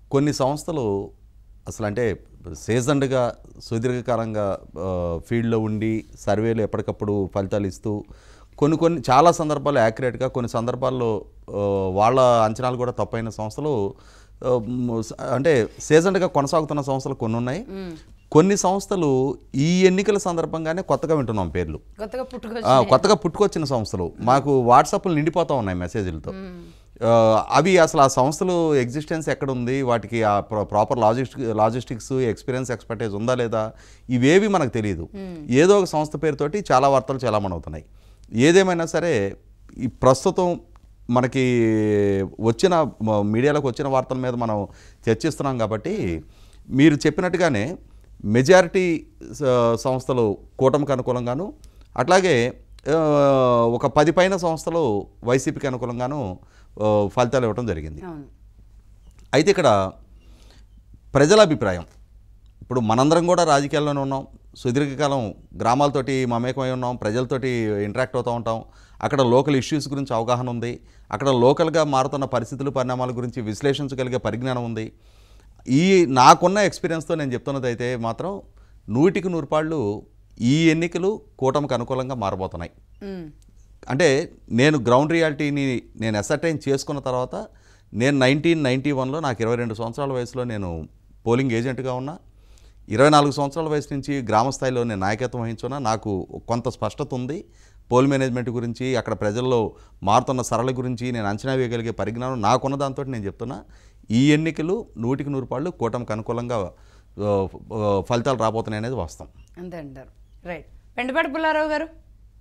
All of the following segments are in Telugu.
కొన్ని సంస్థలు అసలు అంటే సీజన్డ్గా సుదీర్ఘకాలంగా ఆ, ఫీల్డ్లో ఉండి సర్వేలు ఎప్పటికప్పుడు ఫలితాలు ఇస్తూ కొన్ని కొన్ని చాలా సందర్భాల్లో యాక్యురేట్గా కొన్ని సందర్భాల్లో ఆ, వాళ్ళ అంచనాలు కూడా తప్పైన సంస్థలు ఆ, మ్, స- అంటే సీజన్డ్గా కొనసాగుతున్న సంస్థలు కొన్ని ఉన్నాయి కొన్ని సంస్థలు ఈ ఎన్నికల సందర్భంగానే కొత్తగా వింటున్నాం పేర్లు కొత్తగా పుట్టుకొచ్చి ఆ, కొత్తగా పుట్టుకొచ్చిన సంస్థలు మాకు వాట్సాప్లు నిండిపోతూ ఉన్నాయి మెసేజ్లతో ఆ, అవి అసలు ఆ సంస్థలు ఎగ్జిస్టెన్స్ ఎక్కడ ఉంది వాటికి ఆ proper logistic logistics experience expertise ఉందా లేదా ఇవేవి మనకు తెలియదు ఏదో ఒక సంస్థ పేరుతోటి చాలా వార్తలు చాలామంది అవుతున్నాయి ఏదేమైనా సరే ఈ ప్రస్తుతం మనకి వచ్చిన మ- మీడియాలోకి వచ్చిన వార్తల మీద మనం చర్చిస్తున్నాం కాబట్టి మీరు చెప్పినట్టుగానే మెజారిటీ స- సంస్థలు కూటమికి అనుకూలంగాను అట్లాగే ఆ, ఒక పది పైన సంస్థలు వైసీపీకి అనుకూలంగాను ఆ, ఫలితాలు ఇవ్వడం జరిగింది అవును అయితే ఇక్కడ ప్రజల అభిప్రాయం ఇప్పుడు మనందరం కూడా రాజకీయాల్లోనే ఉన్నాం సుదీర్ఘకాలం గ్రామాలతోటి మమేకమై ఉన్నాం ప్రజలతోటి ఇంటరాక్ట్ అవుతూ ఉంటాం అక్కడ లోకల్ ఇష్యూస్ గురించి అవగాహన ఉంది అక్కడ లోకల్గా మారుతున్న పరిస్థితులు పరిణామాల గురించి విశ్లేషించగలిగే పరిజ్ఞానం ఉంది ఈ నాకున్న ఎక్స్పీరియన్స్తో నేను చెప్తున్నది అయితే మాత్రం నూటికి నూరుపాళ్ళు ఈ ఎన్నికలు కూటమికి అనుకూలంగా మారబోతున్నాయి ఉమ్. అంటే నేను గ్రౌండ్ రియాలిటీని నేను అసర్టైన్ చేసుకున్న తర్వాత నేను నైన్టీన్ నైంటీ వన్లో నాకు ఇరవై రెండు సంవత్సరాల వయసులో నేను పోలింగ్ ఏజెంట్గా ఉన్నా ఇరవై నాలుగు సంవత్సరాల వయసు నుంచి గ్రామ స్థాయిలో నేను నాయకత్వం వహించున్నా నాకు కొంత స్పష్టత ఉంది పోల్ మేనేజ్మెంట్ గురించి అక్కడ ప్రజల్లో మారుతున్న సరళ గురించి నేను అంచనా వేయగలిగే పరిజ్ఞానం నాకున్న దాంతో నేను చెప్తున్నా ఈ ఎన్నికలు నూటికి నూరు పాళ్ళు కూటమికి అనుకూలంగా ఆ, ఆ, ఫలితాలు రాబోతున్నాయి అనేది వాస్తవం అంతే అంటారు రైట్ వెంటపాటి పుల్లారావు గారు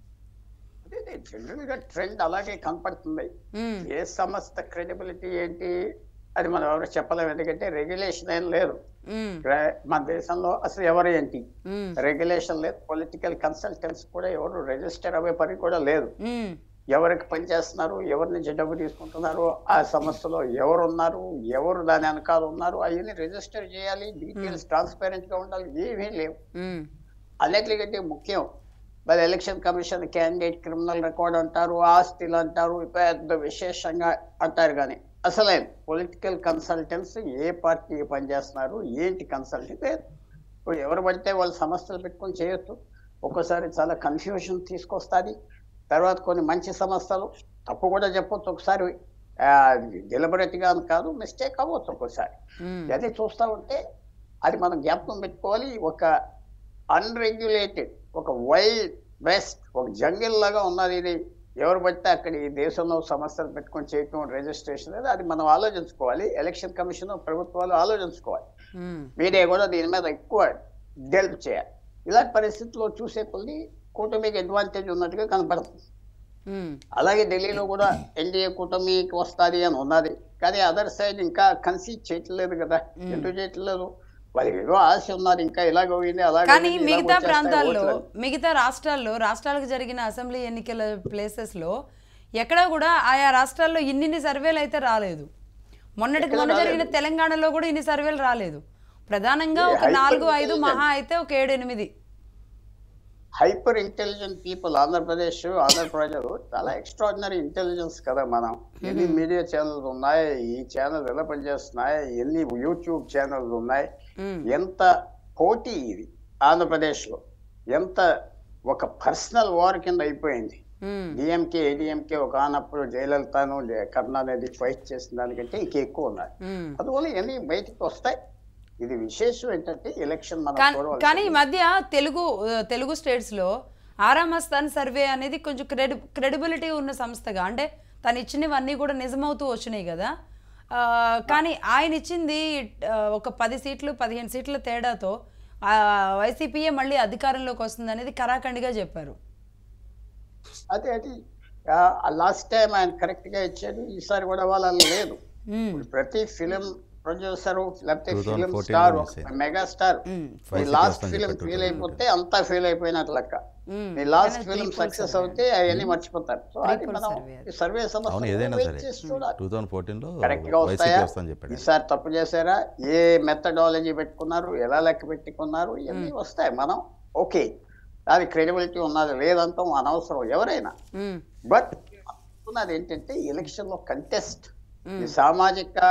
అదే జనరల్ గా ట్రెండ్ అలాగే కనపడుతుంది ఉమ్. ఏ సంస్థ క్రెడిబిలిటీ ఏంటి అది మనం ఎవరు చెప్పలేము ఎందుకంటే రెగ్యులేషన్ ఏం లేదు ఉమ్. రే- మన దేశంలో అసలు ఎవరు ఏంటి ఉమ్. రెగ్యులేషన్ లేదు పొలిటికల్ కన్సల్టెంట్స్ కూడా ఎవరు రిజిస్టర్ అయ్యే పని కూడా లేదు ఉమ్. ఎవరికి పనిచేస్తున్నారు ఎవరి నుంచి డబ్బు తీసుకుంటున్నారు ఆ సంస్థలో ఎవరు ఉన్నారు ఎవరు దాని వెనకాల ఉన్నారు అవన్నీ రిజిస్టర్ చేయాలి డీటెయిల్స్ ట్రాన్స్పరెంట్ గా ఉండాలి ఏమీ లేవు ఉమ్. అన్నిటికంటే ముఖ్యం మరి election commission candidate criminal record అంటారు ఆస్తులు అంటారు పెద్ద విశేషంగా అంటారు కానీ అసలే పొలిటికల్ కన్సల్టెంట్స్ ఏ పార్టీ పనిచేస్తున్నారు ఏంటి కన్సల్టెంట్ లేదు ఇప్పుడు ఎవరు పడితే వాళ్ళు సమస్యలు పెట్టుకొని చేయొచ్చు ఒక్కోసారి చాలా కన్ఫ్యూజన్ తీసుకొస్తుంది తర్వాత కొన్ని మంచి సమస్యలు తప్పు కూడా చెప్పొచ్చు ఒకసారి డెలిబరేట్ గా అని కాదు మిస్టేక్ అవ్వచ్చు ఒక్కోసారి ఉమ్. అది చూస్తా ఉంటే అది మనం జ్ఞాపకం పెట్టుకోవాలి ఒక అన్రెగ్యులేటెడ్ ఒక వైల్డ్ వెస్ట్ ఒక జంగిల్ లాగా ఉన్నది ఇది ఎవరు పడితే అక్కడ ఈ దేశంలో సమస్యలు పెట్టుకొని చేయటం రిజిస్ట్రేషన్ అనేది అది మనం ఆలోచించుకోవాలి ఎలక్షన్ కమిషన్ ప్రభుత్వాలు ఆలోచించుకోవాలి ఉమ్. మీడియా కూడా దీని మీద ఎక్కువ డెల్ప్ చేయాలి ఇలాంటి పరిస్థితుల్లో చూసే కొద్ది కూటమికి అడ్వాంటేజ్ ఉన్నట్టుగా కనపడుతుంది ఉమ్. అలాగే ఢిల్లీలో కూడా ఎన్డీఏ కూటమికి వస్తుంది అని ఉన్నది కానీ అదర్ సైడ్ ఇంకా కన్సీడ్ చేయట్లేదు కదా ఎందుకు చేయట్లేదు వాళ్ళకి ఏదో ఆశ ఉన్నారు ఇంకా ఇలాగ పోయింది అలాగే కానీ పోయింది, ఇలాగ మిగతా వచ్చేస్తాయి ప్రాంతాల్లో ఓట్లు. మిగతా రాష్ట్రాల్లో రాష్ట్రాలకు జరిగిన అసెంబ్లీ ఎన్నికల ప్లేసెస్లో ఎక్కడా కూడా ఆయా రాష్ట్రాల్లో ఇన్నిన్ని సర్వేలు అయితే రాలేదు మొన్నటికి ఎక్కడ మొన్న జరిగిన రాలేదు. తెలంగాణలో కూడా ఇన్ని సర్వేలు రాలేదు ప్రధానంగా ఏ, ఒక hyper నాలుగు ఐదు intelligent. మహా అయితే ఒక ఏడు ఎనిమిది hyper intelligent people Andhra Pradesh Andhra ప్రజలు చాలా ఎక్స్ట్రాడినరీ ఇంటెలిజెన్స్ కదా మనం ఎన్ని మీడియా ఛానల్స్ ఉన్నాయి ఈ ఛానల్ ఎలా పనిచేస్తున్నాయి ఎన్ని యూట్యూబ్ ఛానల్స్ ఉన్నాయి ఉమ్. ఎంత పోటీ ఇది ఆంధ్రప్రదేశ్ లో ఎంత ఒక పర్సనల్ వార్ కింద అయిపోయింది ఉమ్. డిఎంకే ఏడిఎంకే ఒక ఆనప్పుడు జయలలితను లే- కరుణానిధి ఫైట్ చేసిన దానికంటే ఇంకా ఎక్కువ ఉన్నాయి ఉమ్. అందువల్ల ఇవన్నీ బయటికి వస్తాయి ఇది విశేషం ఏంటంటే ఎలక్షన్ మనం కానీ- చూడవలసింది. కానీ ఈ మధ్య తెలుగు ఆ, తెలుగు స్టేట్స్లో ఆరామస్థాన్ సర్వే అనేది కొంచెం క్రెడి క్రెడిబిలిటీ ఉన్న సంస్థగా అంటే తను ఇచ్చినవన్నీ కూడా నిజమవుతూ వచ్చినాయి కదా ఆ, కానీ ఆయన ఇచ్చింది ఆ, ఒక పది సీట్లు పదిహేను సీట్ల తేడాతో ఆ, వైసీపీయే మళ్ళీ అధికారంలోకి వస్తుంది అనేది కరాఖండిగా చెప్పారు అదే అది లాస్ట్ టైం ఆయన కరెక్ట్ గా ఇచ్చాడు ఈసారి కూడా వాళ్ళ లేదు ఉమ్, ఇప్పుడు ప్రతి ఫిలిం ప్రొడ్యూసర్ లేకపోతే 2014 ఫిలిం లో స్టార్ miss అయింది. Mega star um, Vice last President film చెప్పారు ఫెయిల్ 2014. అయిపోతే అంతా ఫెయిల్ అయిపోయినట్లు లెక్క ఉమ్. నీ లాస్ట్ కానీ ఫిలిం triple సక్సెస్ survey. అవుతే అవన్నీ మర్చిపోతారు సో అది Triple మనం survey అది. ఈ సర్వే అవును సమస్య ఏదైనా వెయిట్ సరే చేసి చూడాలి టూ థౌజండ్ ఫోర్టీన్లో కరెక్ట్ గా వైసీపీ వస్తాయా వస్తుందని చెప్పాడు ఈసారి తప్పు చేశారా ఏ మెథడాలజీ పెట్టుకున్నారు ఎలా లెక్క పెట్టుకున్నారు ఇవన్నీ వస్తాయి మనం ఓకే అది క్రెడిబిలిటీ ఉన్నది లేదంటాం అనవసరం ఎవరైనా ఉమ్, బట్ అనుకున్నది ఏంటంటే ఎలక్షన్ లో కంటెస్ట్ ఈ సామాజిక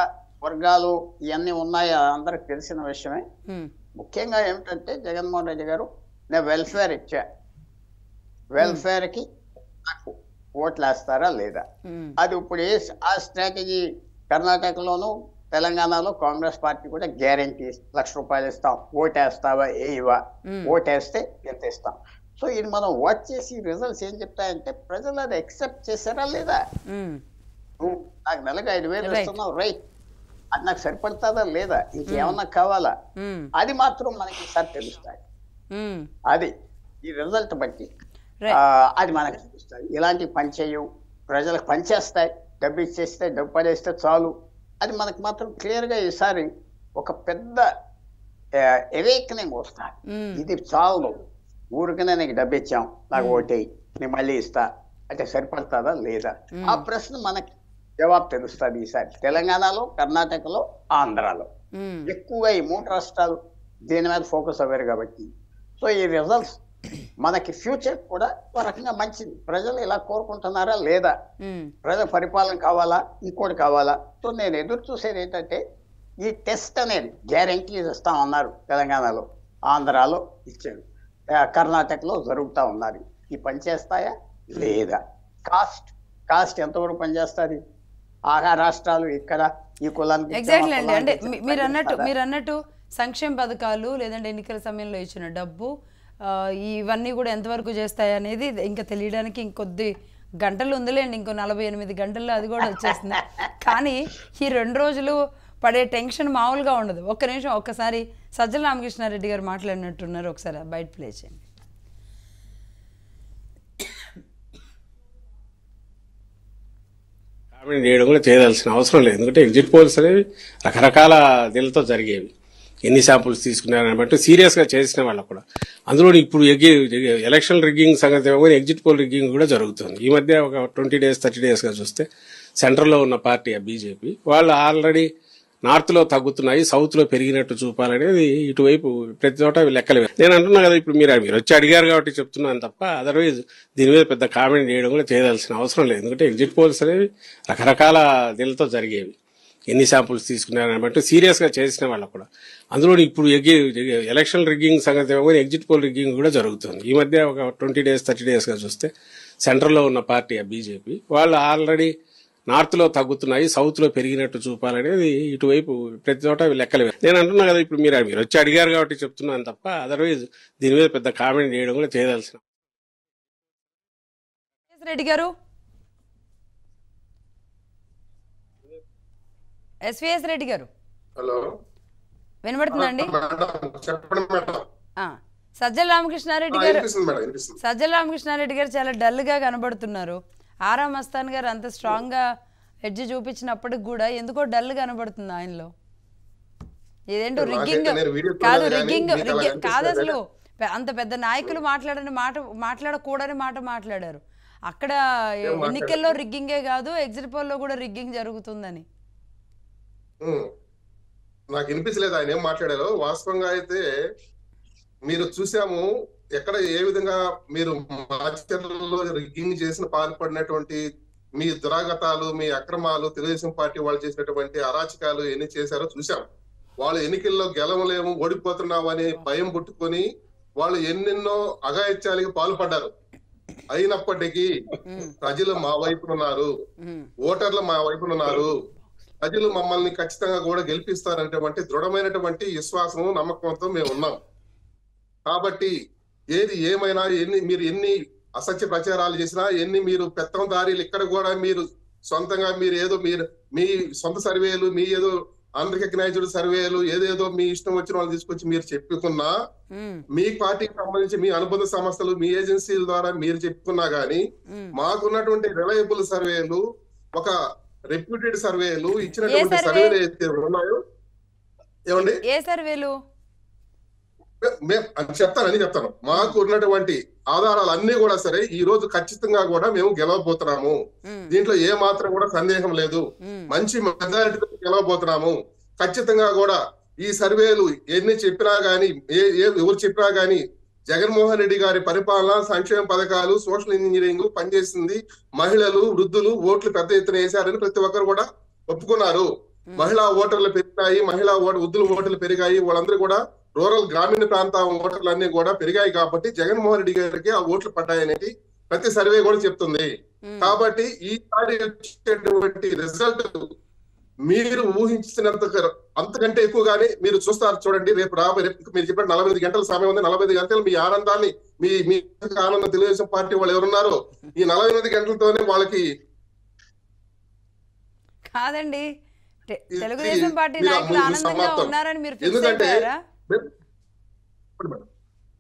వర్గాలు ఇవన్నీ ఉన్నాయి అది అందరికి తెలిసిన విషయమే ఉమ్, ముఖ్యంగా ఏమిటంటే జగన్మోహన్ రెడ్డి గారు నేను వెల్ఫేర్ ఇచ్చా వెల్ఫేర్కి నాకు ఓట్లు వేస్తారా లేదా ఉమ్, అది ఇప్పుడు ఏ ఆ స్ట్రాటజీ కర్ణాటకలోను తెలంగాణలో కాంగ్రెస్ పార్టీ కూడా గ్యారంటీ లక్ష రూపాయలు ఇస్తాం ఓటేస్తావా ఏవా మ్మ్. ఓటేస్తే ఎంత ఇస్తాం సో ఇది మనం వాచ్ చేసి రిజల్ట్స్ ఏం చెప్తాయంటే ప్రజలు అది ఎక్సెప్ట్ చేశారా లేదా ఉమ్, నువ్వు నాకు నెలకు ఐదు వేలు Right. ఇస్తున్నావు రైట్ అది నాకు సరిపడుతుందా లేదా ఇంకేమన్నా కావాలా ఉమ్, అది మాత్రం మనకి ఈసారి తెలుస్తాయి ఉమ్, అది ఈ రిజల్ట్ బట్టి Right. ఆ, అది మనకు తెలుస్తాయి ఇలాంటి పని చేయవు ప్రజలకు పనిచేస్తాయి డబ్బు ఇచ్చేస్తే డబ్బు పడేస్తే చాలు అది మనకు మాత్రం క్లియర్గా ఈసారి ఒక పెద్ద ఎవేకనింగ్ వస్తాయి ఉమ్, ఇది చాలు ఊరికనే నీకు డబ్బు ఇచ్చాం నాకు ఓటేయి నేను మళ్ళీ ఇస్తా అంటే సరిపడుతుందా లేదా ఆ ప్రశ్న మనకి జవాబు తెలుస్తుంది ఈసారి తెలంగాణలో కర్ణాటకలో ఆంధ్రాలో ఉమ్, ఎక్కువగా ఈ మూడు రాష్ట్రాలు దీని మీద ఫోకస్ అవ్వారు కాబట్టి సో ఈ రిజల్ట్స్ మనకి ఫ్యూచర్ కూడా ఒక రకంగా మంచిది ప్రజలు ఇలా కోరుకుంటున్నారా లేదా ఉమ్, ప్రజల పరిపాలన కావాలా ఇంకోటి కావాలా సో నేను ఎదురు చూసేది ఏంటంటే ఈ టెస్ట్ అనేది గ్యారంటీస్ ఇస్తామన్నారు తెలంగాణలో ఆంధ్రాలో ఇచ్చారు ఆ, కర్ణాటకలో జరుగుతూ ఉన్నది ఈ పని చేస్తాయా లేదా కాస్ట్ కాస్ట్ ఎంతవరకు పనిచేస్తుంది ఆహా రాష్ట్రాలు ఇక్కడ ఈ కులానికి ఇచ్చాం, ఆ ఎగ్జాక్ట్లీ అండి అంటే కులానికి మీ- ఇచ్చాం, మీరు అన్నట్టు పనిచేస్తుందా? మీరు అన్నట్టు సంక్షేమ పథకాలు లేదంటే ఎన్నికల సమయంలో ఇచ్చిన డబ్బు ఆ, ఇవన్నీ కూడా ఎంతవరకు చేస్తాయి అనేది ఇంకా తెలియడానికి ఇంకొద్ది గంటలు ఉందిలేండి ఇంకో నలభై ఎనిమిది గంటల్లో అది కూడా వచ్చేస్తుంది కానీ ఈ రెండు రోజులు పడే టెన్షన్ మామూలుగా ఉండదు ఒక్క నిమిషం ఒక్కసారి సజ్జల రామకృష్ణారెడ్డి గారు మాట్లాడినట్టున్నారు ఒకసారి బయట ప్లే చేయండి కామెంట్ చేయడం కూడా చేయవలసిన అవసరం లేదు ఎందుకంటే ఎగ్జిట్ పోల్స్ అనేవి రకరకాల దీనితో జరిగేవి ఎన్ని శాంపుల్స్ తీసుకున్నారని బట్టి సీరియస్ గా చేసిన వాళ్ళకు కూడా అందులో ఇప్పుడు ఎగ్గి- ఎలక్షన్ రిగ్గింగ్ సంగతి ఏమో కానీ ఎగ్జిట్ పోల్ రిగ్గింగ్ కూడా జరుగుతుంది ఈ మధ్య ఒక ట్వంటీ డేస్ థర్టీ డేస్ గా చూస్తే సెంటర్ లో ఉన్న పార్టీ బీజేపీ వాళ్ళు ఆల్రెడీ నార్త్ లో తగ్గుతున్నాయి సౌత్ లో పెరిగినట్టు చూపాలనేది ఇటువైపు ప్రతి చోట లెక్కలు వేరు. నేను అంటున్నా కదా ఇప్పుడు మీరు మీరు వచ్చి అడిగారు కాబట్టి చెప్తున్నాను తప్ప అదర్వైజ్ దీని మీద పెద్ద కామెంట్ చేయడం కూడా చేయవలసిన అవసరం లేదు ఎందుకంటే ఎగ్జిట్ పోల్స్ అనేవి రకరకాల దీనితో జరిగేవి ఎన్ని శాంపుల్స్ తీసుకున్నారని బట్టి సీరియస్ గా చేసిన వాళ్ళకు కూడా అందులో ఇప్పుడు ఎగ్గి- ఎలక్షన్ రిగ్గింగ్ సంగతి ఏమో కానీ ఎగ్జిట్ పోల్ రిగ్గింగ్ కూడా జరుగుతుంది ఈ మధ్య ఒక ట్వంటీ డేస్ థర్టీ డేస్ గా చూస్తే సెంటర్ లో ఉన్న పార్టీ బీజేపీ వాళ్ళు ఆల్రెడీ నార్త్ లో తగ్గుతున్నాయి సౌత్ లో పెరిగినట్టు చూపాలనేది ఇటువైపు ప్రతి చోట లెక్కలు వేరు. నేను అంటున్నా కదా ఇప్పుడు మీరు మీరు వచ్చి అడిగారు కాబట్టి చెప్తున్నాను తప్ప అదర్వైజ్ దీని మీద పెద్ద కామెంట్ చేయడం కూడా చేయవలసిన ఎస్ రెడ్డి గారు ఎస్విఎస్ రెడ్డి గారు హలో వినబడుతుందండి మేడం చెప్పండి మేడం ఆ, సజ్జల రామకృష్ణారెడ్డి ఆ, గారు వినిపిస్తుంది మేడం వినిపిస్తుంది సజ్జల రామకృష్ణారెడ్డి గారు చాలా డల్ గా కనబడుతున్నారు ఆరా మస్తాన్ గారు అంత స్ట్రాంగ్ గా ఎడ్జ్ చూపించినప్పటికి కూడా ఎందుకో డల్ కనబడుతుంది ఆయనలో ఇదేంటో నాకైతే రిగ్గింగ్ నేను వీడియో కాదు చూడలేదు కానీ రిగ్గింగ్ మీకు అలా రిగ్గింగ్ కాదు అనిపిస్తుందా? అసలు పె- అంత పెద్ద నాయకులు మాట్లాడని మాట మాట్లాడకూడని మాట మాట్లాడారు అక్కడ ఎన్నికల్లో రిగ్గింగే కాదు ఎగ్జిట్ పోల్ లో కూడా రిగ్గింగ్ జరుగుతుందని ఉమ్. నాకు వినిపించలేదు ఆయన ఏం మాట్లాడారో వాస్తవంగా అయితే మీరు చూసాము ఎక్కడ ఏ విధంగా మీరు మాచర్లలో రిగ్గింగ్ చేసిన పాల్పడినటువంటి మీ దురాగతాలు మీ అక్రమాలు తెలుగుదేశం పార్టీ వాళ్ళు చేసినటువంటి అరాచకాలు ఎన్ని చేశారో చూసాం వాళ్ళు ఎన్నికల్లో గెలవలేము ఓడిపోతున్నాము అనే భయం పుట్టుకొని వాళ్ళు ఎన్నెన్నో అఘాయిత్యాలకి పాల్పడ్డారు అయినప్పటికీ ఉమ్, ప్రజలు మా వైపున ఉన్నారు ఉమ్, ఓటర్లు మా వైపున ఉన్నారు ప్రజలు మమ్మల్ని ఖచ్చితంగా కూడా గెలిపిస్తారనేటువంటి దృఢమైనటువంటి విశ్వాసము నమ్మకంతో మేము ఉన్నాం కాబట్టి ఏది ఏమైనా ఎన్ని మీరు ఎన్ని అసత్య ప్రచారాలు చేసినా ఎన్ని మీరు పెత్తందారీలు ఇక్కడ కూడా మీరు సొంతంగా మీరు ఏదో మీరు మీ సొంత సర్వేలు మీ ఏదో అన్రికగ్నైజ్డ్ సర్వేలు ఏదేదో మీ ఇష్టం వచ్చిన వాళ్ళు తీసుకొచ్చి మీరు చెప్పుకున్నా ఉమ్, మీ పార్టీకి సంబంధించి మీ అనుబంధ సంస్థలు మీ ఏజెన్సీల ద్వారా మీరు చెప్పుకున్నా గానీ ఉమ్. మాకున్నటువంటి రిలయబుల్ సర్వేలు ఒక రెప్యూటెడ్ సర్వేలు ఇచ్చినటువంటి ఏ సర్వే? సర్వేలు ఏదైతే ఉన్నాయో ఏమండి ఏ సర్వేలు మే- మే- అని చెప్తాను అని చెప్తాను మాకు ఉన్నటువంటి ఆధారాలు అన్ని కూడా సరే ఈ రోజు ఖచ్చితంగా కూడా మేము గెలవబోతున్నాము ఉమ్, దీంట్లో ఏ మాత్రం కూడా సందేహం లేదు ఉమ్, మంచి మెజారిటీతో గెలవబోతున్నాము ఖచ్చితంగా కూడా ఈ సర్వేలు ఎన్ని చెప్పినా గానీ ఏ ఏ- ఎవరు చెప్పినా గానీ జగన్మోహన్ రెడ్డి గారి పరిపాలన సంక్షేమ పథకాలు సోషల్ ఇంజనీరింగ్ పనిచేసింది మహిళలు వృద్ధులు ఓట్లు పెద్ద ఎత్తున వేశారని ప్రతి ఒక్కరు కూడా ఒప్పుకున్నారు మహిళా ఓటర్లు పెరిగాయి మహిళా ఓటర్ వృద్ధుల ఓటర్లు పెరిగాయి వాళ్ళందరూ కూడా రూరల్ గ్రామీణ ప్రాంత ఓటర్లు అన్ని కూడా పెరిగాయి కాబట్టి జగన్మోహన్ రెడ్డి గారికి ఆ ఓట్లు పడ్డాయి అనేది ప్రతి సర్వే కూడా చెప్తుంది కాబట్టి ఈసారి వచ్చేటువంటి రిజల్ట్ మీరు ఊహించినంత అంతకంటే ఎక్కువగానే మీరు చూస్తారు చూడండి రేపు రాబోయే రేపు మీరు చెప్పిన నలభై ఐదు గంటల సమయం ఉంది నలభై ఐదు గంటలు మీ ఆనందాన్ని మీ మీ ఆనందం తెలుగుదేశం పార్టీ వాళ్ళు ఎవరున్నారో ఈ నలభై ఎనిమిది గంటలతోనే వాళ్ళకి కాదండి తె- ఇది- తెలుగుదేశం పార్టీ మీరు నాయకులు ముందు ఆనందంగా సమాప్తం. ఉన్నారని మీరు ఫిక్స్ ఎందుకంటే అయిపోయారా మీరు- ఇప్పుడు మేడం.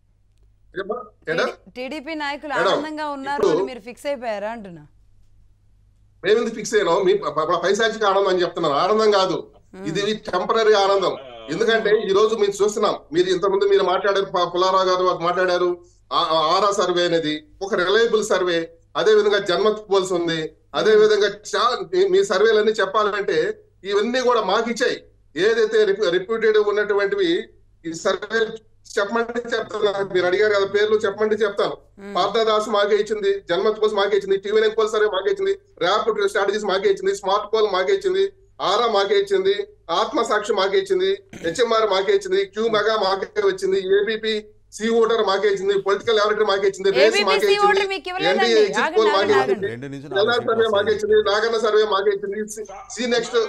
ఏమ్మా? ఏడా? టీడీపీ నాయకులు మేడం, ఆనందంగా ఉన్నారు ఇప్పుడు- అని మీరు ఫిక్స్ అయిపోయారా అంటున్నా మేమెందుకు ఫిక్స్ అయ్యాను మీ ప- ప- పైశాచిక ఆనందం అని చెప్తున్నాను ఆనందం కాదు ఇది టెంపరీ ఆనందం ఎందుకంటే ఈ రోజు మీరు చూస్తున్నాం మీరు ఇంతకుముందు మీరు మాట్లాడారు ప- పుల్లారావు గారు వారు మాట్లాడారు ఆ- ఆ ఆరా సర్వే అనేది ఒక రిలయబుల్ సర్వే అదే విధంగా జన్మత్ పోల్స్ ఉంది అదే విధంగా చాలా మీ- మీ సర్వేలన్నీ చెప్పాలంటే ఇవన్నీ కూడా మాకు ఇచ్చాయి ఏదైతే రిప్యూటెడ్ ఉన్నటువంటివి ఈ సర్వే చెప్పమంటే చెప్తాను మీరు అడిగారు కదా పేర్లు చెప్పమంటే చెప్తాను పార్థదాస్ మాకే ఇచ్చింది జన్మత్ పోల్స్ మాకే ఇచ్చింది టీవీ నైన్ పోల్ సర్వే మాకే ఇచ్చింది ర్యాపిడ్ స్ట్రాటజీస్ మాకే ఇచ్చింది స్మార్ట్ పోల్ మాకే ఇచ్చింది ఆరా మాకే ఇచ్చింది ఆత్మ సాక్షి మాకే ఇచ్చింది హెచ్ఎంఆర్ మాకే ఇచ్చింది క్యూ మెగా మాకే వచ్చింది ఏబిపి సి ఓటర్ మాకే ఇచ్చింది పొలిటికల్ లాబరేటరీ మాకే ఇచ్చింది రేస్ ABP మాకే C ఇచ్చింది voter మీకు ఇవ్వలేదండి. ఎన్డీఏ ఎగ్జిట్ ఆగండి, పోల్ మాకే ఆగండి, ఇచ్చింది రెండు నుంచి ఎల్ఆర్ నాలుగు సర్వే సీట్లు మాకే వస్తాయి. ఇచ్చింది నాగన్న సర్వే మాకే ఇచ్చింది C next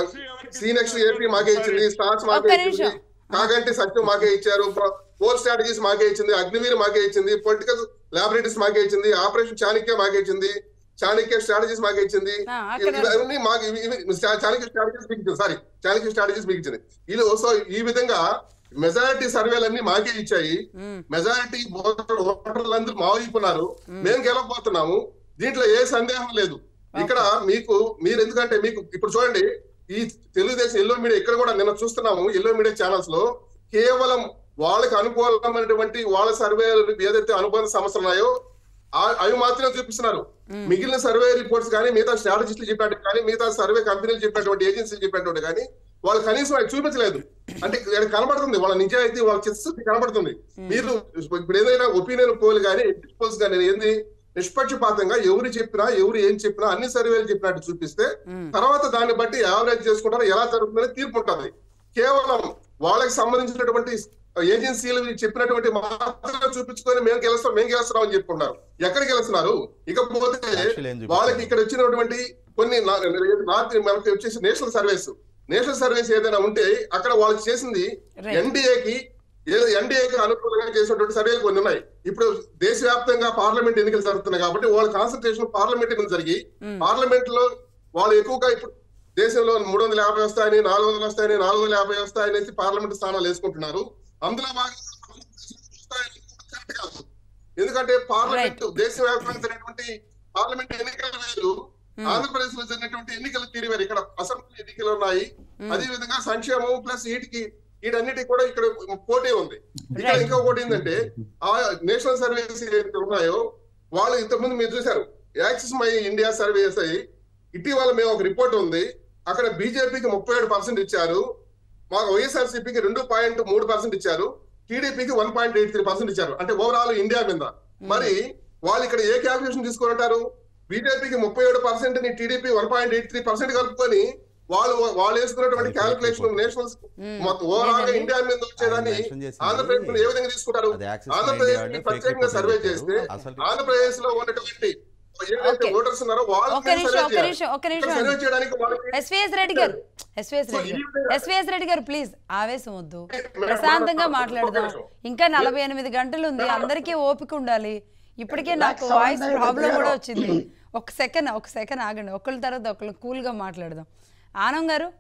C next AP మాకే ఇచ్చింది స్టార్స్ మాకే ఒక్క ఇచ్చింది నిమిషం. కాగంటి సత్యం మాకే ఇచ్చారు పోల్ స్ట్రాటజీస్ మాకే ఇచ్చింది అగ్నివీర్ మాకే ఇచ్చింది పొలిటికల్ లాబరేటరీస్ మాకే ఇచ్చింది ఆపరేషన్ చాణక్య మాకే ఇచ్చింది చాణక్య స్ట్రాటజీస్ మాకే ఇచ్చింది ఆ, అక్కడ- ఇవన్నీ మాకు ఇవి- ఇవి చా- చాణక్య స్ట్రాటజీస్ మీకు ఇచ్చింది సారీ చాణక్య స్ట్రాటజీస్ మీకు ఇచ్చింది ఇది సో ఈ విధంగా మెజారిటీ సర్వేలన్నీ మాకే ఇచ్చాయి మ్మ్. మెజారిటీ ఓటర్లు అందరూ మా వైపు ఉన్నారు మేము గెలవబోతున్నాము దీంట్లో ఏ సందేహం లేదు ఇక్కడ మీకు మీరు ఎందుకంటే మీకు ఇప్పుడు చూడండి ఈ తెలుగుదేశం ఎల్లో మీడియా ఇక్కడ కూడా నిన్న చూస్తున్నాము ఎల్లో మీడియా ఛానల్స్ లో కేవలం వాళ్ళకి అనుకూలమైనటువంటి వాళ్ళ సర్వేలు ఏదైతే అనుబంధ సమస్యలు ఉన్నాయో ఆ- అవి మాత్రమే చూపిస్తున్నారు మిగిలిన సర్వే రిపోర్ట్స్ కానీ మిగతా స్ట్రాటజిస్టులు చెప్పినట్టు కానీ మిగతా సర్వే కంపెనీలు చెప్పినటువంటి ఏజెన్సీలు చెప్పినటువంటి కానీ వాళ్ళు కనీసం అది చూపించలేదు అంటే ఇక్కడ కనబడుతుంది వాళ్ళ నిజాయితీ వాళ్ళ చిత్తశుద్ధి కనబడుతుంది మీరు ఇప్పుడు ఏదైనా ఒపీనియన్ పోల్ కానీ ఎగ్జిట్ పోల్స్ కానీ ఏంది నిష్పక్షపాతంగా ఎవరు చెప్పినా ఎవరు ఏం చెప్పినా అన్ని సర్వేలు చెప్పినట్టు చూపిస్తే తర్వాత దాన్ని బట్టి యావరేజ్ చేసుకుంటారో ఎలా జరుగుతుందని తీర్పు ఉంటుంది కేవలం వాళ్ళకి సంబంధించినటువంటి ఏజెన్సీలు చెప్పినటువంటి మాత్రమే చూపించుకొని మేము గెలుస్తాం మేము గెలుస్తున్నాం అని చెప్పుకుంటారు ఎక్కడ గెలుస్తున్నారు ఇకపోతే Actually ఏం చూపించారు? వాళ్ళకి ఇక్కడ వచ్చినటువంటి కొన్ని నా- నార్త్ మనకి వచ్చేసి నేషనల్ సర్వీస్ నేషనల్ సర్వీస్ ఏదైనా ఉంటే అక్కడ వాళ్ళు చేసింది Right. ఎన్డీఏకి ఎన్డీఏకి అనుకూలంగా చేసినటువంటి సర్వేలు కొన్ని ఉన్నాయి ఇప్పుడు దేశవ్యాప్తంగా పార్లమెంట్ ఎన్నికలు జరుగుతున్నాయి కాబట్టి వాళ్ళ కాన్సన్ట్రేషన్ పార్లమెంట్ ఎన్నికలు జరిగి పార్లమెంట్ లో వాళ్ళు ఎక్కువగా ఇప్పుడు దేశంలో మూడు వందల యాభై వస్తాయని నాలుగు వందలు వస్తాయని నాలుగు వందల యాభై వస్తాయనేసి పార్లమెంట్ స్థానాలు వేసుకుంటున్నారు అందులో భాగంగా వస్తాయని correct కాదు. ఎందుకంటే పార్లమెంట్ దేశవ్యాప్తంగా జరిగినటువంటి పార్లమెంట్ ఎన్నికలు వేరు ఆంధ్రప్రదేశ్ లో జరిగినటువంటి ఎన్నికలు తీరు వేరు ఇక్కడ అసెంబ్లీ ఎన్నికలు ఉన్నాయి అదే విధంగా సంక్షేమం ప్లస్ వీటికి వీటన్నిటికి కూడా ఇక్కడ పోటీ ఉంది ఇక్కడ Right. ఇంకొకటి ఏంటంటే ఆ నేషనల్ సర్వీస్ ఏదైతే ఉన్నాయో వాళ్ళు ఇంతకుముందు మీరు చూశారు యాక్సిస్ మై ఇండియా సర్వీస్ అయ్యి ఇటీవల మేము ఒక రిపోర్ట్ ఉంది అక్కడ బీజేపీకి ముప్పై ఏడు పర్సెంట్ ఇచ్చారు మాకు వైఎస్ఆర్సీపీకి రెండు పాయింట్ మూడు పర్సెంట్ ఇచ్చారు టీడీపీకి one point eight three percent ఇచ్చారు అంటే ఓవరాల్ ఇండియా మీద మరి వాళ్ళు ఇక్కడ ఏ క్యాల్కులేషన్ తీసుకుంటారు బీజేపీకి ముప్పై ఏడు పర్సెంట్ ని TDP one point eight three percent కలుపుకొని వాళ్ళు వాళ్ళు వేసుకున్నటువంటి అది క్యాల్కులేషన్ నేషనల్ మొత్తం ఓవరాల్ గా ఇండియా మీద వచ్చేదాన్ని ఆయన mention చేసింది ఆంధ్రప్రదేశ్ లో ఏ విధంగా తీసుకుంటారు అది Axis Media ఆంధ్రప్రదేశ్ అంటే ని fake ప్రత్యేకంగా report సర్వే చేశారు. చేస్తే అసలు- ఆంధ్రప్రదేశ్ లో ఉన్నటువంటి ఏదైతే Okay. ఓటర్స్ ఉన్నారో వాళ్ళు ఒక్క నిమిషం, ఒక్క నిమిషం, ఒక్క నిమిషం సర్వే అండి. చేయడానికి వాళ్ళకి ఎస్విఎస్ రెడ్డి గారు ఎస్విఎస్ రెడ్డి గారు ఎస్విఎస్ రెడ్డి గారు ప్లీజ్ ఆవేశం వద్దు ప్రశాంతంగా మాట్లాడదాం ఇంకా నలభై ఎనిమిది గంటలు ఉంది అందరికీ ఓపిక ఉండాలి ఇప్పటికే నాకు వాయిస్ ప్రాబ్లం కూడా వచ్చింది ఒక సెకండ్ ఒక సెకండ్ ఆగండి ఒకళ్ళ తర్వాత ఒకళ్ళు కూల్ గా మాట్లాడదాం ఆనం గారు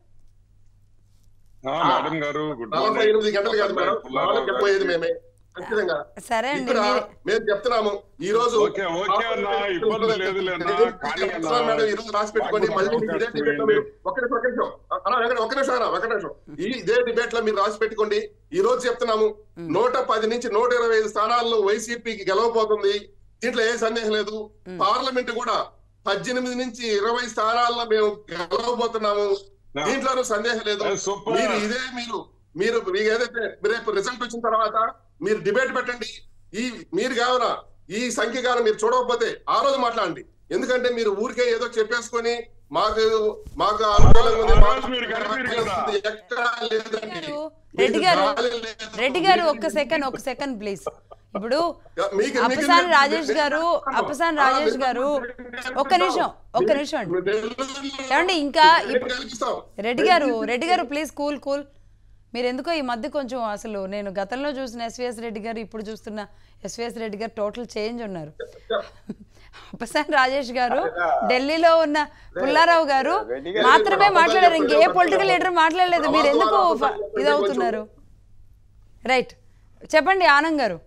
ఆ, మేడం గారు గుడ్ నలభై మార్నింగ్ ఎనిమిది గంటలు కాదు మేడం నాలుగు చెప్పబోయేది మేమే ఖచ్చితంగా సరే అండి ఇక్కడ మీరే- మేము చెప్తున్నాము ఈ రోజు ఓకే, ఓకే అన్న, ఇబ్బంది లేదులే అన్న. కానీ అన్న, చెప్తున్నాం మేడం ఈ రోజు రాసి పెట్టుకోండి మళ్ళీ మీకు ఇదే డిబేట్ లో మీరు ఒక నిమిషం ఒక నిమిషం అన్న వెంకట ఒక నిమిషం అన్న ఒక నిమిషం ఈ ఇదే డిబేట్ లో మీరు రాసి పెట్టుకోండి ఈ రోజు చెప్తున్నాము నూట పది నుంచి నూట ఇరవై ఐదు స్థానాల్లో వైసీపీకి గెలవబోతుంది దీంట్లో ఏ సందేహం లేదు పార్లమెంట్ కూడా పద్దెనిమిది నుంచి ఇరవై స్థానాల్లో మేము గెలవబోతున్నాము దీంట్లోనూ సందేహం లేదు ఏ, సూపర్. మీరు ఇదే మీరు మీరు మీకు ఏదైతే రేపు రిజల్ట్ వచ్చిన తర్వాత మీరు డిబేట్ పెట్టండి ఈ మీరు కావున ఈ సంఖ్య కాను మీరు చూడకపోతే ఆ రోజు మాట్లాడండి ఎందుకంటే మీరు ఊరికే ఏదో చెప్పేసుకొని మాకు మాకు అనుకూలంగా ఉంది. ఆ మాకు రోజు మీరు కలిపారు కదా. ఎక్కడా లేదండి గారు, రెడ్డి గారు గాలి లేదు. రెడ్డి గారు ఒక్క సెకండ్ ఒక్క సెకండ్ ప్లీజ్ ఇప్పుడు మీకు- మీకు- అప్పసాని రాజేష్ గారు అప్పసాని రాజేష్ గారు ఒక్క నిమిషం ఒక్క నిమిషం అండి ఏమండి ఇంకా ఇప్- కలిగిస్తాం. రెడ్డి గారు రెడ్డి గారు ప్లీజ్ కూల్ కూల్ మీరు ఎందుకో ఈ మధ్య కొంచెం అసలు నేను గతంలో చూసిన ఎస్విఎస్ రెడ్డి గారు ఇప్పుడు చూస్తున్న ఎస్విఎస్ రెడ్డి గారు టోటల్ చేంజ్ ఉన్నారు అప్పసాని రాజేష్ గారు ఢిల్లీలో ఉన్న పుల్లారావు గారు మాత్రమే మాట్లాడారు ఇంకే పొలిటికల్ లీడర్ మాట్లాడలేదు మీరు ఎందుకు ఫ- ఇది అవుతున్నారు రైట్ చెప్పండి ఆనంద్ గారు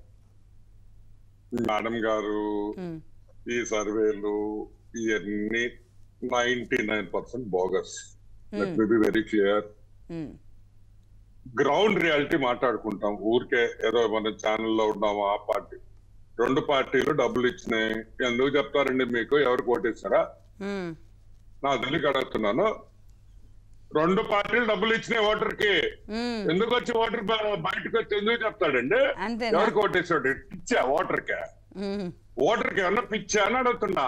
మేడం గారు ఈ సర్వేలు ఇవన్నీ ninety nine percent bogus let me be very clear hmm. Ground reality మాట్లాడుకుంటాం ఊరికే ఏదో మన ఛానల్లో ఉన్నాము ఆ పార్టీ రెండు పార్టీలు డబ్బులు ఇచ్చినాయి ఎందుకు చెప్తారండి మీకు ఎవరు కోటేశారా మ్మ్. నా తెలియక అడుగుతున్నాను రెండు పార్టీలు డబ్బులు ఇచ్చినాయి ఓటర్ కి మ్మ్. ఎందుకు వచ్చి ఓటర్ బయటకు వచ్చి ఎందుకు చెప్తాడండి అంతేనా? ఎవరు కోటేశాడు ఇచ్చా ఓటర్ కి మ్మ్. ఓటర్ కి ఏమన్నా పిచ్చా అని అడుగుతున్నా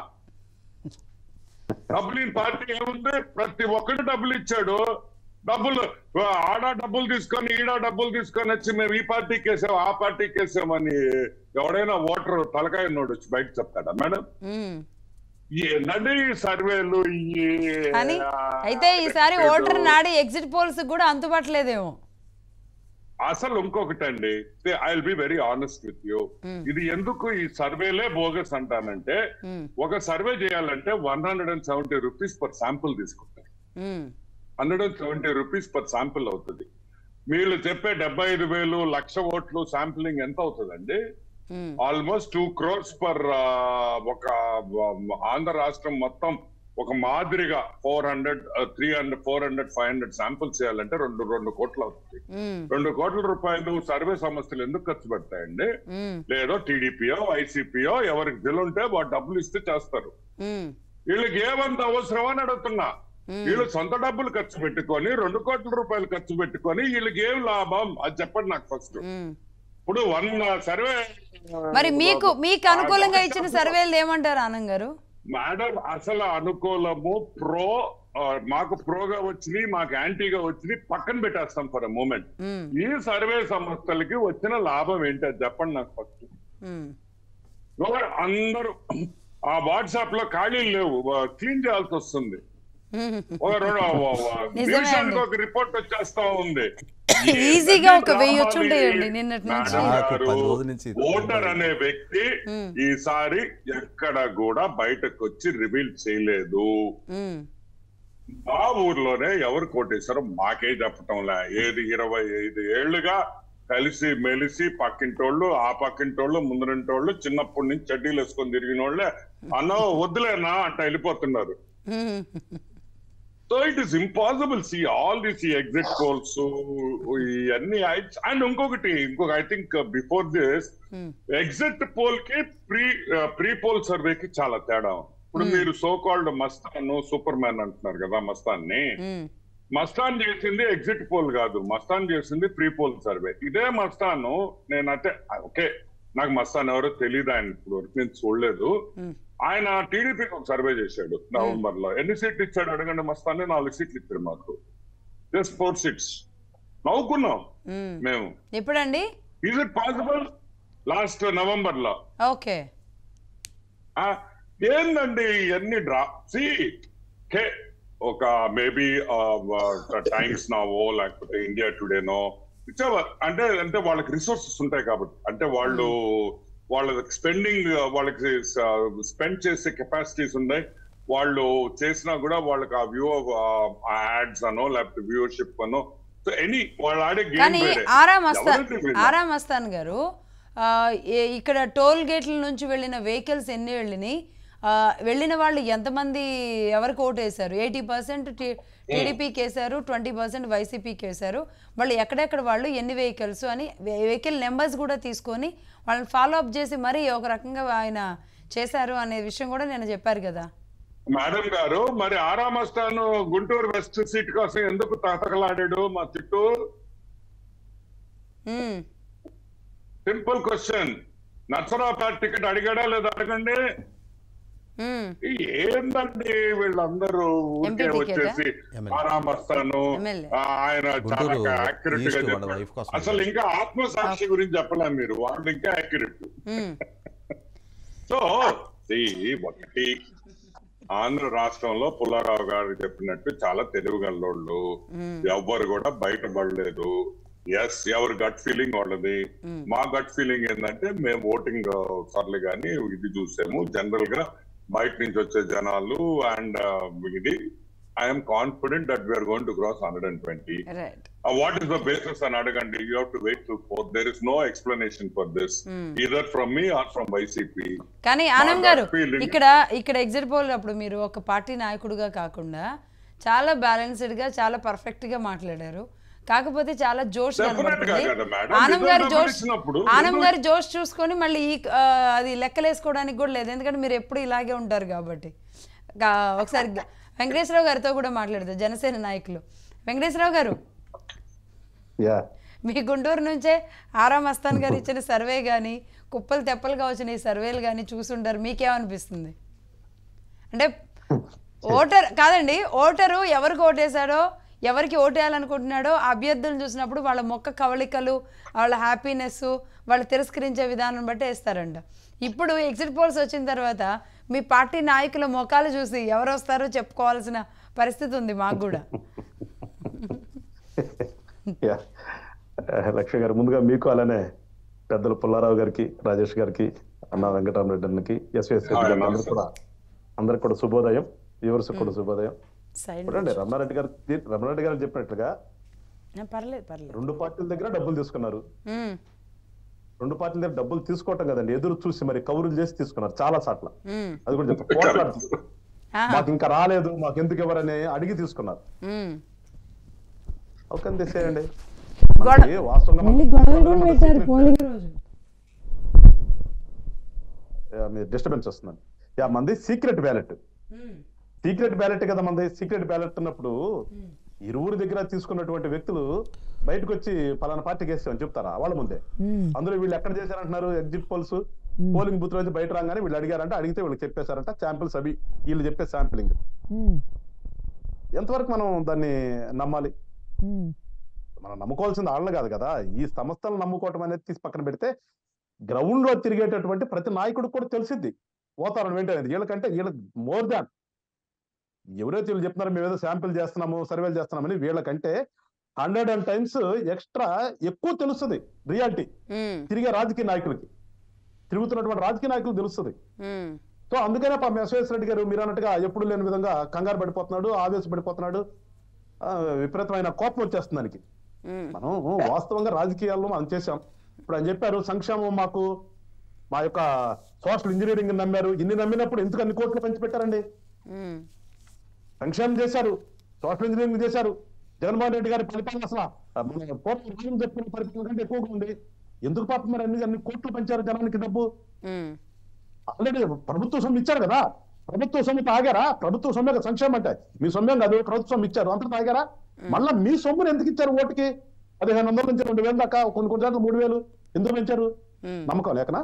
డబ్బులు ఈ పార్టీ ఏముంది ప్రతి ఒక్కరు డబ్బులు ఇచ్చాడు డబ్బులు ఆడ డబ్బులు తీసుకొని ఈడ డబ్బులు తీసుకొని వచ్చి మేము ఈ పార్టీకి వేసాం ఆ పార్టీకి వేసామని ఎవడైనా ఓటర్ తలకాయ నోడు వచ్చి బయట చెప్తాడా మేడం మ్మ్. ఏంటంటే ఈ సర్వేలు ఈ కానీ అయితే ఈసారి ఓటర్ నాడి ఎగ్జిట్ పోల్స్ కూడా అంతుపట్టలేదేమో అసలు ఇంకొకటి అండి I will be very honest with you ఇది ఎందుకు ఈ సర్వేలే బోగస్ అంటానంటే మ్మ్. ఒక సర్వే చేయాలంటే one hundred and seventy rupees per sample తీసుకుంటారు మ్మ్. Hundred and seventy rupees per sample అవుతుంది వీళ్ళు చెప్పే డెబ్బై ఐదు వేలు లక్ష ఓట్లు శాంపులింగ్ ఎంత అవుతుందండి hmm. Almost two crores per ఒక ఆ, ఆంధ్ర రాష్ట్రం మొత్తం ఒక మాదిరిగా four hundred three hundred four hundred five hundred samples చేయాలంటే రెండు రెండు కోట్లు అవుతుంది మ్మ్. రెండు కోట్ల రూపాయలు సర్వే సంస్థలు ఎందుకు ఖర్చు పెడతాయండి మ్మ్. లేదో టీడీపీయో వైసీపీయో ఎవరికి బిల్లుంటే వాడు డబ్బులు ఇస్తే చేస్తారు మ్మ్. వీళ్ళకి ఏమంత అవసరం అని అడుగుతున్నా వీళ్ళు సొంత డబ్బులు ఖర్చు పెట్టుకొని రెండు కోట్ల రూపాయలు ఖర్చు పెట్టుకొని వీళ్ళకి ఏం లాభం అది చెప్పండి నాకు ఫస్ట్ మ్మ్. ఇప్పుడు వన్ సర్వే మరి మీకు మీకు అనుకూలంగా ఇచ్చిన సర్వేలు ఏమంటారు ఆనంద్ గారు మేడం అసలు అనుకూలము ప్రో ఆ, మాకు ప్రోగా వచ్చినాయి మాకు యాంటీగా వచ్చినాయి పక్కన పెట్టేస్తాం ఫర్ అ మూమెంట్ మ్మ్. ఈ సర్వే సంస్థలకి వచ్చిన లాభం ఏంటి అది చెప్పండి నాకు ఫస్ట్ మ్మ్. అందరూ ఆ వాట్సాప్ లో ఖాళీలు లేవు క్లీన్ చేయాల్సి వస్తుంది మ్మ్. ఒక రెండు నిజమే నిమిషానికి అండి. ఒక రిపోర్ట్ వచ్చేస్తా ఉంది ఈజీగా ఒక వెయ్యి వచ్చి ఉంటాయండి నిన్నటి నుంచి మేడం నాకు గారు, పది రోజుల నుంచి ఓటర్ అనే వ్యక్తి మ్మ్. ఈసారి ఎక్కడ కూడా బయటకు వచ్చి రివీల్ చేయలేదు మ్మ్. మా ఊర్లోనే ఎవరు కోటేశారో మాకే చెప్పటంలే ఏది ఇరవై ఐదు ఏళ్లుగా కలిసి మెలిసి పక్కింటోళ్ళు ఆ పక్కింటోళ్ళు ముందరింటోళ్ళు చిన్నప్పటి నుంచి చెడ్డీలు వేసుకొని తిరిగిన వాళ్ళే అన్న వద్దులేనా అంట వెళ్ళిపోతున్నారు hmm. So it is impossible see all this exit polls ఇవన్నీ అండ్ ఇంకొకటి ఇంకొక I think before this hmm. Exit poll కి ప్రీ ప్రీ పోల్ సర్వేకి చాలా తేడా ఉంది. ఇప్పుడు మీరు so called Mastan super man అంటున్నారు కదా మస్తాన్ని మ్మ్. మస్తాన్ చేసింది ఎగ్జిట్ పోల్ కాదు మస్తాన్ చేసింది ప్రీ పోల్ సర్వే ఇదే మస్తాను నేనంటే ఓకే నాకు మస్తాన్ ఎవరో తెలియదు ఆయన ఇప్పుడు వరకు నేను చూడలేదు మ్మ్. ఆయన టీడీపీకి ఒక సర్వే చేశాడు నవంబర్ లో ఎన్ని సీట్లు ఇచ్చాడు అడగండి మస్తాన్ని నాలుగు సీట్లు ఇచ్చాడు మాకు జస్ట్ ఫోర్ సీట్స్ నవ్వుకున్నాం మ్మ్. మేము ఎప్పుడండి is it possible last November లో ఓకే ఆ, ఏందండి ఇవన్నీ డ్రా సి కే ఒక మేబీ టైమ్స్ నావో లేకపోతే ఇండియా టుడేనో ఇచ్చేవారు అంటే అంటే వాళ్ళకి రిసోర్సెస్ ఉంటాయి కాబట్టి అంటే వాళ్ళు వాళ్ళ స్పెండింగ్ వాళ్ళకి స్పెండ్ చేసే కెపాసిటీస్ ఉన్నాయి వాళ్ళు చేసినా కూడా వాళ్ళకి ఆ వ్యూ యాడ్స్ అనో లేకపోతే వ్యూవర్షిప్ అనో సో ఎనీ వాళ్ళు ఆడే గేమ్ కానీ వేరే ఆరా మస్తాన్ ఎవరైతే వీళ్ళు- ఆరా మస్తాన్ గారు ఆ, ఏ- ఇక్కడ టోల్ గేట్ల నుంచి వెళ్ళిన వెహికల్స్ ఎన్ని వెళ్ళినాయి ఆ, వెళ్ళిన వాళ్ళు ఎంతమంది ఎవరికి ఓటు వేశారు ఎయిటీ పర్సెంట్ టీడీపీకి వేశారు ట్వంటీ పర్సెంట్ వైసీపీకి వేశారు వాళ్ళు ఎక్కడెక్కడ వాళ్ళు ఎన్ని వెహికల్స్ అని వెహికల్ నెంబర్స్ కూడా తీసుకొని వాళ్ళని ఫాలో అప్ చేసి మరీ ఒక రకంగా ఆయన చేశారు అనే విషయం కూడా నేను చెప్పారు కదా మేడం గారు మరి ఆరామస్థాను గుంటూరు వెస్ట్ సీట్ కోసం ఎందుకు తహతకలాడాడు మా చుట్టూ um, simple question Narasaraopet ticket అడిగాడా లేదా అడగండి మ్మ్. ఏందండి వీళ్ళందరూ ఊరికే ఎంపీ టికెటా? వచ్చేసి ఎమ్మెల్యే. పరామర్శను ఎమ్మెల్యే. ఆ, ఆయన చాలా గుంటూరు యాక్యురేట్ గా ఈస్ట్ వాళ్ళ చెప్పారు wife కోసం అసలు ఇంకా ఆత్మసాక్షి గురించి చెప్పలేదు మీరు వాళ్ళు ఇంకా యాక్యురేట్ మ్మ్. సో see, ఒకటి ఆంధ్ర రాష్ట్రంలో పుల్లారావు గారు చెప్పినట్టు చాలా తెలివిగల్లోళ్ళు ఎవ్వరు కూడా బయటపడలేదు ఎస్ ఎవరి గట్ ఫీలింగ్ వాళ్ళది మా గట్ ఫీలింగ్ ఏంటంటే మేము ఓటింగ్ సర్లే కానీ ఇది చూసాము జనరల్ గా బయట నుంచి వచ్చే జనాలు అండ్ ఇది I'm confident that we're going to cross hundred and twenty right what is the basis అని అడగండి you have to wait to four there is no explanation for this either from me or from YCP కానీ ఆనం మా గారు gut feeling- ఇక్కడ ఇక్కడ ఎగ్జిట్ పోల్ అప్పుడు మీరు ఒక పార్టీ నాయకుడిగా కాకుండా చాలా బ్యాలెన్స్డ్ గా చాలా పర్ఫెక్ట్ గా మాట్లాడారు కాకపోతే చాలా జోష్ Definitely కనబడుతుంది కదా మేడం. ఆనం నిజం గారి జోష్ గమనించినప్పుడు ఆనం ఎందుకు- గారి జోష్ చూసుకొని మళ్ళీ ఈ ఆ, అది లెక్కలేసుకోవడానికి కూడా లేదు ఎందుకంటే మీరు ఎప్పుడు ఇలాగే ఉంటారు కాబట్టి గా- ఒకసారి గ- వెంకటేశ్వరరావు గారితో కూడా మాట్లాడతారు జనసేన నాయకులు వెంకటేశ్వరరావు గారు యా మీ గుంటూరు నుంచే ఆరామ్ అస్తాన్ గారు ఇచ్చిన సర్వే కానీ కుప్పలు తెప్పలుగా వచ్చిన ఈ సర్వేలు కానీ చూసుంటారు మీకేమనిపిస్తుంది అంటే ఓటర్ కాదండి ఓటరు ఎవరికి ఓటేశాడో ఎవరికి ఓటేయాలనుకుంటున్నాడో ఆ అభ్యర్థులను చూసినప్పుడు వాళ్ళ మొక్క కవళికలు వాళ్ళ హ్యాపీనెస్ వాళ్ళు తిరస్కరించే విధానం బట్టి వేస్తారంట ఇప్పుడు ఎగ్జిట్ పోల్స్ వచ్చిన తర్వాత మీ పార్టీ నాయకుల ముఖాలు చూసి ఎవరు వస్తారో చెప్పుకోవాల్సిన పరిస్థితి ఉంది మాకు కూడా యా లక్ష్మి గారు ముందుగా మీకు అలానే పెద్దలు పుల్లారావు గారికి రాజేష్ గారికి అన్న వెంకటరామరెడ్డి అన్నకి ఎస్విఎస్ రెడ్డి గారికి అందరికి కూడా అందరికి కూడా శుభోదయం వ్యూవర్స్ కూడా శుభోదయం సైడ్ చూడండి రమణారెడ్డి గారు రమణారెడ్డి గారు చెప్పినట్లుగా పర్లేదు పర్లేదు రెండు పార్టీల దగ్గర డబ్బులు తీసుకున్నారు ఉమ్, రెండు పార్టీల దగ్గర డబ్బులు తీసుకోవటం కదండి ఎదురు చూసి మరి కౌరులు చేసి తీసుకున్నారు చాలా సార్లు ఉమ్, అది కూడా చెప్తా పోట్లాడి తీసుకున్నారు. ఆహా, మాకు ఇంకా రాలేదు మాకు ఎందుకు ఎవరని అడిగి తీసుకున్నారు ఉమ్. ఓకే తీసేయండి గొడవ మనకి వాస్తవంగా మళ్ళీ గొడవలు కూడా పెట్టారు పోలింగ్ రోజు యా, మీ డిస్టర్బెన్స్ వస్తుందండి యా మంది secret ballot um, secret ballot కదా మంది సీక్రెట్ బ్యాలెట్ ఉన్నప్పుడు ఇరువురి దగ్గర తీసుకున్నటువంటి వ్యక్తులు బయటకు వచ్చి పలానా పార్టీకి వేస్తామని చెప్తారా వాళ్ళ ముందే ఉమ్, అందులో వీళ్ళు ఎక్కడ చేశారంటున్నారు ఎగ్జిట్ పోల్స్ పోలింగ్ బూత్ నుంచి బయట రాగానే వీళ్ళు అడిగారంటే అడిగితే వీళ్ళకి చెప్పేశారంట శాంపిల్స్ అవి వీళ్ళు చెప్పే శాంపిలింగ్ ఉమ్, ఎంతవరకు మనం దాన్ని నమ్మాలి ఉమ్, మనం నమ్ముకోవాల్సింది వాళ్ళని కాదు కదా ఈ సంస్థలను నమ్ముకోవటం అనేది తీసి పక్కన పెడితే గ్రౌండ్ లో తిరిగేటటువంటి ప్రతి నాయకుడు కూడా తెలిసిద్ది పోతారని వెంటనే వీళ్ళకంటే వీళ్ళకి మోర్ దాన్ ఎవరైతే వీళ్ళు చెప్తున్నారో మేము ఏదో శాంపిల్ చేస్తున్నాము సర్వేలు చేస్తున్నామని వీళ్ళకంటే హండ్రెడ్ అండ్ టైమ్స్ ఎక్స్ట్రా ఎక్కువ తెలుస్తుంది రియాలిటీ ఉమ్, తిరిగే రాజకీయ నాయకులకి తిరుగుతున్నటువంటి రాజకీయ నాయకులు తెలుస్తుంది ఉమ్, సో అందుకనే పాపం ఎస్వేస్ రెడ్డి గారు మీరు అన్నట్టుగా ఎప్పుడు లేని విధంగా కంగారు పడిపోతున్నాడు ఆవేశపడిపోతున్నాడు ఆ, విపరీతమైన కోపం వచ్చేస్తుంది దానికి ఉమ్. మనం వాస్తవంగా రాజకీయాల్లో మనం చేశాం ఇప్పుడు ఆయన చెప్పారు సంక్షేమం మాకు మా యొక్క సోషల్ ఇంజనీరింగ్ నమ్మారు ఇన్ని నమ్మినప్పుడు ఎందుకు అన్ని కోట్లు పంచిపెట్టారండి ఉమ్, సంక్షేమం చేశారు సోషల్ ఇంజనీరింగ్ చేశారు జగన్మోహన్ రెడ్డి గారి పరిపాలన అసలు ఆ, మన కోట్ల రాజం చెప్పిన పరిపాలన కంటే ఎక్కువగా ఉంది ఎందుకు పాపం మరి అన్ని అన్ని కోట్లు పంచారు జనానికి డబ్బు ఉమ్, ఆల్రెడీ ప్రభుత్వ సొమ్ము ఇచ్చారు కదా ప్రభుత్వ సొమ్ము తాగారా ప్రభుత్వ సొమ్మే కదా సంక్షేమం అంటే మీ సొమ్మేం కాదు ప్రభుత్వ సొమ్ము ఇచ్చారు అంతా తాగారా మళ్ళా మీ సొమ్ముని ఎందుకు ఇచ్చారు ఓటుకి పదిహేను వందల నుంచి రెండు వేలు దాకా కొన్ని కొన్ని చోట్ల మూడు వేలు ఎందుకు పెంచారు ఉమ్. నమ్మకం లేకనా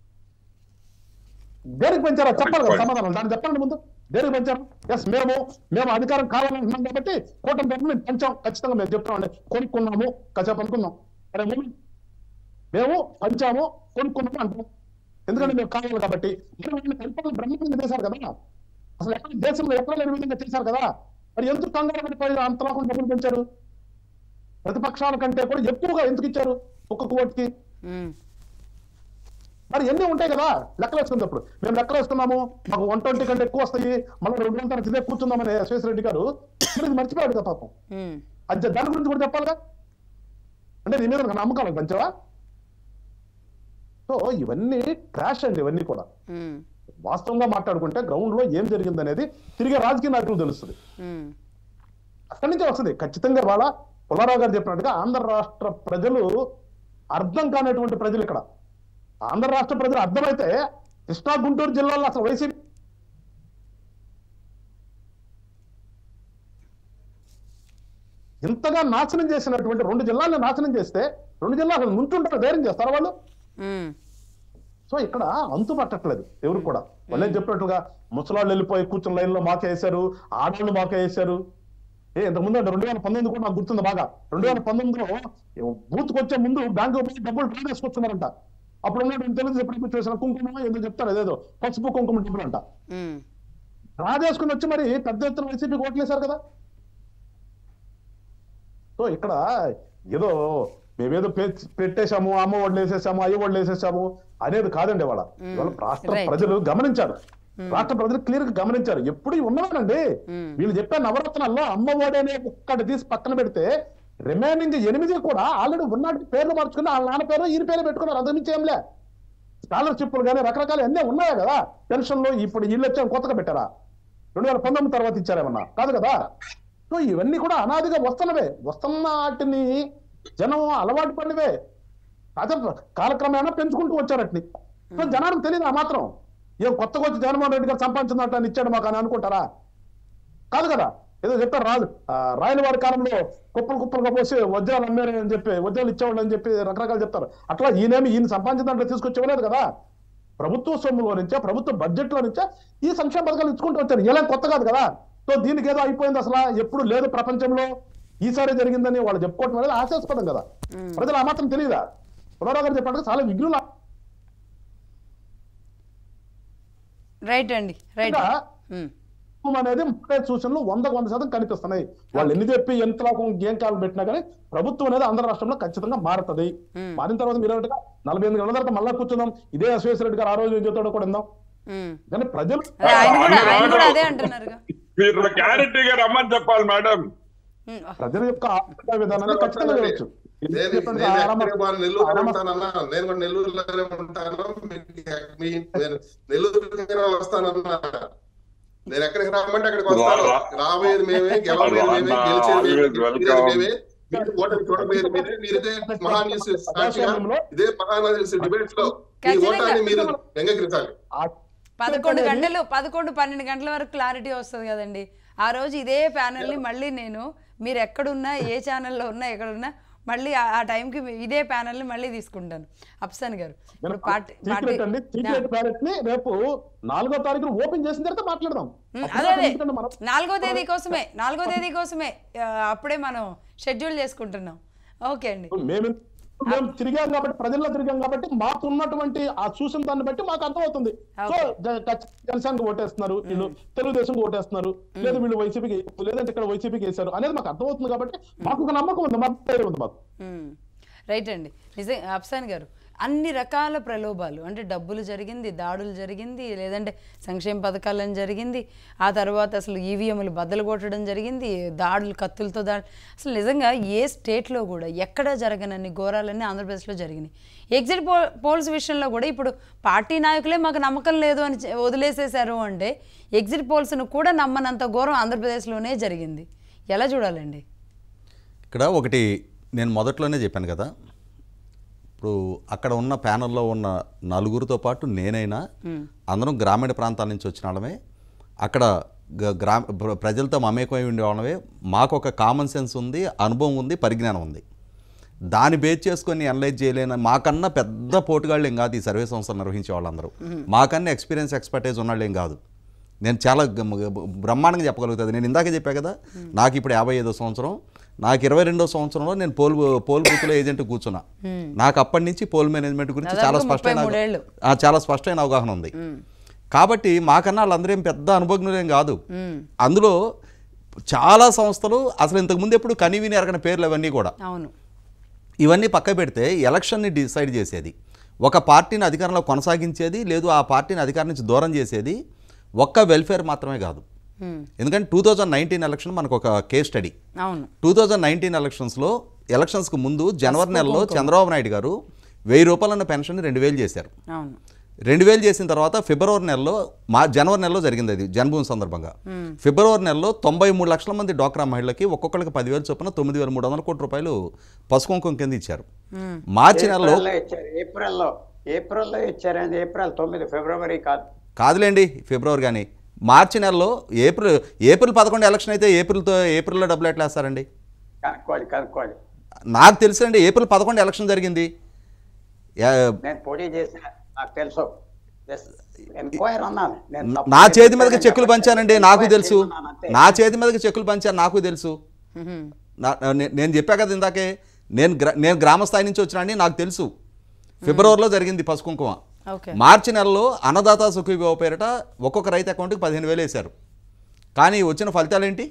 దేనికి పెంచారో చెప్పాలి కదా సమాధానం దాన్ని చెప్పండి ముందు దేనికి పెంచారు ఎస్ మేము మేము అధికారం కావాలంటున్నాం కాబట్టి కూటమి తరఫున మేము పెంచాం ఖచ్చితంగా మేము చెప్తామండి కొనుక్కున్నాము కాసేపు అనుకున్నాం అరే ముందు మేము పంచాము కొనుక్కున్నాము అంటాం ఎందుకంటే మేము కావాలి కాబట్టి మరి వాళ్ళని పరిపాలన బ్రహ్మాండంగా చేశారు కదా అసలు ఎక్కడ దేశంలో ఎక్కడ లేని విధంగా చేశారు కదా మరి ఎందుకు కంగారు పడిపోయి అంతలా డబ్బులు పెంచారు ప్రతిపక్షాల కంటే కూడా ఎక్కువగా ఎందుకు ఇచ్చారు ఒక్కొక్క ఓటుకి ఉమ్, మరి ఎన్ని ఉంటాయి కదా లెక్కలు వేసుకున్నప్పుడు మేము లెక్కలు వేసుకున్నాము మాకు వన్ ట్వంటీ కంటే ఎక్కువ వస్తాయి మళ్ళీ రెండు గంటల తర్వాత ఇదే కూర్చుందామని యశ్వేశ్వర రెడ్డి గారు మరి ఇది మర్చిపోయాడు కదా పాపం ఉమ్, అది దాని గురించి కూడా చెప్పాలిగా అంటే నీ మీద నాకు నమ్మకాలు పంచవా సో ఇవన్నీ క్రాష్ అండి ఇవన్నీ కూడా ఉమ్, వాస్తవంగా మాట్లాడుకుంటే గ్రౌండ్ లో ఏం జరిగింది అనేది తిరిగే రాజకీయ నాయకులు తెలుస్తుంది ఉమ్, అక్కడి నుంచే వస్తుంది ఖచ్చితంగా వాళ్ళ పుల్లారావు గారు చెప్పినట్టుగా ఆంధ్ర రాష్ట్ర ప్రజలు అర్థం కానటువంటి ప్రజలు ఇక్కడ ఆంధ్ర రాష్ట్ర ప్రజలు అర్థమైతే కృష్ణా గుంటూరు జిల్లాలో అసలు వైసీపీ ఇంతగా నాశనం చేసినటువంటి రెండు జిల్లాలను నాశనం చేస్తే రెండు జిల్లాలు ముంచుంటారు ధైర్యం చేస్తారు వాళ్ళు ఉమ్, సో ఇక్కడ అంతు పట్టట్లేదు ఎవరు కూడా వాళ్ళే చెప్పినట్టుగా ముసలాళ్ళు వెళ్ళిపోయి కూర్చుని లైన్ లో మాకే వేశారు ఆడవాళ్ళు మాకే వేశారు ఏ ఇంతకుముందు అంటే రెండు వేల పంతొమ్మిది కూడా నాకు గుర్తుంది బాగా రెండు వేల పంతొమ్మిదిలో బూత్కి వచ్చే ముందు బ్యాంకు పోయి డబ్బులు డ్రా చేసుకొచ్చున్నారంట అప్పుడు ఉన్నటువంటి తెలుగు ఎప్పుడు చూసిన కుంకుమ ఏదో చెప్తారు అదేదో పసుపు కుంకుమ డబ్బులు అంట ఉమ్, డ్రా చేసుకుని వచ్చి మరి పెద్ద ఎత్తున వైసీపీకి ఓట్లేశారు కదా సో ఇక్కడ ఏదో మేమేదో పె- పెట్టేశాము అమ్మ ఒళ్ళు వేసేసాము అయ్య ఒళ్ళు వేసేసాము అనేది కాదండి వాళ్ళ ఇవాళ రాష్ట్ర Right. ప్రజలు గమనించారు రాష్ట్ర ప్రజలు క్లియర్ గా గమనించారు ఎప్పుడు ఇవి ఉన్నవేనండి వీళ్ళు చెప్పే నవరత్నాల్లో అమ్మ ఒడి అనే ఒక్కటి తీసి పక్కన పెడితే రిమైనింగ్ ఎనిమిది కూడా ఆల్రెడీ ఉన్నట్టు పేర్లు మార్చుకుని వాళ్ళ నాన్న పేరు ఈయన పేరు పెట్టుకున్నారు అంతకుమించి ఏంలే స్కాలర్షిప్లు కానీ రకరకాల అన్నీ ఉన్నాయా కదా పెన్షన్లు ఇప్పుడు ఇల్లు వచ్చాము కొత్తగా పెట్టారా రెండు వేల పంతొమ్మిది తర్వాత ఇచ్చారేమన్నా కాదు కదా సో ఇవన్నీ కూడా అనాదిగా వస్తున్నవే వస్తున్న వాటిని జనం అలవాటు పడినవే అదే కాలక్రమేణా పెంచుకుంటూ వచ్చారట్ని సో జనానికి తెలియదు ఆ మాత్రం ఏం కొత్తగా వచ్చి జగన్మోహన్ రెడ్డి గారు సంపాదించినట్టు అని ఇచ్చాడు మాకు అని అనుకుంటారా కాదు కదా ఏదో చెప్పారు రాజు ఆ, రాయల వారి కాలంలో కుప్పలు కుప్పలుగా పోసి వజ్రాలు అమ్మారు అని చెప్పి వజ్రాలు ఇచ్చేవాళ్ళు అని చెప్పి రకరకాలు చెప్తారు అట్లా ఈయనేమి ఈయన సంపాదించిన దాంట్లో తీసుకొచ్చేవాలేదు కదా ప్రభుత్వ సొమ్ములో నుంచే ప్రభుత్వ బడ్జెట్ లో నుంచే ఈ సంక్షేమ పథకాలు ఇచ్చుకుంటూ వచ్చారు ఇలా కొత్త కాదు కదా సో దీనికి ఏదో అయిపోయింది అసలు ఎప్పుడు లేదు ప్రపంచంలో ఈసారి జరిగిందని వాళ్ళు చెప్పుకోవటం అనేది ఆశాస్పదం కదా ప్రజలు ఆ మాత్రం తెలియదా పునరావు గారు చెప్పినట్టు చాలా విఘ్నులు రైట్ అండి రైట్ ఇంకా ఉమ్, ప్రభుత్వం అనేది ముప్పై సూచనలు వందకు వంద శాతం కనిపిస్తున్నాయి వాళ్ళు ఎన్ని చెప్పి ఎంత ఏం కాలం పెట్టినా కానీ ప్రభుత్వం అనేది ఆంధ్ర రాష్ట్రంలో ఖచ్చితంగా మారుతుంది మారిన తర్వాత మీరు అన్నట్టుగా నలభై ఎనిమిది గంటల తర్వాత మళ్ళా కూర్చుందాం ఇదే అశ్వేశ్వర రెడ్డి గారు ఆ రోజు ఏం చెప్తాడో కూడా విందాం ఉమ్. కానీ ప్రజలు అదే ఆయన కూడా రాను, ఆయన కూడా రాను. అదే అంటున్నారుగా మీరు క్లారిటీగా రమ్మని చెప్పాలి మేడం ఉమ్, ప్రజల యొక్క ఆర్థిక విధానాన్ని ఖచ్చితంగా చేయొచ్చు నేను చెప్పండి, నేను ఆరామ- ఎక్కడికి పోను, నెల్లూరులో ఆరామ- ఉంటానన్నా నేను కూడా నెల్లూరులోనే ఉంటాను మీకు మీ నేను నెల్లూరుకైనా వస్తానన్నా నేను ఎక్కడికి రమ్మంటే అక్కడికి వస్తాను రా- రాబోయేది మేమే గెలవబోయేది మేమే రానా, గెలిచేది మేమే, always గెలిచేది welcome. మేమే మీరు ఓటమి చూడబోయేది మీరే మీరు ఇదే మహా న్యూస్ సాక్షిగా ఇదే మహా న్యూస్ డిబేట్స్ లో మీ ఖచ్చితంగా. ఓటాన్ని మీరు అంగీకరించాలి ఆ పదకొండు అనేది- గంటలు పదకొండు పన్నెండు గంటల వరకు క్లారిటీ వస్తుంది కదండి ఆ రోజు ఇదే ప్యానెల్ని మళ్ళీ నేను మీరు ఎక్కడున్నా ఏ ఛానల్లో ఉన్నా ఎక్కడున్నా మళ్ళీ ఆ- ఆ టైంకి మీ- ఇదే ప్యానెల్ని మళ్ళీ తీసుకుంటాను అప్సాన్ గారు ఇప్పుడు పార్టీ పార్టీ సీక్రెట్ అండి సీక్రెట్ బ్యాలెట్ ని రేపు నాలుగో తారీఖున ఓపెన్ చేసిన తర్వాత మాట్లాడదాం ఉమ్, అప్పుడు అదే అదే ఎందుకంటే మనం నాలుగో తేదీ కోసమే నాలుగో తేదీ కోసమే ఆ, అప్పుడే మనం షెడ్యూల్ చేసుకుంటున్నాం ఓకే అండి మేము మేము తిరిగాం కాబట్టి ప్రజల్లో తిరిగాం కాబట్టి మాకు ఉన్నటువంటి ఆ చూసిన దాన్ని బట్టి మాకు అర్థమవుతుంది సో జనసేనకు ఓటేస్తున్నారు వీళ్ళు తెలుగుదేశం ఓటేస్తున్నారు లేదా వీళ్ళు వైసీపీకి లేదంటే ఇక్కడ వైసీపీకి వేశారు అనేది మాకు అర్థమవుతుంది కాబట్టి మాకు ఒక నమ్మకం ఉంది మాకు ధైర్యం ఉంది మాకు మ్మ్. రైట్ అండి నిజం అప్సాన్ గారు అన్ని రకాల ప్రలోభాలు అంటే డబ్బులు జరిగింది దాడులు జరిగింది లేదంటే సంక్షేమ పథకాలని జరిగింది ఆ తర్వాత అసలు ఈవీఎంలు బద్దలు కొట్టడం జరిగింది దాడులు కత్తులతో దాడు అసలు నిజంగా ఏ స్టేట్లో కూడా ఎక్కడ జరగనన్ని ఘోరాలన్నీ ఆంధ్రప్రదేశ్లో జరిగినాయి ఎగ్జిట్ పో పోల్స్ విషయంలో కూడా ఇప్పుడు పార్టీ నాయకులే మాకు నమ్మకం లేదు అని చె- వదిలేసేశారు అంటే ఎగ్జిట్ పోల్స్ను కూడా నమ్మనంత ఘోరం ఆంధ్రప్రదేశ్లోనే జరిగింది ఎలా చూడాలండి ఇక్కడ ఒకటి నేను మొదట్లోనే చెప్పాను కదా ఇప్పుడు అక్కడ ఉన్న ప్యానల్లో ఉన్న నలుగురితో పాటు నేనైనా అందరం గ్రామీణ ప్రాంతాల నుంచి వచ్చిన వాళ్ళమే అక్కడ గ- గ్రా ప్ర- ప్రజలతో మమేకమై ఉండే వాళ్ళమే మాకు ఒక కామన్ సెన్స్ ఉంది అనుభవం ఉంది పరిజ్ఞానం ఉంది దాన్ని బేస్ చేసుకొని అనలైజ్ చేయలేని మాకన్నా పెద్ద పోటుగాళ్ళు ఏం కాదు ఈ సర్వే సంస్థలు నిర్వహించే వాళ్ళందరూ మాకన్నా ఎక్స్పీరియన్స్ ఎక్స్పర్టైజ్ ఉన్నాళ్ళు ఏం కాదు నేను చాలా గ- గ- బ్రహ్మాండంగా చెప్పగలుగుతుంది నేను ఇందాకే చెప్పా కదా నాకు ఇప్పుడు యాభై ఐదో సంవత్సరం నాకు ఇరవై రెండో సంవత్సరంలో నేను పోల్ పోల్ బూత్లో ఏజెంట్ కూర్చున్నా నాకు అప్పటి నుంచి పోల్ మేనేజ్మెంట్ గురించి చాలా దాదాపు స్పష్టమైన ముప్పై మూడేళ్ళు. ఆ, చాలా స్పష్టమైన అవగాహన ఉంది కాబట్టి మాకన్నా వాళ్ళందరూ ఏం పెద్ద అనుభవజ్ఞులేం కాదు అందులో చాలా సంస్థలు అసలు ఇంతకుముందు ఎప్పుడు కనివిని ఎరగని పేర్లు అవన్నీ కూడా అవును ఇవన్నీ పక్క పెడితే ఎలక్షన్ని డిసైడ్ చేసేది ఒక పార్టీని అధికారంలో కొనసాగించేది లేదు ఆ పార్టీని అధికారం నుంచి దూరం చేసేది ఒక్క వెల్ఫేర్ మాత్రమే కాదు మ్మ్. ఎందుకంటే టూ థౌజండ్ నైన్టీన్ ఎలక్షన్ మనకు ఒక కేస్ స్టడీ అవును టూ థౌజండ్ నైన్టీన్ ఎలక్షన్స్లో ఎలక్షన్స్కి ముందు జనవరి నెలలో చంద్రబాబు నాయుడు గారు వెయ్యి రూపాయలన్న పెన్షన్ రెండు వేలు చేశారు అవును రెండు వేలు చేసిన తర్వాత ఫిబ్రవరి నెలలో మా జనవరి నెలలో జరిగింది అది జన్మభూమి సందర్భంగా ఫిబ్రవరి నెలలో తొంభై మూడు లక్షల మంది డ్వాక్రా మహిళలకి ఒక్కొక్కరికి పదివేలు చొప్పున తొమ్మిది వేల మూడు వందల కోట్ల రూపాయలు పసుపు కుంకుమ కింద ఇచ్చారు మార్చి నెలలో ఏప్రిల్లో ఇచ్చారు ఏప్రిల్లో ఏప్రిల్లో ఇచ్చారండి ఏప్రిల్ తొమ్మిది ఫిబ్రవరి కాదు కాదులేండి ఫిబ్రవరి కానీ మార్చి నెలలో ఏప్రిల్ ఏప్రిల్ పదకొండు ఎలక్షన్ అయితే ఏప్రిల్తో ఏప్రిల్లో డబ్బులు ఎట్లా వేస్తారండి కనుక్కోవాలి కనుక్కోవాలి నాకు తెలుసండి ఏప్రిల్ పదకొండు ఎలక్షన్ జరిగింది యా- నేను పోటీ చేసిన నాకు తెలుసు ఎంక్వైర్ అన్నాను నేను తప్పు నా చేతి చెప్పాను మీదకి చెక్కులు చెప్పట్లేదు. పంచానండి నాకు Enquire తెలుసు చేయమన్నాను అంతే. నా చేతి మీదకి చెక్కులు పంచాను నాకు తెలుసు మ్మ్. నా- నే- నేను చెప్పా కదా ఇందాకే నేను గ్రా నేను గ్రామ స్థాయి నుంచి వచ్చినా నాకు తెలుసు ఫిబ్రవరిలో జరిగింది పసుపు కుంకుమ ఓకే మార్చి నెలలో అన్నదాత సుఖీభావ పేరిట ఒక్కొక్క రైతు అకౌంట్కి పదిహేను వేలు వేశారు కానీ వచ్చిన ఫలితాలు ఏంటి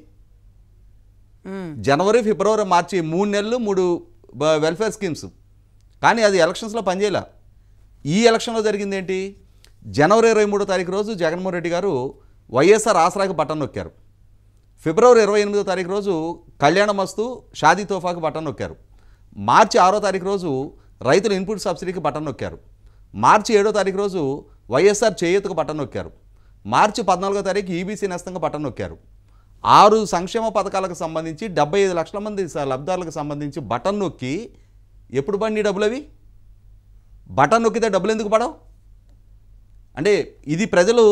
మ్మ్. జనవరి ఫిబ్రవరి మార్చి మూడు నెలలు మూడు బ- వెల్ఫేర్ స్కీమ్స్ కానీ అది ఎలక్షన్స్లో పనిచేయలే ఈ ఎలక్షన్లో జరిగింది ఏంటి జనవరి ఇరవై మూడో తారీఖు రోజు జగన్మోహన్ రెడ్డి గారు వైఎస్ఆర్ ఆసరాకి బటన్ నొక్కారు ఫిబ్రవరి ఇరవై ఎనిమిదో తారీఖు రోజు కళ్యాణ మస్తు షాదీ తోఫాకి బటన్ నొక్కారు మార్చి ఆరో తారీఖు రోజు రైతుల ఇన్పుట్ సబ్సిడీకి బటన్ నొక్కారు మార్చి ఏడో తారీఖు రోజు వైఎస్ఆర్ చేయూతకు బటన్ నొక్కారు మార్చి పద్నాలుగో తారీఖు ఈబీసీ నేస్తంగా బటన్ నొక్కారు ఆరు సంక్షేమ పథకాలకు సంబంధించి డెబ్బై ఐదు లక్షల మంది స- లబ్ధిదారులకు సంబంధించి బటన్ నొక్కి ఎప్పుడు బండి డబ్బులు అవి బటన్ నొక్కితే డబ్బులు ఎందుకు పడవు అంటే ఇది ప్రజలు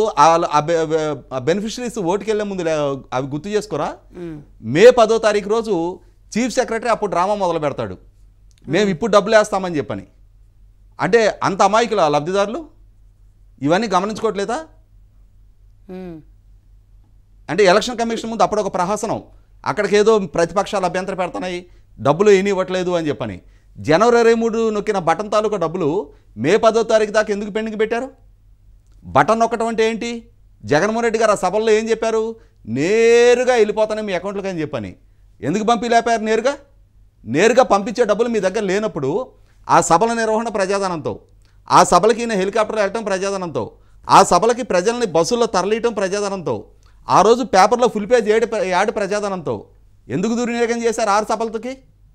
బెనిఫిషరీస్ ఓటుకి వెళ్ళే ముందు లే- అవి గుర్తు చేసుకోరా మే పదో తారీఖు రోజు చీఫ్ సెక్రటరీ అప్పుడు డ్రామా మొదలు పెడతాడు మేము ఇప్పుడు డబ్బులు వేస్తామని చెప్పని అంటే అంత అమాయకులు ఆ లబ్ధిదారులు ఇవన్నీ గమనించుకోవట్లేదా మ్మ్. అంటే ఎలక్షన్ కమిషన్ ముందు అప్పుడు ఒక ప్రహసనం అక్కడికి ఏదో ప్రతిపక్షాలు అభ్యంతర పెడుతున్నాయి డబ్బులు ఏమీ ఇవ్వట్లేదు అని చెప్పని జనవరి ఇరవై మూడు నొక్కిన బటన్ తాలూకా డబ్బులు మే పదో తారీఖు దాకా ఎందుకు పెండింగ్ పెట్టారు బటన్ నొక్కటం అంటే ఏంటి జగన్మోహన్ రెడ్డి గారు ఆ సభల్లో ఏం చెప్పారు నేరుగా వెళ్ళిపోతానే మీ అకౌంట్లోకి అని చెప్పని ఎందుకు పంపిలేపారు నేరుగా నేరుగా పంపించే డబ్బులు మీ దగ్గర లేనప్పుడు ఆ సభల నిర్వహణ ప్రజాధనంతో ఆ సభలకి ఈయన హెలికాప్టర్ వెళ్ళటం ప్రజాధనంతో ఆ సభలకి ప్రజల్ని బస్సుల్లో తరలియటం ప్రజాధనంతో ఆ రోజు పేపర్లో ఫుల్ పేజ్ ఏడు యాడ్ ప్రజాధనంతో ఎందుకు దుర్వినియోగం చేశారు ఆరు సభలతోకి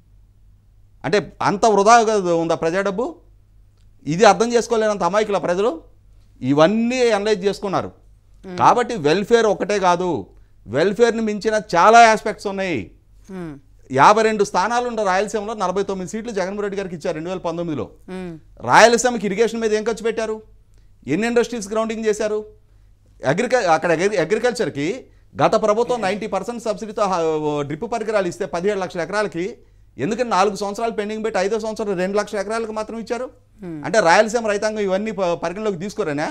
అంటే అంత వృధాగా ఉందా ప్రజా డబ్బు ఇది అర్థం చేసుకోలేనంత అమాయకుల ప్రజలు ఇవన్నీ అనలైజ్ చేసుకున్నారు కాబట్టి వెల్ఫేర్ ఒకటే కాదు వెల్ఫేర్ని మించిన చాలా ఆస్పెక్ట్స్ ఉన్నాయి మ్మ్. యాభై రెండు స్థానాలు ఉన్న రాయలసీమలో నలభై తొమ్మిది సీట్లు జగన్మోహన్ రెడ్డి గారికి ఇచ్చారు రెండు వేల పంతొమ్మిదిలో మ్మ్. రాయలసీమకి ఇరిగేషన్ మీద ఏం ఖర్చు పెట్టారు ఎన్ని ఇండస్ట్రీస్ గ్రౌండింగ్ చేశారు అగ్రికల్ అక్కడ అగ్రి అగ్రికల్చర్కి గత ప్రభుత్వం నైంటీ పర్సెంట్ సబ్సిడీతో డ్రిప్ పరికరాలు ఇస్తే పదిహేడు లక్షల ఎకరాలకి ఎందుకని నాలుగు సంవత్సరాలు పెండింగ్ పెట్టి ఐదో సంవత్సరం రెండు లక్షల ఎకరాలకు మాత్రం ఇచ్చారు అంటే రాయలసీమ రైతాంగం ఇవన్నీ ప- పరిగణలోకి తీసుకోరేనా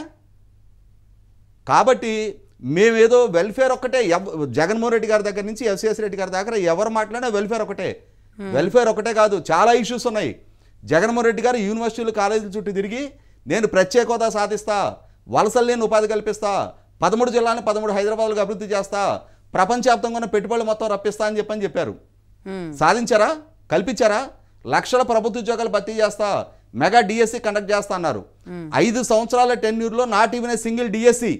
కాబట్టి మేమేదో వెల్ఫేర్ ఒక్కటే ఎవ- జగన్మోహన్ రెడ్డి గారి దగ్గర నుంచి ఎస్ఎస్ రెడ్డి గారి దగ్గర ఎవరు మాట్లాడినా వెల్ఫేర్ ఒకటే వెల్ఫేర్ ఒకటే కాదు చాలా ఇష్యూస్ ఉన్నాయి జగన్మోహన్ రెడ్డి గారు యూనివర్సిటీలు కాలేజీల చుట్టూ తిరిగి నేను ప్రత్యేక హోదా సాధిస్తా వలసలు నేను ఉపాధి కల్పిస్తా పదమూడు జిల్లాలను పదమూడు హైదరాబాద్లకు అభివృద్ధి చేస్తా ప్రపంచవ్యాప్తంగా ఉన్న పెట్టుబడులు మొత్తం రప్పిస్తా అని చెప్పని చెప్పారు మ్మ్. సాధించారా కల్పించారా లక్షల ప్రభుత్వ ఉద్యోగాలు భర్తీ చేస్తా మెగా డిఎస్సి కండక్ట్ చేస్తా అన్నారు ఐదు సంవత్సరాల టెన్యూర్లో not even a single DSC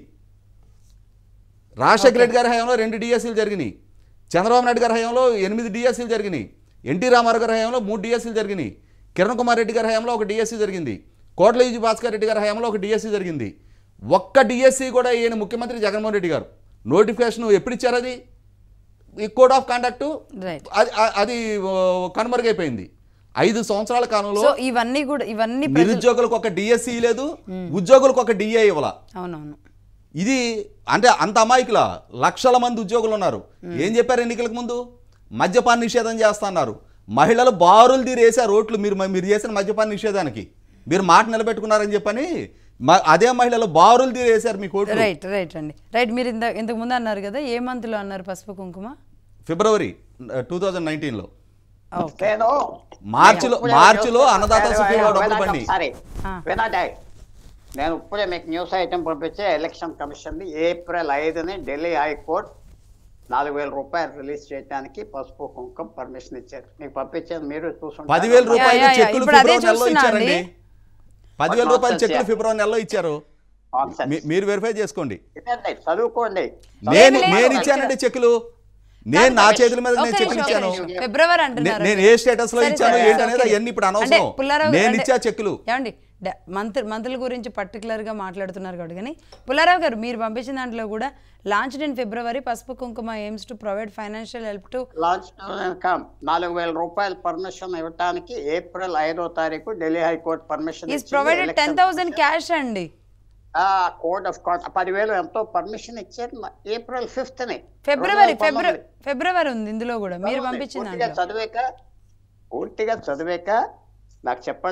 Rajasekhara Reddy గారి హయాంలో రెండు డిఎస్సీలు జరిగినాయి చంద్రబాబు నాయుడు గారి హయాంలో ఎనిమిది డిఎస్సీలు జరిగినాయి ఎన్టీ రామారావు గారి హయాంలో మూడు డిఎస్సీలు జరిగినాయి కిరణ్ కుమార్ రెడ్డి గారి హయాంలో ఒక డిఎస్సీ జరిగింది కోట్ల ఈజీ భాస్కర్ రెడ్డి గారి హయాంలో ఒక డిఎస్సీ జరిగింది ఒక్క డిఎస్సీ కూడా ఈయన ముఖ్యమంత్రి జగన్మోహన్ రెడ్డి గారు నోటిఫికేషన్ ఎప్పుడు ఇచ్చారు అది ఈ కోడ్ ఆఫ్ కాండక్ట్ రైట్ అది అ- అది ఓ, కనుమరుగైపోయింది ఐదు సంవత్సరాల కాలంలో సో ఇవన్నీ కూడా ఇవన్నీ ప్రజలు నిరుద్యోగులకు ఒక డిఎస్సి లేదు ఉద్యోగులకు ఒక డిఏ ఇవ్వాల అవునవును ఇది అంటే అంత అమాయకుల లక్షల మంది ఉద్యోగులు ఉన్నారు ఏం చెప్పారు ఎన్నికలకు ముందు మద్యపాన నిషేధం చేస్తా అన్నారు మహిళలు బారులు తీరేసారు ఓట్లు మీరు మీరు చేసిన మద్యపాన నిషేధానికి మీరు మాట నిలబెట్టుకున్నారని చెప్పని మ- అదే మహిళలు బారులు తీరేసారు మీ ఓట్లు రైట్ రైట్ అండి రైట్ మీరు ఇంత ఇంతకు ముందు అన్నారు కదా ఏ మంత్లో అన్నారు పసుపు కుంకుమ ఫిబ్రవరి టూ థౌజండ్ నైన్టీన్లో ఓకే నేను మార్చిలో ఇప్పుడే మార్చిలో న్యూస్ అన్నదాత ఐటమ్ సుఖీభావ డబ్బులు వినండి పడినాయి ఒకసారి. ఆ. వినండి నేను ఇప్పుడే మీకు న్యూస్ ఐటమ్ పంపించే ఎలక్షన్ కమిషన్ ఏప్రిల్ ఐదుని ఢిల్లీ హైకోర్టు నాలుగు వేల రూపాయలు రిలీజ్ చేయడానికి పసుపు కుంకుమ పర్మిషన్ ఇచ్చారు మీకు పంపించేది మీరు చూసుంటారు పదివేల రూపాయలు యా, యా, చెక్కులు ఇప్పుడు అదే ఫిబ్రవరి నెలలో చూస్తున్నా ఇచ్చారండి అండి. పదివేల What రూపాయలు nonsense, చెక్కులు yeah. ఫిబ్రవరి నెలలో ఇచ్చారు Nonsense. మీ- మీరు వెరిఫై చేసుకోండి వినండి, చదువుకోండి నేను లేదు. నేను ఇచ్చానండి చెక్కులు నేను నా చేతుల మీద నేను ఒక్క చెక్కులు నిమిషం, ఇచ్చాను ఒక్క నిమిషం. ఫిబ్రవరి నే- అంటున్నారు నేను ఏ స్టేటస్ లో సరే, ఇచ్చాను సరే, ఏంటనేది ఓకే. అవన్నీ ఇప్పుడు అంటే అనవసరం పుల్లారావు నేను అంటే- ఇచ్చా చెక్కులు ఏమండి డ- మంత్రి మంత్రుల గురించి పర్టికులర్ గా మాట్లాడుతున్నారు కాబట్టి కానీ పుల్లారావు గారు మీరు పంపించిన దాంట్లో కూడా లాంచ్ ఇన్ ఫిబ్రవరి పసుపు కుంకుమ aims to provide financial help to launch income నాలుగు వేల రూపాయలు పర్మిషన్ ఇవ్వడానికి ఏప్రిల్ ఐదో తారీఖు Delhi high court permission is provided ten thousand cash అండి కోడ్ ఆఫ్ పదివేలు ఎంతో పర్మిషన్ ఇచ్చారు మ- ఏప్రిల్ ఫిఫ్త్ ని ఫిబ్రవరి ఫిబ్రవరి ఫిబ్రవరి ఉంది ఇందులో కూడా మీరు పంపించిన పూర్తిగా దాంట్లో చదివాక పూర్తిగా చదివాక నాకు చెప్పండి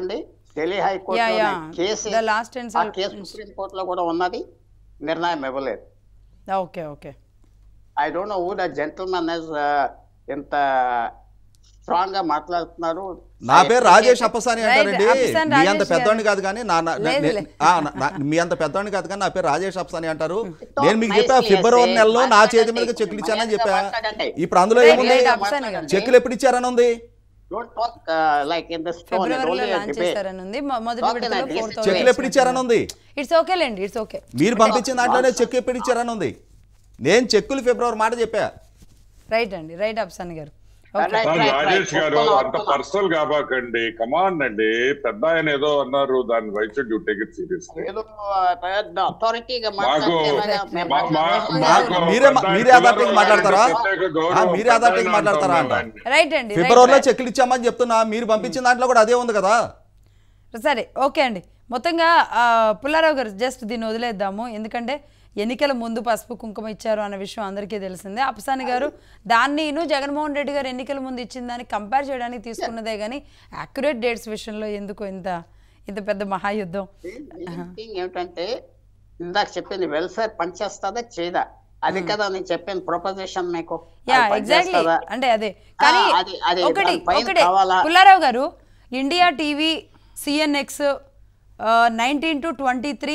ఢిల్లీ Yeah, హైకోర్టు yeah. కేసు The last and ఆ కేసు సుప్రీం కోర్టులో కూడా ఉన్నది నిర్ణయం ఇవ్వలేదు okay okay I don't know who the gentlemen ఎంత స్ట్రాంగ్ గా మాట్లాడుతున్నారు నా పేరు రాజేష్ అప్పసాని Right, అంటారండి అప్పసాని మీ అంత రాజేష్ పెద్దోడిని గారు. కాదు కానీ నా నా- లేదు, నే- లేదు. ఆ, నా- నా- మీ అంత పెద్దోడిని కాదు కానీ నా పేరు రాజేష్ అప్పసాని అంటారు Talk నేను మీకు చెప్పా nicely, ఫిబ్రవరి say, నెలలో నా చేతి మాట్లాడండి. మీదకి చెక్కులు ఇచ్చానని చెప్పా మాట్లాడండి. ఇప్పుడు అందులో Right, ఏముంది right, అప్పసాని గారు. చెక్కులు ఎప్పుడు ఇచ్చారని ఉంది don't talk like in this tone ఫిబ్రవరిలో లాంచ్ చేశారని ఉంది మొ- మొదటి Talk in విడతలో a decent ఫోర్ way. చెక్కులు ఎప్పుడు ఇచ్చారని ఉంది ఇట్స్ ఓకే లేండి ఇట్స్ ఓకే మీరు పంపించిన దాంట్లోనే చెక్ ఎప్పుడు ఇచ్చారని ఉంది నేను చెక్కులు ఫిబ్రవరి మాట చెప్పా రైట్ అండి రైట్ అప్సాని గారు okay Right, sir, right, Rajesh right. గారు ఒప్పుకున్నా, అంత ఒప్పుకున్నా. పర్సనల్ కాబాకండి కమాండ్ అండి పెద్ద ఆయన ఏదో అన్నారు దాని why should you take it serious ఏదో పెద్ద అథారిటీగా మాకు మాట్లాడితే ఎలాగా? మేము మా- మా- మాట్లాడలేదు. మాకు మీరే పెద్ద ఆయన మీరే అథారిటీకి పిల్లలు మాట్లాడతారా ప్రత్యేక గౌరవం, ఆ, మీరే పెద్ద అథారిటీకి ఆయన మాట్లాడతారా అంట అంటాం మేము. రైట్ అండి right, ఫిబ్రవరిలో right. చెక్కులు ఇచ్చామని చెప్తున్నా మీరు పంపించిన దాంట్లో కూడా అదే ఉంది కదా సరే ఓకే అండి మొత్తంగా ఆ, పుల్లారావు గారు జస్ట్ దీన్ని వదిలేద్దాము ఎందుకంటే ఎన్నికల ముందు పసుపు కుంకుమ ఇచ్చారు అన్న విషయం అందరికీ తెలిసిందే అప్సాని గారు దాన్నిను జగన్మోహన్ రెడ్డి గారు ఎన్నికల ముందు ఇచ్చిన దాన్ని కంపేర్ చేయడానికి తీసుకున్నదే కానీ యాక్యురేట్ డేట్స్ విషయంలో ఎందుకు ఇంత ఇంత పెద్ద మహాయుద్ధం Main thing ఏమిటంటే ఇందాక చెప్పింది వెల్ఫేర్ పనిచేస్తుందా చేయదా అది కదా నేను చెప్పిన ప్రొపోజిషన్ మీకు యా అది ఎగ్జాక్ట్లీ పనిచేస్తుందా? అంటే అదే కానీ ఆ, అది- అది ఒకటి దాని పైన ఒకటి కావాలా? పుల్లారావు గారు India TV CNX nineteen to twenty three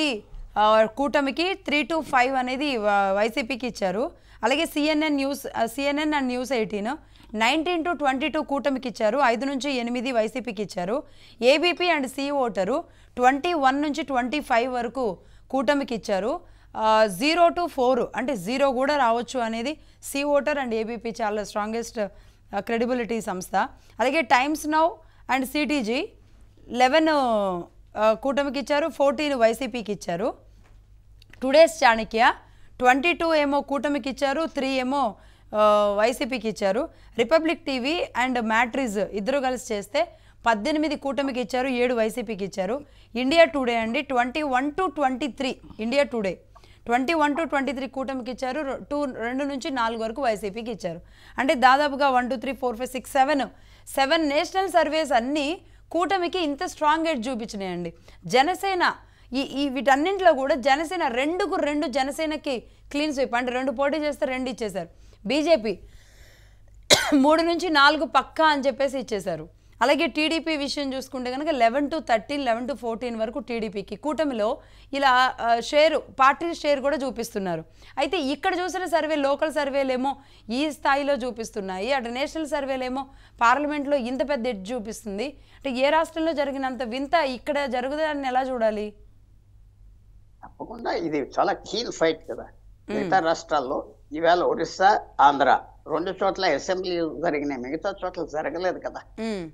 కూటమికి త్రీ టు ఫైవ్ అనేది వ- వైసీపీకి ఇచ్చారు అలాగే CNN news CNN and news eighteen nineteen to twenty two కూటమికి ఇచ్చారు ఐదు నుంచి ఎనిమిది వైసీపీకి ఇచ్చారు ABP and C voter twenty one నుంచి ట్వంటీ ఫైవ్ వరకు కూటమికి ఇచ్చారు జీరో టు ఫోర్ అంటే జీరో కూడా రావచ్చు అనేది సి ఓటర్ అండ్ ఏబీపీ చాలా స్ట్రాంగెస్ట్ క్రెడిబిలిటీ సంస్థ అలాగే Times Now and CTG eleven కూటమికి ఇచ్చారు ఫోర్టీన్ వైసీపీకి ఇచ్చారు టుడేస్ చాణక్య ట్వంటీ టూ ఏమో కూటమికి ఇచ్చారు త్రీ ఏమో ఆ, వైసీపీకి ఇచ్చారు రిపబ్లిక్ టీవీ అండ్ మ్యాట్రిజ్ ఇద్దరు కలిసి చేస్తే పద్దెనిమిది కూటమికి ఇచ్చారు ఏడు వైసీపీకి ఇచ్చారు ఇండియా టుడే అండి twenty one to twenty three India Today twenty one to twenty three కూటమికి ఇచ్చారు రె- టూ రెండు నుంచి నాలుగు వరకు వైసీపీకి ఇచ్చారు అంటే దాదాపుగా one two three four five six seven seven national surveys అన్నీ కూటమికి ఇంత స్ట్రాంగ్ ఎడ్ చూపించినాయండి జనసేన ఈ ఈ వీటన్నింటిలో కూడా జనసేన రెండుకు రెండు జనసేనకి క్లీన్ స్వీప్ అంటే రెండు పోటీ చేస్తే రెండు ఇచ్చేశారు బీజేపీ మూడు నుంచి నాలుగు పక్కా అని చెప్పేసి ఇచ్చేశారు అలాగే టీడీపీ విషయం చూసుకుంటే కనుక eleven to thirteen eleven to fourteen వరకు టీడీపీకి కూటమిలో ఇలా ఆ, షేరు పార్టీ షేర్ కూడా చూపిస్తున్నారు అయితే ఇక్కడ చూసిన సర్వే లోకల్ సర్వేలేమో ఈ స్థాయిలో చూపిస్తున్నాయి అటు నేషనల్ సర్వేలేమో పార్లమెంట్లో ఇంత పెద్ద ఎడ్జ్ చూపిస్తుంది అంటే ఏ రాష్ట్రంలో జరిగినంత వింత ఇక్కడ జరుగుతుందని ఎలా చూడాలి తప్పకుండా ఇది చాలా కీన్ ఫైట్ కదా మిగతా రాష్ట్రాల్లో ఈవేళ ఒరిస్సా ఆంధ్ర రెండు చోట్ల అసెంబ్లీ జరిగినాయి మిగతా చోట్ల జరగలేదు కదా ఉమ్,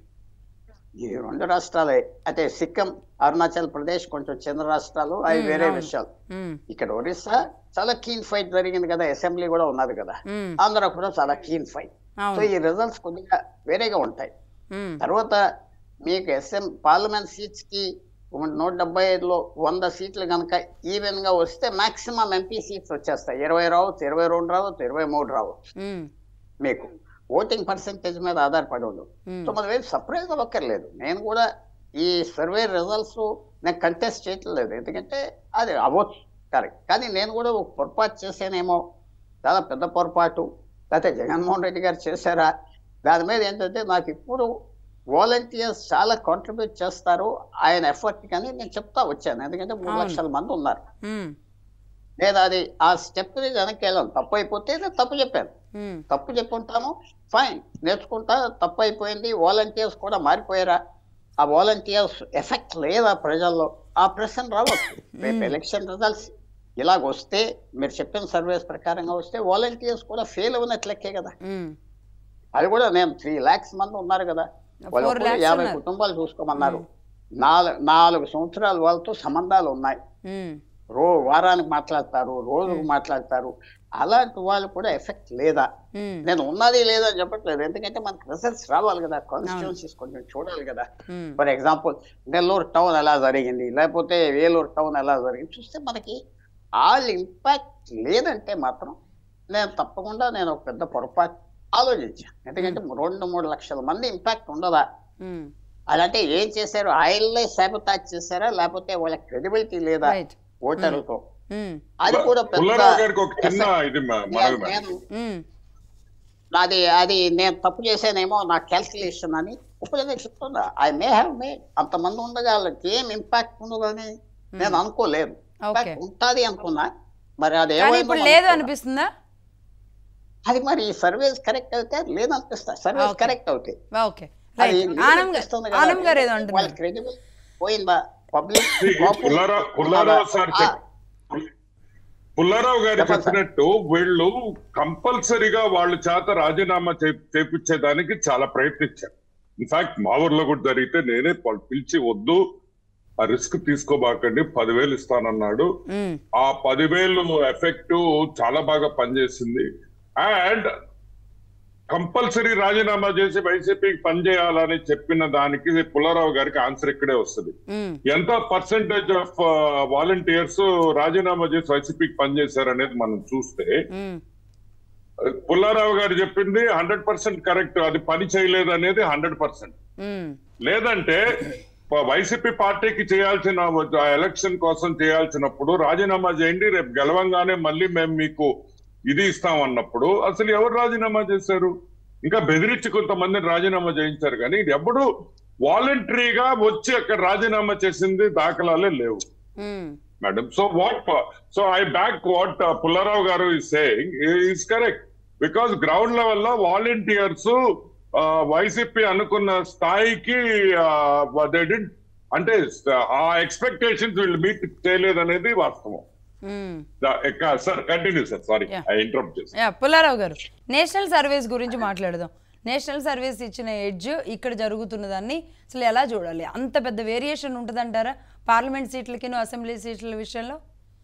ఈ రెండు రాష్ట్రాలే అయితే సిక్కిం అరుణాచల్ ప్రదేశ్ కొంచెం చిన్న రాష్ట్రాలు అవి వేరే విషయాలు ఉమ్, ఇక్కడ ఒరిస్సా చాలా కీన్ ఫైట్ జరిగింది కదా అసెంబ్లీ కూడా ఉన్నది కదా ఉమ్, ఆంధ్ర కూడా చాలా కీన్ ఫైట్ సో అవును ఈ రిజల్ట్స్ కొద్దిగా వేరేగా ఉంటాయి ఉమ్, తర్వాత మీకు ఎస్ఎం పార్లమెంట్ సీట్స్ కి నూట డెబ్బై ఐదులో వంద సీట్లు కనుక ఈవెన్ గా వస్తే మాక్సిమం ఎంపీ సీట్స్ వచ్చేస్తాయి ఇరవై రావచ్చు ఇరవై రెండు రావచ్చు ఇరవై మూడు రావచ్చు ఉమ్, మీకు ఓటింగ్ పర్సంటేజ్ మీద ఆధారపడి ఉండదు ఉమ్, సో మన వేరు సర్ప్రైజ్ అవ్వక్కర్లేదు నేను కూడా ఈ సర్వే రిజల్ట్స్ నేను కంటెస్ట్ చేయట్లేదు ఎందుకంటే అది అవ్వచ్చు కరెక్ట్ కానీ నేను కూడా ఒక పొరపాటు చేశానేమో చాలా పెద్ద పొరపాటు లేకపోతే జగన్మోహన్ రెడ్డి గారు చేశారా దాని మీద ఏంటంటే నాకు ఇప్పుడు వాలంటీర్స్ చాలా కాంట్రిబ్యూట్ చేస్తారు ఆయన ఎఫర్ట్ కానీ నేను చెప్తా వచ్చాను ఎందుకంటే మూడు అవును. లక్షల మంది ఉన్నారు ఉమ్, లేదా అది ఆ స్టెప్ వెనక్కి వెళ్ళాను తప్పు అయిపోతే నేను తప్పు చెప్పాను ఉమ్, తప్పు చెప్పుంటాను ఫైన్ నేర్చుకుంటా తప్పు అయిపోయింది వాలంటీర్స్ కూడా మారిపోయారా ఆ వాలంటీర్స్ ఎఫెక్ట్ లేదా ప్రజల్లో ఆ ప్రశ్న రావచ్చు రేపు ఎలక్షన్ రిజల్ట్స్ ఇలాగ వస్తే మీరు చెప్పిన సర్వేస్ ప్రకారంగా వస్తే వాలంటీర్స్ కూడా ఫెయిల్ అవునట్లెక్కే కదా ఉమ్, అది కూడా నేను త్రీ లాక్స్ మంది ఉన్నారు కదా వాళ్ళు Four ఒక్కరు lakhs యాభై ఉన్నారు. కుటుంబాలు చూసుకోమన్నారు నాలుగు నాలుగు సంవత్సరాలు వాళ్ళతో సంబంధాలు ఉన్నాయి ఉమ్, రో వారానికి మాట్లాడతారు రోజుకు మాట్లాడతారు అలాంటి వాళ్ళు కూడా ఎఫెక్ట్ లేదా ఉమ్, నేను ఉన్నది లేదని చెప్పట్లేదు ఎందుకంటే మనకు రిజల్ట్స్ రావాలి కదా కాన్స్టిట్యూన్సీస్ కొంచెం చూడాలి కదా um, for example Nellore town ఎలా జరిగింది లేకపోతే వేలూరు టౌన్ ఎలా జరిగింది చూస్తే మనకి ఆల్ ఇంపాక్ట్ లేదంటే మాత్రం నేను తప్పకుండా నేను ఒక పెద్ద పొరపాటు ఆలోచించాను ఎందుకంటే రెండు మూడు లక్షల మంది ఇంపాక్ట్ ఉండదా ఉమ్, అదంటే ఏం చేశారు ఆయనలే సాబితాజ్ చేశారా లేకపోతే వాళ్ళ క్రెడిబిలిటీ లేదా రైట్ ఓటర్లతో ఉమ్, అది కూడా పెద్ద పుల్లారావు గారికి ఒక చిన్న ఇది మ- మనవి మేడం. నేను ఉమ్, నాది అది నేను తప్పు చేశానేమో నా క్యాల్కులేషన్ అని ఇప్పుడు నేను చెప్తున్నా ఐ మే హ్యావ్ మేడ్ అంతమంది ఉండగా వాళ్ళకి ఏం ఇంపాక్ట్ ఉండదని నేను అనుకోలేదు ఓకే Impact ఉంటది అనుకున్నా మరి అది కానీ ఏమైందో ఇప్పుడు మనకు లేదు తెలియదు. అనిపిస్తుందా అది మరి ఈ సర్వీస్ కరెక్ట్ అయితే లేదనిపిస్తా సర్వీస్ Okay. కరెక్ట్ అవుతాయి ఓకే అది రైట్ ఆనం లేదనిపిస్తుంది కదా. ఆనం గారు ఏదో వాళ్ళ అంటున్నారు క్రెడిబుల్ పోయిందా public See, Pullarao Pullarao sir చెప్ పుల్లారావు గారు చెప్పండి సార్. చెప్పినట్టు వీళ్ళు కంపల్సరీగా వాళ్ళ చేత రాజీనామా చే- చేపించేదానికి చాలా ప్రయత్నించారు ఇన్ఫాక్ట్ మా ఊర్లో కూడా జరిగితే నేనే వాళ్ళు పిలిచి వద్దు ఆ రిస్క్ తీసుకోబాకండి పదివేలు ఇస్తానన్నాడు ఉమ్, ఆ పదివేలు ఎఫెక్ట్ చాలా బాగా పనిచేసింది అండ్ కంపల్సరీ రాజీనామా చేసి వైసీపీకి పనిచేయాలని చెప్పిన దానికి పుల్లారావు గారికి ఆన్సర్ ఇక్కడే వస్తుంది ఉమ్, ఎంత పర్సెంటేజ్ ఆఫ్ వాలంటీర్స్ రాజీనామా చేసి వైసీపీకి పనిచేశారు అనేది మనం చూస్తే ఉమ్, పుల్లారావు గారు చెప్పింది హండ్రెడ్ పర్సెంట్ కరెక్ట్ అది పని చేయలేదు అనేది హండ్రెడ్ పర్సెంట్ ఉమ్, లేదంటే ప- వైసీపీ పార్టీకి చేయాల్సిన ఎలక్షన్ కోసం చేయాల్సినప్పుడు రాజీనామా చేయండి రేపు గెలవంగానే మళ్ళీ మేము మీకు ఇది ఇస్తాం అన్నప్పుడు అసలు ఎవరు రాజీనామా చేశారు ఇంకా బెదిరించి కొంతమందిని రాజీనామా చేయించారు కానీ ఇది ఎప్పుడు వాలంటరీగా వచ్చి అక్కడ రాజీనామా చేసింది దాఖలాలే లేవు um, madam so what so I back what Pullarao గారు is saying is correct because ground level లో వాలంటీర్స్ వైసీపీ అనుకున్న స్థాయికి దే డి అంటే ఆ ఎక్స్పెక్టేషన్స్ వీళ్ళు మీట్ చేయలేదనేది వాస్తవం ఉమ్. Sir continue sir sorry Yeah. I interrupt చేస్తాను యా పుల్లారావు గారు నేషనల్ సర్వీస్ గురించి మాట్లాడదాం నేషనల్ సర్వీస్ ఇచ్చిన ఎడ్జ్ ఇక్కడ జరుగుతున్నదాన్ని అసలు ఎలా చూడాలి అంత పెద్ద వేరియేషన్ ఉంటుందంటారా పార్లమెంట్ సీట్లకి అసెంబ్లీ సీట్ల విషయంలో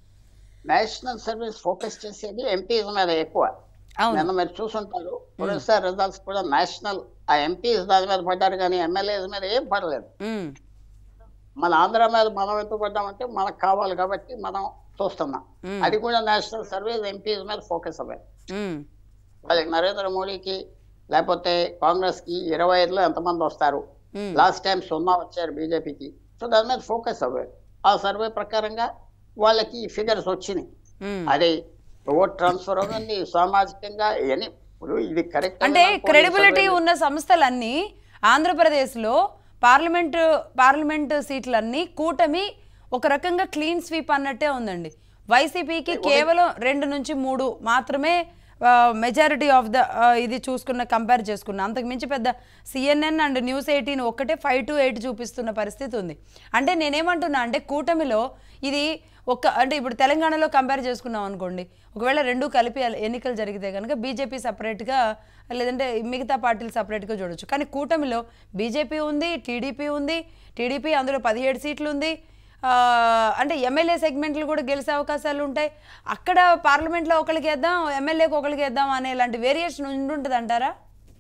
నేషనల్ సర్వీస్ ఫోకస్ చేసేది ఎంపీస్ మీద ఎక్కువ అవును నిన్న మీరు చూసుంటారు ఒరిస్సా రిజల్ట్స్ కూడా నేషనల్ ఆ ఎంపీస్ దాని మీద పడ్డారు కానీ ఎమ్మెల్యేస్ మీద ఏం పడలేదు ఉమ్, మన ఆంధ్ర మీద మనం ఎందుకు పడ్డామంటే మనకు కావాలి కాబట్టి మనం చూస్తున్నాం Hmm. అది కూడా నేషనల్ సర్వీస్ ఎంపీస్ మీద ఫోకస్ అవ్వాలి ఉమ్, వాళ్ళకి నరేంద్ర మోడీకి లేకపోతే కాంగ్రెస్ కి ఇరవై ఐదులో ఎంతమంది వస్తారు ఉమ్, లాస్ట్ టైం సున్నా వచ్చారు బీజేపీకి సో దాని మీద ఫోకస్ అవ్వాలి ఆ సర్వే ప్రకారంగా వాళ్ళకి ఫిగర్స్ వచ్చినాయి ఉమ్. అది ఓట్ ట్రాన్స్ఫర్ అవుతుంది సామాజికంగా ఇవన్నీ ఇప్పుడు ఇది కరెక్ట్ అంటే క్రెడిబిలిటీ ఉన్న సంస్థలన్నీ ఆంధ్రప్రదేశ్లో పార్లమెంటు పార్లమెంటు సీట్లన్నీ కూటమి ఒక రకంగా క్లీన్ స్వీప్ అన్నట్టే ఉందండి వైసీపీకి కేవలం రెండు నుంచి మూడు మాత్రమే మెజారిటీ ఆఫ్ ద ఇది చూసుకున్న కంపేర్ చేసుకున్న అంతకు మించి పెద్ద సిఎన్ఎన్ అండ్ న్యూస్ ఎయిటీన్ ఒక్కటే ఫైవ్ టు ఎయిట్ చూపిస్తున్న పరిస్థితి ఉంది అంటే నేనేమంటున్నా అంటే కూటమిలో ఇది ఒక అంటే ఇప్పుడు తెలంగాణలో కంపేర్ చేసుకున్నాం అనుకోండి ఒకవేళ రెండు కలిపి ఎల- ఎన్నికలు జరిగితే కనుక బీజేపీ సపరేట్గా లేదంటే మిగతా పార్టీలు సపరేట్గా చూడొచ్చు కానీ కూటమిలో బీజేపీ ఉంది టీడీపీ ఉంది టీడీపీ అందులో పదిహేడు సీట్లు ఉంది ఆ, అంటే ఎమ్మెల్యే సెగ్మెంట్లు కూడా గెలిచే అవకాశాలు ఉంటాయి అక్కడ పార్లమెంట్లో ఒకరికి వేద్దాం ఎమ్మెల్యేకి ఒకరికి వేద్దాం అనే ఇలాంటి వేరియేషన్ ఉండుంటుంది అంటారా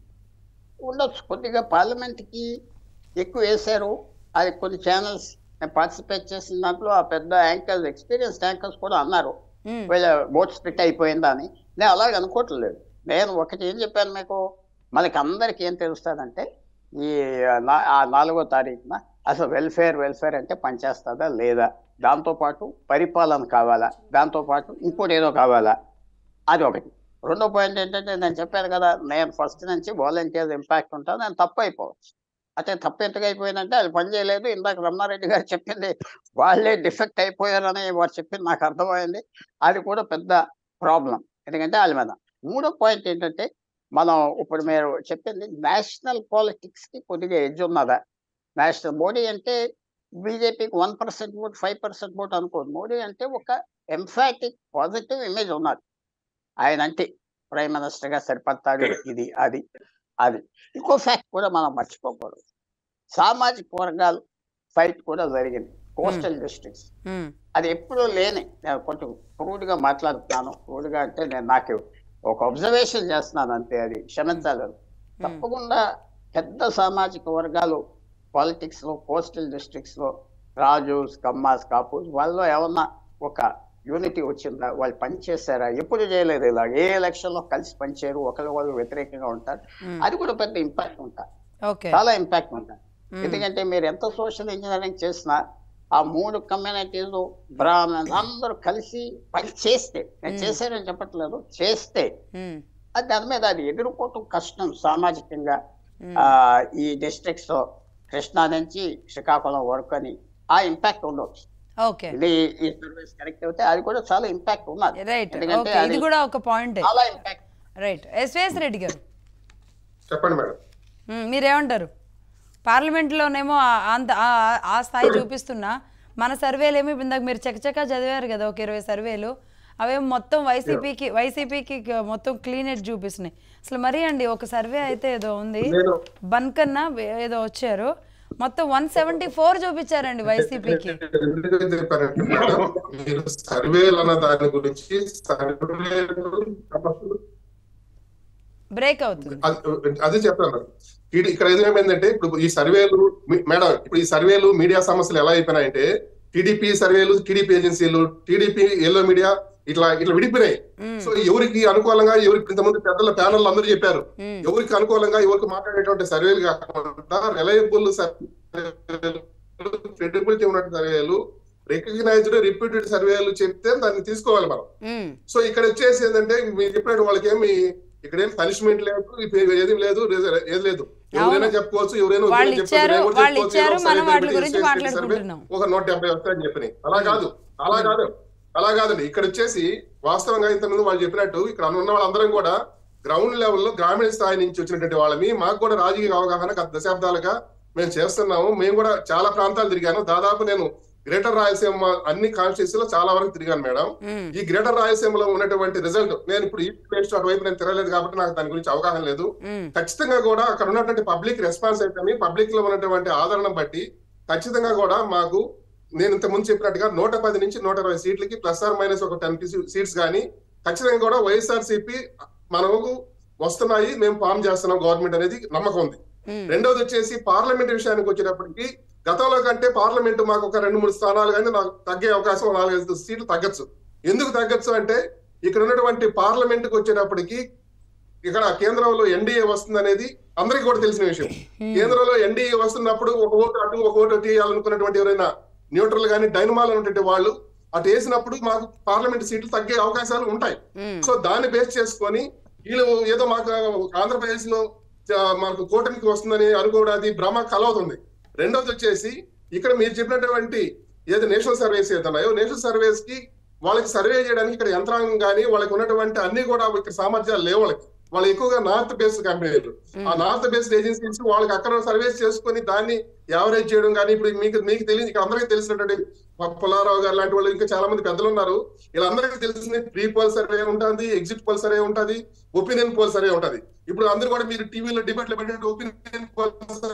ఉండొచ్చు కొద్దిగా పార్లమెంట్ కి ఎక్కువ వేశారు అది కొన్ని ఛానల్స్ నేను పార్టిసిపేట్ చేసిన దాంట్లో ఆ పెద్ద యాంకర్స్ ఎక్స్పీరియన్స్ యాంకర్స్ కూడా అన్నారు మ్మ్. వీళ్ళ ఓట్ స్ప్లిట్ అయిపోయిందా అని నేను అలాగే అనుకోవట్లేదు నేను ఒకటి ఏం చెప్పాను మీకు మనకి అందరికి ఏం తెలుస్తుందంటే ఈ నా- ఆ నాలుగో తారీఖున అసలు వెల్ఫేర్ వెల్ఫేర్ అంటే పనిచేస్తుందా లేదా దాంతోపాటు పరిపాలన కావాలా దాంతోపాటు ఇంకోటి ఏదో కావాలా అది ఒకటి రెండో పాయింట్ ఏంటంటే నేను చెప్పాను కదా నేను ఫస్ట్ నుంచి వాలంటీర్స్ ఇంపాక్ట్ ఉంటుంది నేను తప్పు అయిపోవచ్చు అంటే తప్పు ఎందుకు అయిపోయిందంటే అది పని చేయలేదు ఇందాక రమణారెడ్డి గారు చెప్పింది వాళ్ళే డిఫెక్ట్ అయిపోయారని వారు చెప్పింది నాకు అర్థమైంది అది కూడా పెద్ద ప్రాబ్లం ఎందుకంటే వాళ్ళ మీద మూడో పాయింట్ ఏంటంటే మనం ఇప్పుడు మీరు చెప్పింది నేషనల్ పాలిటిక్స్ కి కొద్దిగా ఎడ్జ్ ఉన్నదా నేషనల్ మోడీ అంటే బీజేపీకి one percent vote five percent vote అనుకోదు మోడీ అంటే ఒక ఎంఫాటిక్ పాజిటివ్ ఇమేజ్ ఉన్నది ఆయన అంటే ప్రైమ్ మినిస్టర్ గా సరిపడతాడు ఇది అది అది ఇంకో ఫ్యాక్ట్ కూడా మనం మర్చిపోకూడదు సామాజిక వర్గాలు ఫైట్ కూడా జరిగింది కోస్టల్ డిస్ట్రిక్ట్స్ మ్మ్. అది ఎప్పుడూ లేని నేను కొంచెం crude గా మాట్లాడుతున్నాను crude గా అంటే నేను నాకు ఒక అబ్జర్వేషన్ చేస్తున్నాను అంతే అది క్షమించాలి తప్పకుండా పెద్ద సామాజిక వర్గాలు పాలిటిక్స్ లో కోస్టల్ డిస్ట్రిక్ట్స్ లో రాజుస్ కమ్మాస్ కాపూస్ వాళ్ళలో ఏమన్నా ఒక యూనిటీ వచ్చిందా వాళ్ళు పనిచేశారా ఎప్పుడు చేయలేదు ఇలా ఏ ఎలక్షన్ లో కలిసి పనిచేయరు ఒకరి వాళ్ళు వ్యతిరేకంగా ఉంటారు మ్మ్. అది కూడా పెద్ద ఇంపాక్ట్ ఉంటారు ఓకే చాలా ఇంపాక్ట్ ఉంటాయి ఎందుకంటే మీరు ఎంత సోషల్ ఇంజనీరింగ్ చేసినా ఆ మూడు కమ్యూనిటీస్ బ్రాహ్మణ్ అందరూ కలిసి పని చేస్తే నేను చేశానని చెప్పట్లేదు చేస్తే ఉమ్, అది దాని మీద అది ఎదుర్కోవటం కష్టం సామాజికంగా ఆ, ఈ డిస్ట్రిక్ట్స్ కృష్ణా నుంచి శ్రీకాకుళం వరకు అని ఆ ఇంపాక్ట్ ఉండవచ్చు ఓకే ఇది ఈ సర్వీస్ కరెక్ట్ అయితే అది కూడా చాలా ఇంపాక్ట్ ఉన్నది రైట్ ఎందుకంటే ఓకే అది ఇది కూడా ఒక పాయింట్ చాలా ఇంపాక్ట్ రైట్ ఎస్వేఎస్ రెడ్డి గారు చెప్పండి మేడం మ్మ్, మీరేమంటారు పార్లమెంట్లోనేమో ఆ- అంత ఆ- ఆ స్థాయి చూపిస్తున్నా మన సర్వేలు ఏమి ఇందాక మీరు చకచకా చదివారు కదా ఒక ఇరవై సర్వేలు అవేమో మొత్తం వైసీపీకి వైసీపీకి మొత్తం క్లీన్ ఎడ్ చూపిస్తున్నాయి అసలు మరీ అండి ఒక సర్వే అయితే ఏదో ఉంది నేను బన్కన్నా వే- ఏదో వచ్చారు మొత్తం వన్ సెవెంటీ ఫోర్ చూపించారండి వైసీపీకి ఎందుకు చెప్పారంటే మేడం మీరు సర్వేలు అన్న దాని గురించి సర్వేలు సమస్యలు బ్రేక్ అవుతుంది అది- అదే చెప్తాను ఇది ఇక్కడ ఏమైందంటే ఇప్పుడు ఈ సర్వేలు మీ- మేడం ఇప్పుడు ఈ సర్వేలు మీడియా సమస్యలు ఎలా అయిపోయినాయంటే టీడీపీ సర్వేలు టీడీపీ ఏజెన్సీలు టీడీపీ ఎల్లో మీడియా ఇట్లా ఇట్లా విడిపోయినాయి సో ఎవరికి అనుకూలంగా ఎవరికి ఇంతమంది పెద్దల ప్యానల్ అందరూ చెప్పారు ఎవరికి అనుకూలంగా ఎవరికి మాట్లాడేటువంటి సర్వేలు కాకుండా రిలయబుల్ క్రెడిబిలిటీ ఉన్నటువంటి సర్వేలు రికగ్నైజ్డ్ రిపీటెడ్ సర్వేలు చెప్తే దాన్ని తీసుకోవాలి మనం మ్మ్. సో ఇక్కడ వచ్చేసి ఏంటంటే మీరు చెప్పినట్టు వాళ్ళకి ఏమి ఇక్కడ ఏం పనిష్మెంట్ లేదు ఇప్పుడు ఏది లేదు రిజ- ఏది లేదు ఎవరైనా చెప్పుకోవచ్చు ఎవరైనా వాళ్ళు వద్దని ఇచ్చారు, చెప్పొచ్చు, ఎవరు వాళ్ళు చెప్పుకోవచ్చు, ఇచ్చారు, ఏదో మనం సర్వే వాటి పెట్టి గురించి చేసి మాట్లాడుకుంటున్నాం. సర్వే ఒక నూట డెబ్బై వస్తాయని చెప్పినాయి అలా కాదు అలా కాదు అలా కాదండి ఇక్కడ వచ్చేసి వాస్తవంగా ఇంతకుముందు వాళ్ళు చెప్పినట్టు ఇక్కడ ఉన్న వాళ్ళందరం కూడా గ్రౌండ్ లెవెల్లో గ్రామీణ స్థాయి నుంచి వచ్చినటువంటి వాళ్ళమి మాకు కూడా రాజకీయ అవగాహన గత దశాబ్దాలుగా మేము చేస్తున్నాము మేము కూడా చాలా ప్రాంతాలు తిరిగాను దాదాపు నేను గ్రేటర్ రాయలసీమ అన్ని కాన్స్టిట్యూన్సీలో చాలా వరకు తిరిగాను మేడం మ్మ్. ఈ గ్రేటర్ రాయలసీమలో ఉన్నటువంటి రిజల్ట్ నేను ఇప్పుడు ఈస్ట్ వెస్ట్ అటువైపు నేను తిరగలేదు కాబట్టి నాకు దాని గురించి అవగాహన లేదు మ్మ్. ఖచ్చితంగా కూడా అక్కడ ఉన్నటువంటి పబ్లిక్ రెస్పాన్స్ అయితే పబ్లిక్ లో ఉన్నటువంటి ఆదరణ బట్టి ఖచ్చితంగా కూడా మాకు నేను ఇంత ముందు చెప్పినట్టుగా నూట పది నుంచి నూట ఇరవై సీట్లకి ప్లస్ ఆర్ మైనస్ ఒక టెన్ సీట్స్ కానీ ఖచ్చితంగా కూడా వైఎస్ఆర్ సిపి మనకు వస్తున్నాయి మేము ఫామ్ చేస్తున్నాం గవర్నమెంట్ అనేది నమ్మకం ఉంది మ్మ్. రెండోది వచ్చేసి పార్లమెంట్ విషయానికి వచ్చేటప్పటికి గతంలో కంటే పార్లమెంట్ మాకు ఒక రెండు మూడు స్థానాలు కానీ నాకు తగ్గే అవకాశం ఒక నాలుగైదు సీట్లు తగ్గచ్చు ఎందుకు తగ్గచ్చు అంటే ఇక్కడ ఉన్నటువంటి పార్లమెంట్ కి వచ్చేటప్పటికి ఇక్కడ కేంద్రంలో ఎన్డీఏ వస్తుంది అనేది అందరికీ కూడా తెలిసిన విషయం కేంద్రంలో ఎన్డీఏ వస్తున్నప్పుడు ఒక ఓటు అటు ఒక ఓటు తీయాలనుకున్నటువంటి ఎవరైనా న్యూట్రల్ గానీ డైనమాల్ ఉన్నటువంటి వాళ్ళు అటు వేసినప్పుడు మాకు పార్లమెంట్ సీట్లు తగ్గే అవకాశాలు ఉంటాయి మ్మ్. సో దాన్ని బేస్ చేసుకొని వీళ్ళు ఏదో మాకు ఆంధ్రప్రదేశ్ లో ఆ, మనకు కూటమికి వస్తుందని అనుకోవడం అది భ్రమ కలవుతుంది రెండోది వచ్చేసి ఇక్కడ మీరు చెప్పినటువంటి ఏదో నేషనల్ సర్వేస్ ఏదన్నాయో నేషనల్ సర్వేస్ కి వాళ్ళకి సర్వే చేయడానికి ఇక్కడ యంత్రాంగం కానీ వాళ్ళకి ఉన్నటువంటి అన్ని కూడా ఇక్కడ సామర్థ్యాలు లేవు వాళ్ళకి వాళ్ళు ఎక్కువగా నార్త్ బేస్డ్ కంపెనీలు ఆ నార్త్ బేస్డ్ ఏజెన్సీస్ వాళ్ళకి అక్కడ సర్వేస్ చేసుకొని దాన్ని యావరేజ్ చేయడం కానీ ఇప్పుడు మీకు మీకు తెలియదు ఇక్కడ అందరికీ తెలిసినటువంటి పుల్లారావు గారు లాంటి వాళ్ళు ఇంకా చాలా మంది పెద్దలు ఉన్నారు వీళ్ళందరికీ తెలిసింది ప్రీ పోల్ సర్వే ఉంటుంది ఎగ్జిట్ పోల్ సర్వే ఉంటుంది ఒపీనియన్ పోల్ సర్వే ఉంటది ఇప్పుడు అందరూ కూడా మీరు టీవీలో డిబేట్లు పెట్టినట్టు ఒపీనియన్ పోల్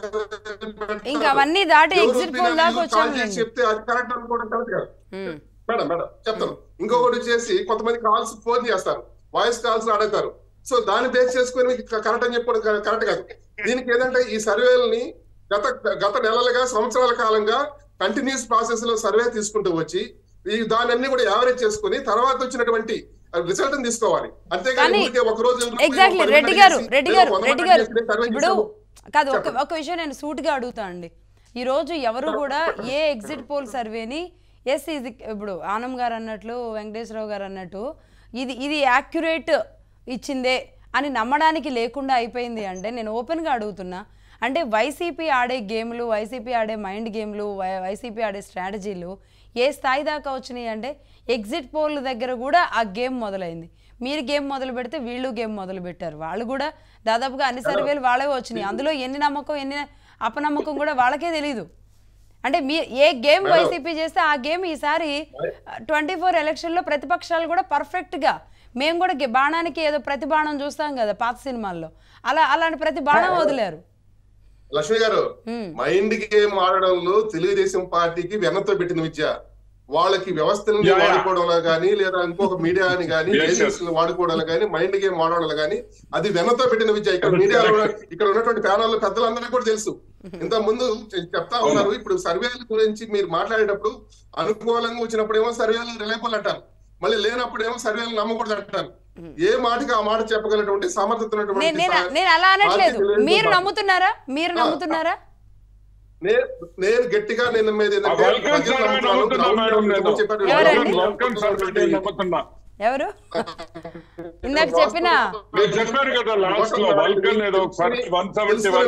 ఇంకా అవన్నీ దాటి ఎగ్జిట్ పోల్ దాకా వచ్చాము చెప్తే అది కరెక్ట్ అనుకోవడం కరెక్ట్ కాదు మ్మ్. మేడం మేడం చెప్తాను ఇంకొకటి వచ్చేసి కొంతమంది కాల్స్ ఫోన్ చేస్తారు వాయిస్ కాల్స్ అడుగుతారు సో దాన్ని బేస్ చేసుకొని మీకు కరెక్ట్ అని చెప్పడం కరెక్ట్ కాదు దీనికి ఏంటంటే ఈ సర్వేలని గత గత నెలలుగా సంవత్సరాల కాలంగా కంటిన్యూస్ ప్రాసెస్ లో సర్వే తీసుకుంటూ వచ్చి ఈ దాని అన్ని కూడా యావరేజ్ చేసుకుని తర్వాత వచ్చినటువంటి రిజల్ట్ తీసుకోవాలి అంతేగాని కానీ ఊరికే ఒక రోజు ఎగ్జాక్ట్లీ పది రెడ్డి గంటలు గారు చేసి, రెడ్డి ఏదో గారు వంద రెడ్డి గంటలు గారు చేసి survey ఇప్పుడు చేసాము. కాదు ఒక చెప్పండి. ఒక విషయం నేను సూటిగా అడుగుతా అండి ఈ రోజు ఎవరు కూడా ఏ ఎగ్జిట్ పోల్ సర్వేని ఎస్ ఇది ఇప్పుడు ఆనం గారు అన్నట్లు వెంకటేశ్వరరావు గారు అన్నట్టు ఇది ఇది యాక్యురేట్ ఇచ్చిందే అని నమ్మడానికి లేకుండా అయిపోయింది అంటే నేను ఓపెన్గా అడుగుతున్నా అంటే వైసీపీ ఆడే గేమ్లు వైసీపీ ఆడే మైండ్ గేమ్లు వై- వైసీపీ ఆడే స్ట్రాటజీలు ఏ స్థాయి దాకా వచ్చినాయి అంటే ఎగ్జిట్ పోల్ దగ్గర కూడా ఆ గేమ్ మొదలైంది మీరు గేమ్ మొదలు పెడితే వీళ్ళు గేమ్ మొదలు పెట్టారు వాళ్ళు కూడా దాదాపుగా అన్ని సర్వేలు వాళ్ళే వచ్చినాయి అందులో ఎన్ని నమ్మకం ఎన్ని అపనమ్మకం కూడా వాళ్ళకే తెలియదు అంటే మీ ఏ గేమ్ వైసీపీ చేస్తే ఆ గేమ్ ఈసారి ట్వంటీ ఫోర్ ఎలక్షన్లో ప్రతిపక్షాలు కూడా పర్ఫెక్ట్గా మేము కూడా గే- బాణానికి ఏదో ప్రతి బాణం చూస్తాం కదా పాత సినిమాల్లో అలా అలాంటి ప్రతి బాణం వదిలేరు లక్ష్మి గారు మ్మ్. మైండ్ గేమ్ ఆడడంలో తెలుగుదేశం పార్టీకి వెన్నతో పెట్టిన విద్య వాళ్ళకి వ్యవస్థలను Yeah, yeah. వాడుకోవడంలో కానీ లేదా ఇంకొక మీడియాని కానీ Yes, yes. ఏజెన్సీలను వాడుకోవడంలో కానీ మైండ్ గేమ్ వాడడంలో కానీ అది వెన్నతో పెట్టిన విద్య ఇక్కడ మీడియాలో ఇక్కడ ఉన్నటువంటి ప్యానల్ పెద్దలందరికీ కూడా తెలుసు ఇంత ముందు చె- చెప్తా ఉన్నారు ఇప్పుడు సర్వేల గురించి మీరు మాట్లాడేటప్పుడు అనుకూలంగా వచ్చినప్పుడు ఏమో సర్వేలు రిలయబుల్ అంటారు మళ్ళీ లేనప్పుడు ఏమో సర్వేలు నమ్మకూడదు అంటారు ఏ మాటకి ఆ మాట చెప్పగలటువంటి సామర్థ్యత ఉన్నటువంటి నేను నేను సా- నేను అలా అనట్లేదు పార్టీ తెలియదు మీరు పార్టీ. నమ్ముతున్నారా మీరు ఆ, నమ్ముతున్నారా నే- నేను గట్టిగా నేను మీద ఆ వల్కన్ సర్వే నమ్ముతున్నా మేడం నేను ఎవరండి? వల్కన్ సర్వే నేను నమ్ముతున్నా ఎవరు ఇందాక చెప్పిన మీరు చెప్పారు కదా లాస్ట్ లో వల్కన్ ఏదో ఒకసారి one seventy one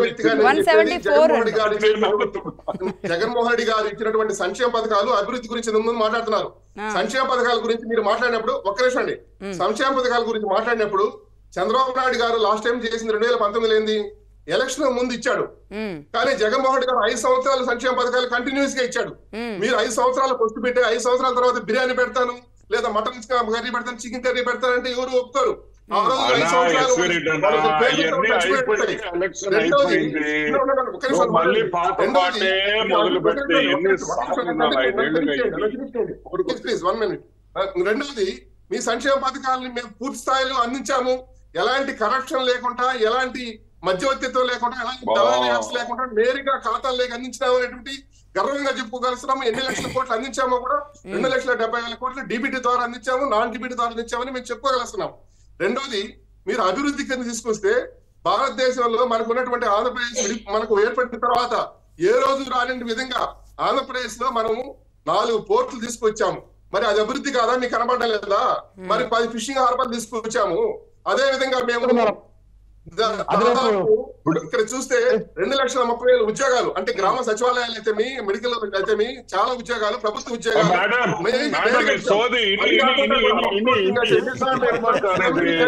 174. Jaganmohan Reddy garu ఇచ్చినటువంటి సంక్షేమ పథకాలు అభివృద్ధి గురించి ముందు మాట్లాడుతున్నారు ఆ. సంక్షేమ పథకాల గురించి మీరు మాట్లాడినప్పుడు ఒక్క నిమిషం అండి సంక్షేమ పథకాల గురించి మాట్లాడినప్పుడు చంద్రబాబు నాయుడు గారు లాస్ట్ టైం చేసింది రెండు వేల పంతొమ్మిది ఏంది ఎలక్షన్ ముందు ఇచ్చాడు ఉమ్, కానీ జగన్మోహన్ రెడ్డి గారు ఐదు సంవత్సరాలు సంక్షేమ పథకాలు కంటిన్యూస్ గా ఇచ్చాడు ఉమ్. మీరు ఐదు సంవత్సరాలు పొస్తు పెట్టి ఐదు సంవత్సరాల తర్వాత బిర్యానీ పెడతాను లేదా మటన్ కర్రీ పెడతాను చికెన్ కర్రీ పెడతానంటే ఎవరు ఒప్పుకోరు ఆ రోజు ఐదు అన్నా, సంవత్సరాలు ఎస్వి రెడ్డి అన్నా, వాళ్ళకి పేర్లు ఇవన్నీ ఖర్చు అయిపోయింది, పెడతాయి. ఎలక్షన్ రెండోది, అయిపోయింది. no, no, no, ఒక్క నిమిషం నువ్వు మళ్ళీ మాట్లాడండి. పాత రెండోది, పాటే మొదలు పెడితే ఎన్ని సార్లు ఉన్నారు? ఐదేళ్లుగా అయింది. Please, please, one minute. ఆ, రెండోది మీ సంక్షేమ పథకాలను మేము పూర్తి స్థాయిలో అందించాము ఎలాంటి కరప్షన్ లేకుండా ఎలాంటి మధ్యవర్తిత్వం లేకుండా ఎలాంటి బా. దళారీ యాప్స్ లేకుండా నేరుగా ఖాతాల్లోకి అందించినాము అనేటువంటి గర్వంగా చెప్పుకోగలుస్తున్నాము ఎన్ని లక్షల కోట్లు అందించామో కూడా రెండు లక్షల డెబ్బై వేల కోట్లు డిబిటీ ద్వారా అందించాము నాన్ డిబిటీ ద్వారా అందించామని మేము చెప్పుకోగలుస్తున్నాం రెండోది మీరు అభివృద్ధి కింద తీసుకొస్తే భారతదేశంలో మనకు ఉన్నటువంటి ఆంధ్రప్రదేశ్ విడి- మనకు ఏర్పడిన తర్వాత ఏ రోజు రాని విధంగా ఆంధ్రప్రదేశ్ లో మనము నాలుగు పోర్టులు తీసుకొచ్చాము మరి అది అభివృద్ధి కాదా మీకు కనబడడం లేదా మరి పది ఫిషింగ్ హార్బర్ తీసుకొచ్చాము అదే విధంగా మేము దా- దాదాపు ఇక్కడ చూస్తే రెండు లక్షల ముప్పై వేల ఉద్యోగాలు అంటే గ్రామ సచివాలయాలు అయితే మీ మెడికల్ అయితే మీ చాలా ఉద్యోగాలు ప్రభుత్వ ఉద్యోగాలు మేడం, మే- మేడం, మే- ఈ సోది ఇన్ని- ఇన్ని- ఇన్ని- ఇన్ని- ఇన్ని- ఇన్ని ఎన్నిసార్లు ఏర్పడతారు అనేది?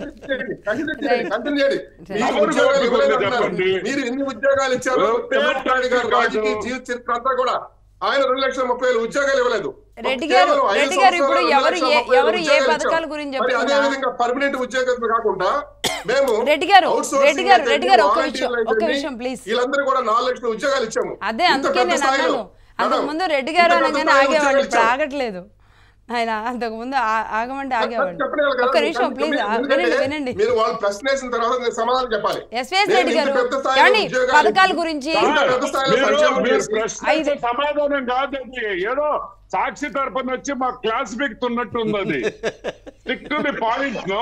కంటిన్యూ చేయండి. మీరు ఎవరు ఉద్యోగాలు కోరుకుంది ఇవ్వలేదు అంటున్నారు. చెప్పండి. మీరు ఎన్ని ఉద్యోగాలు ఇచ్చారు ఎవరు చంద్రబాబు నాయుడు గారు రాజకీయ జీవిత చరిత్ర అంతా కూడా ఆయన రెండు లక్షల ముప్పై వేల ఉద్యోగాలు ఇవ్వలేదు రెడ్డి గారు, కేవలం ఐదు రెడ్డి గారు ఇప్పుడు సంవత్సరాలు ఎవరు రెండు ఏ- లక్షల ముప్పై వేల ఎవరు ఏ ఉద్యోగాలు పథకాల ఇచ్చాం. గురించి మరి చెప్తున్నా? అదే విధంగా పర్మనెంట్ ఉద్యోగస్తులు కాకుండా మేము రెడ్డి గారు, outsourcing రెడ్డి గారు, అయితే రెడ్డి గారు, ఒక్క volunteer విషయం, అయితే ఒక్క మీ- విషయం, please. వీళ్ళందరూ కూడా నాలుగు లక్షల ఉద్యోగాలు ఇచ్చాము అదే ఇంత అందుకే పెద్ద నేను స్థాయిలో. అన్నాను అంతకు మేడం, ముందు రెడ్డి గారు ఇంత పెద్ద అనగానే స్థాయిలో ఆగేవాళ్ళు ఉద్యోగాలు ఇప్పుడు ఇచ్చాము. ఆగట్లేదు ఆయన అంతకు ముందు ఆ- ఆగమంటే ఆగేవాళ్ళు చెప్పండి కదా, ఒక్క నిమిషం ఎందుకంటే ప్లీజ్ వినండి వినండి మీరు వాళ్ళు ప్రశ్న వేసిన తర్వాత నేను సమాధానం చెప్పాలి ఎస్విఎస్ నేను రెడ్డి ఇంత గారు పెద్ద స్థాయిలో ఏమండి ఉద్యోగాలు పథకాల ఇచ్చి- గురించి ఇంత పెద్ద స్థాయిలో మీరు- సంక్షేమం మీరు చేసి- ప్రశ్నించే సమాధానం కాదు అది ఏదో సాక్షి తరపున వచ్చి మా క్లాస్ బిక్తున్నట్టు ఉంది అది stick to the point no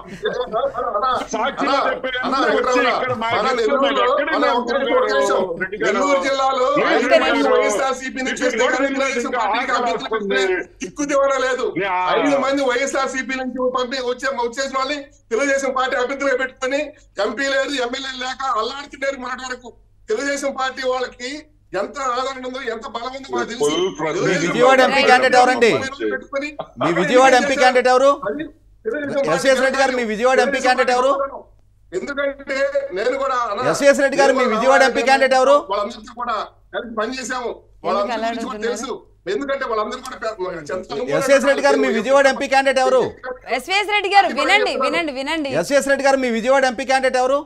సాక్షిలో చెప్పే అన్నా, అందరూ ఇక్కడ వచ్చి ఉన్నా. ఇక్కడ మా మన గెస్టులు నెల్లూరులో- ఎక్కడికి అన్నా, వెళ్తున్నారు? ఒక్క నిమిషం, ఒక్క నిమిషం. రెడ్డి గారు. నెల్లూరు జిల్లాలో లేదు, ఐదు లేదు. మంది వైఎస్ఆర్సీపీ నుంచి ఇప్పుడు వస్తే కూడా కానీ లేదు, తెలుగుదేశం ఇంకా పార్టీకి ఆకలి అభ్యర్థులకు వస్తుంది. దిక్కు దివాణా లేదు యా. ఐదు మంది వైఎస్ఆర్సీపీ నుంచి పంపి వచ్చే వచ్చేసిన వాళ్ళని తెలుగుదేశం పార్టీ అభ్యర్థులుగా పెట్టుకొని ఎంపీ లేదు ఎమ్మెల్యే లేక అల్లాడుతున్నారు మొన్నటి వరకు తెలుగుదేశం పార్టీ వాళ్ళకి ఎంత ఆదరణ ఉందో ఎంత బలం ఉందో మాకు తెలుసు Full frustration. Telugu Desam Vijayawada MP party candidate ఎవరండి? పెట్టుకొని మీ విజయవాడ ఎంపీ క్యాండిడేట్ ఎవరు అది తెలుగుదేశం ఎస్ఎస్ పార్టీ రెడ్డి గారు మీ విజయవాడ ఎంపీ క్యాండిడేట్ ఎవరు? ఎందుకంటే నేను కూడా అన్నా, ఎస్ఎస్ రెడ్డి గారు మీ నేను కూడా విజయవాడ ఎంపీ క్యాండిడేట్ ఎవరు? వాళ్ళందరితో కూడా కలిసి పనిచేసాము ఎందుకు వాళ్ళందరి అలా గురించి కూడా అడుగుతున్నారు? తెలుసు ఎందుకంటే వాళ్ళందరూ కూడా పెద్ద- చంద్రబాబు ఎస్ఎస్ రెడ్డి గారు మీ విజయవాడ ఎంపీ క్యాండిడేట్ ఎవరు ఎస్విఎస్ రెడ్డి గారు వినండి వినండి వినండి ఎస్ఎస్ రెడ్డి గారు మీ విజయవాడ ఎంపీ క్యాండిడేట్ ఎవరు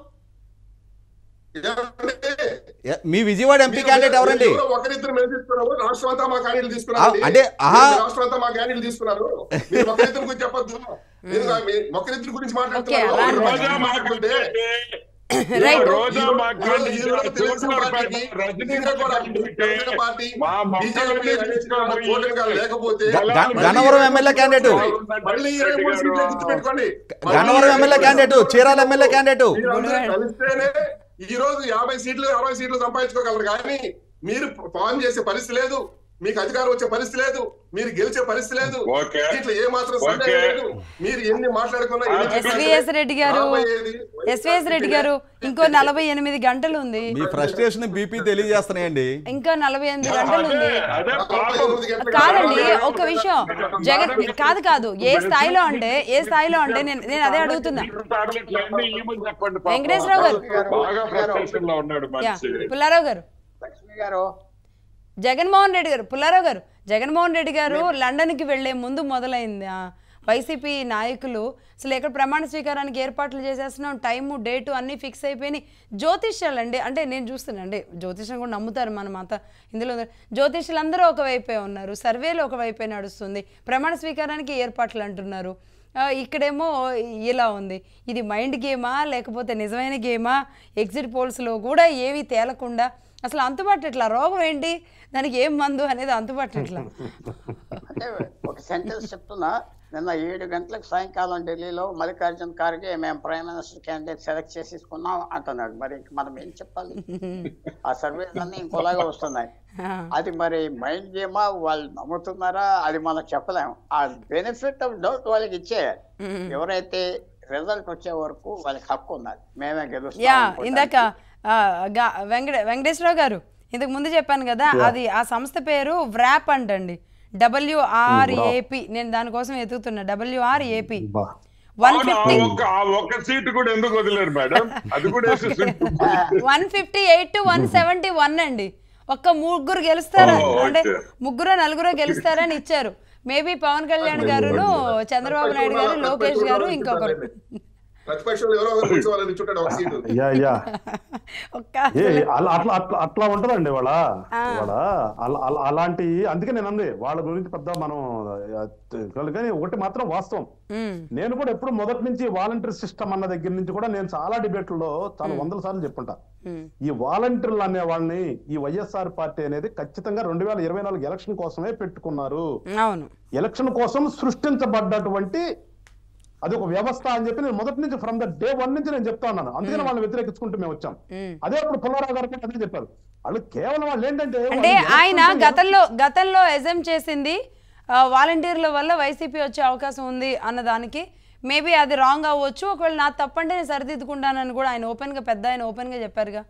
ఏమంటే ఎ- మీ విజయవాడ ఎంపీ క్యాండిడేట్ ఎవరండి మీరు ఎవరో ఒకరిద్దరు మేము తీసుకున్నాము రాష్ట్రం అంతా మా క్యాండిడేట్లు తీసుకున్నారు ఆ, అంటే, ఆహా. రాష్ట్రం అంతా మా క్యాండిడేట్లు తీసుకున్నారు మీరు ఒకరిద్దరు గురించి చెప్పొద్దు ఎందుకు మీ- ఒకరిద్దరి గురించి మాట్లాడుతున్నారు ఓకే, అలా రోజా మాట్లాడుతుంటే రైట్. రోజా ఈ మాకు రోజు- ఈ రోజు తెలుగుదేశం పార్టీకి ఇంకా కూడా తెలుగుదేశం పార్టీ బీజేపీ కూటమిగా లేకపోతే గ- గ- గన్నవరం ఎమ్మెల్యే క్యాండిడేట్ మళ్ళీ ఇరవై మూడు సీట్లు గుర్తుపెట్టుకోండి Gannavaram MLA candidate Chirala MLA candidate మీరందరూ కలిస్తేనే ఈ రోజు యాభై సీట్లు అరవై సీట్లు సంపాదించుకోగలరు కానీ మీరు ఫామ్ చేసే పరిస్థితి లేదు మీకు అధికారం వచ్చే పరిస్థితి లేదు మీరు గెలిచే పరిస్థితి లేదు ఓకే. ఇట్లా ఏ మాత్రం సందేహం ఓకే. లేదు మీరు ఎన్ని మాట్లాడుకున్నా ఎన్ని చెప్పినా ఎస్విఎస్ సరే, రెడ్డి గారు రాబోయేది ఎస్విఎస్ రెడ్డి గారు ఇంకో నలభై ఎనిమిది గంటలు ఉంది మీ ఫ్రస్ట్రేషన్ బీపీ తెలియజేస్తున్నాయండి ఇంకా నలభై ఎనిమిది గంటలు ఉంది అదే అదే నలభై పాపం ఎనిమిది గంటలకు కాదండి రాబోయే- ఒక విషయం జగన్ కాదు కాదు ఏ స్థాయిలో అంటే ఏ స్థాయిలో అంటే నేను నేను అదే అడుగుతున్నా చెప్పండి పాపం. వెంకటేశ్వరరావు గారు. బాగా ఫ్రస్ట్రేషన్ లో ఉన్నాడు యా మనిషి పుల్లారావు గారు లక్ష్మి గారు జగన్మోహన్ రెడ్డి గారు పుల్లారావు గారు జగన్మోహన్ రెడ్డి గారు లండన్కి వెళ్లే ముందు మొదలైంది ఆ వైసీపీ నాయకులు అసలు ఇక్కడ ప్రమాణ స్వీకారానికి ఏర్పాట్లు చేసేస్తున్నాం టైము డేటు అన్నీ ఫిక్స్ అయిపోయినాయి జ్యోతిష్యాలు అండి అంటే నేను చూస్తున్నాను అండి జ్యోతిష్యం కూడా నమ్ముతారు మన మాత ఇందులో జ్యోతిష్యులు అందరూ ఒకవైపే ఉన్నారు సర్వేలు ఒకవైపే నడుస్తుంది ప్రమాణ స్వీకారానికి ఏర్పాట్లు అంటున్నారు ఆ, ఇక్కడేమో ఇలా ఉంది ఇది మైండ్ గేమా లేకపోతే నిజమైన గేమా ఎగ్జిట్ పోల్స్లో కూడా ఏవి తేలకుండా అసలు అంతుబాటు ఎట్లా రోగం ఏంటి దానికి ఏం మందు అనేది అంతుబాటు ఎట్లా అంటే ఒక సెంటెన్స్ చెప్తున్నా నిన్న ఏడు గంటలకు సాయంకాలం ఢిల్లీలో మల్లికార్జున్ ఖార్గే మేము ప్రైమ్ మినిస్టర్ క్యాండిడేట్ సెలెక్ట్ చేసేసుకున్నాం అంటున్నాడు మరి ఇంక మనం ఏం చెప్పాలి ఆ సర్వేస్ అన్ని ఇంకోలాగా వస్తున్నాయి అది మరి మైండ్ గేమా వాళ్ళు నమ్ముతున్నారా అది మనం చెప్పలేము ఆ బెనిఫిట్ ఆఫ్ డౌట్ వాళ్ళకి ఇచ్చేయాలి ఎవరైతే రిజల్ట్ వచ్చే వరకు వాళ్ళకి హక్కు ఉన్నది మేమే యా గెలుస్తాం ఇందాక ఆ, గా- వెంకట వెంకటేశ్వరరావు గారు ఇంతకు ముందు చెప్పాను కదా అది ఆ సంస్థ పేరు వ్రాప్ అంటండి డబ్ల్యూఆర్ఏపి నేను దానికోసం ఎతుకుతున్నా డబ్ల్యూఆర్ఏపి బా. వన్ అవును, ఆ ఫిఫ్టీ ఒక్క ఆ ఒక్క సీట్ కూడా ఎందుకు వదిలేరు మేడం అది కూడా వేసేసి one fifty eight to one seventy one అండి ఒక్క ముగ్గురు గెలుస్తారా ఓ, అంటే ఓకే. ముగ్గురు నలుగురు గెలుస్తారని ఇచ్చారు మేబీ పవన్ కళ్యాణ్ గారును చంద్రబాబు నాయుడు గారు లోకేష్ గారు ఇంకొకరు ప్రతిపక్షంలో ఎవరో ఒకరు కూర్చోవాలని ఇచ్చుంటాడు ఒక సీటు యా యా ఒక్క ఏ అసలు అలా అట్లా అట్లా అట్లా ఉంటదండి వాళ్ళ వాళ్ళ అలా- అలా- అలాంటి అందుకే నేను అంది వాళ్ళ గురించి పెద్ద మనం ఆ, తె- కానీ ఒకటి మాత్రం వాస్తవం ఉమ్, నేను కూడా ఎప్పుడు మొదటి నుంచి వాలంటీర్ సిస్టమ్ అన్న దగ్గర నుంచి కూడా నేను చాలా డిబేట్లలో చాలా వందల సార్లు చెప్పుంటా ఉమ్, ఈ వాలంటీర్లు అనే వాళ్ళని ఈ వైఎస్ఆర్ పార్టీ అనేది ఖచ్చితంగా రెండు వేల ఇరవై నాలుగు ఎలక్షన్ కోసమే పెట్టుకున్నారు అవును ఎలక్షన్ కోసం సృష్టించబడ్డటువంటి అది ఒక వ్యవస్థ అని చెప్పి నేను మొదటి నుంచి ఫ్రమ్ ద డే వన్ నుంచి నేను చెప్తా ఉన్నాను అందుకని వాళ్ళని వ్యతిరేకించుకుంటూ మేము వచ్చాం ఉమ్. అదే ఇప్పుడు పుల్లారావు గారు కూడా అదే చెప్పారు వాళ్ళు కేవలం వాళ్ళు ఏంటంటే అంటే వాళ్ళు ఆయన ఎలక్షన్ గతంలో గతంలో ఎజెమ్ చేసింది ఆ, వాలంటీర్ల వల్ల వైసీపీ వచ్చే అవకాశం ఉంది అన్న దానికి మేబీ అది రాంగ్ అవ్వచ్చు ఒకవేళ నా తప్పంటే నేను సరిదిద్దుకుంటానని కూడా ఆయన ఓపెన్ గా పెద్ద ఆయన ఓపెన్ గా చెప్పారుగా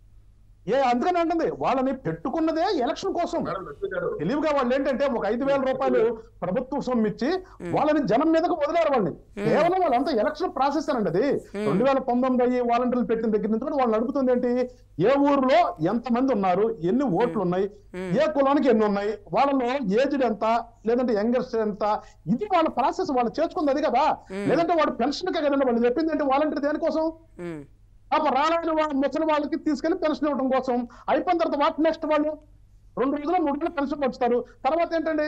ఏ అందుకని అంటుంది వాళ్ళని పెట్టుకున్నదే ఎలక్షన్ కోసం మేడం లక్ష్మి గారు తెలివిగా వాళ్ళు ఏంటంటే ఒక ఐదు వేల రూపాయలు ప్రభుత్వం సొమ్ము ఇచ్చి వాళ్ళని జనం మీదకు వదిలేరు వాళ్ళని కేవలం వాళ్ళంతా ఎలక్షన్ ప్రాసెస్ అనండి అది రెండు వేల పంతొమ్మిది అయ్యి వాలంటీర్లు పెట్టిన దగ్గర నుంచి కూడా వాళ్ళు అడుగుతుంది ఏంటి ఏ ఊర్లో ఎంత మంది ఉన్నారు ఎన్ని ఓట్లు ఉన్నాయి ఏ కులానికి ఎన్ని ఉన్నాయి వాళ్ళలో ఏజ్డ్ ఎంత లేదంటే యంగెస్ట్ ఎంత ఇది వాళ్ళ ప్రాసెస్ వాళ్ళు చేసుకుంది అది కదా లేదంటే వాడు పెన్షన్ కదండి వాళ్ళు చెప్పింది ఏంటి వాలంటీర్ దేనికోసం ఉమ్, పాప రాలేని వాళ్ళ ముసలి వాళ్ళకి తీసుకెళ్లి పెన్షన్ ఇవ్వడం కోసం అయిపోయిన తర్వాత వాట్ నెక్స్ట్ వాళ్ళు రెండు రోజులు మూడు రోజులు పెన్షన్ పంచుతారు తర్వాత ఏంటండి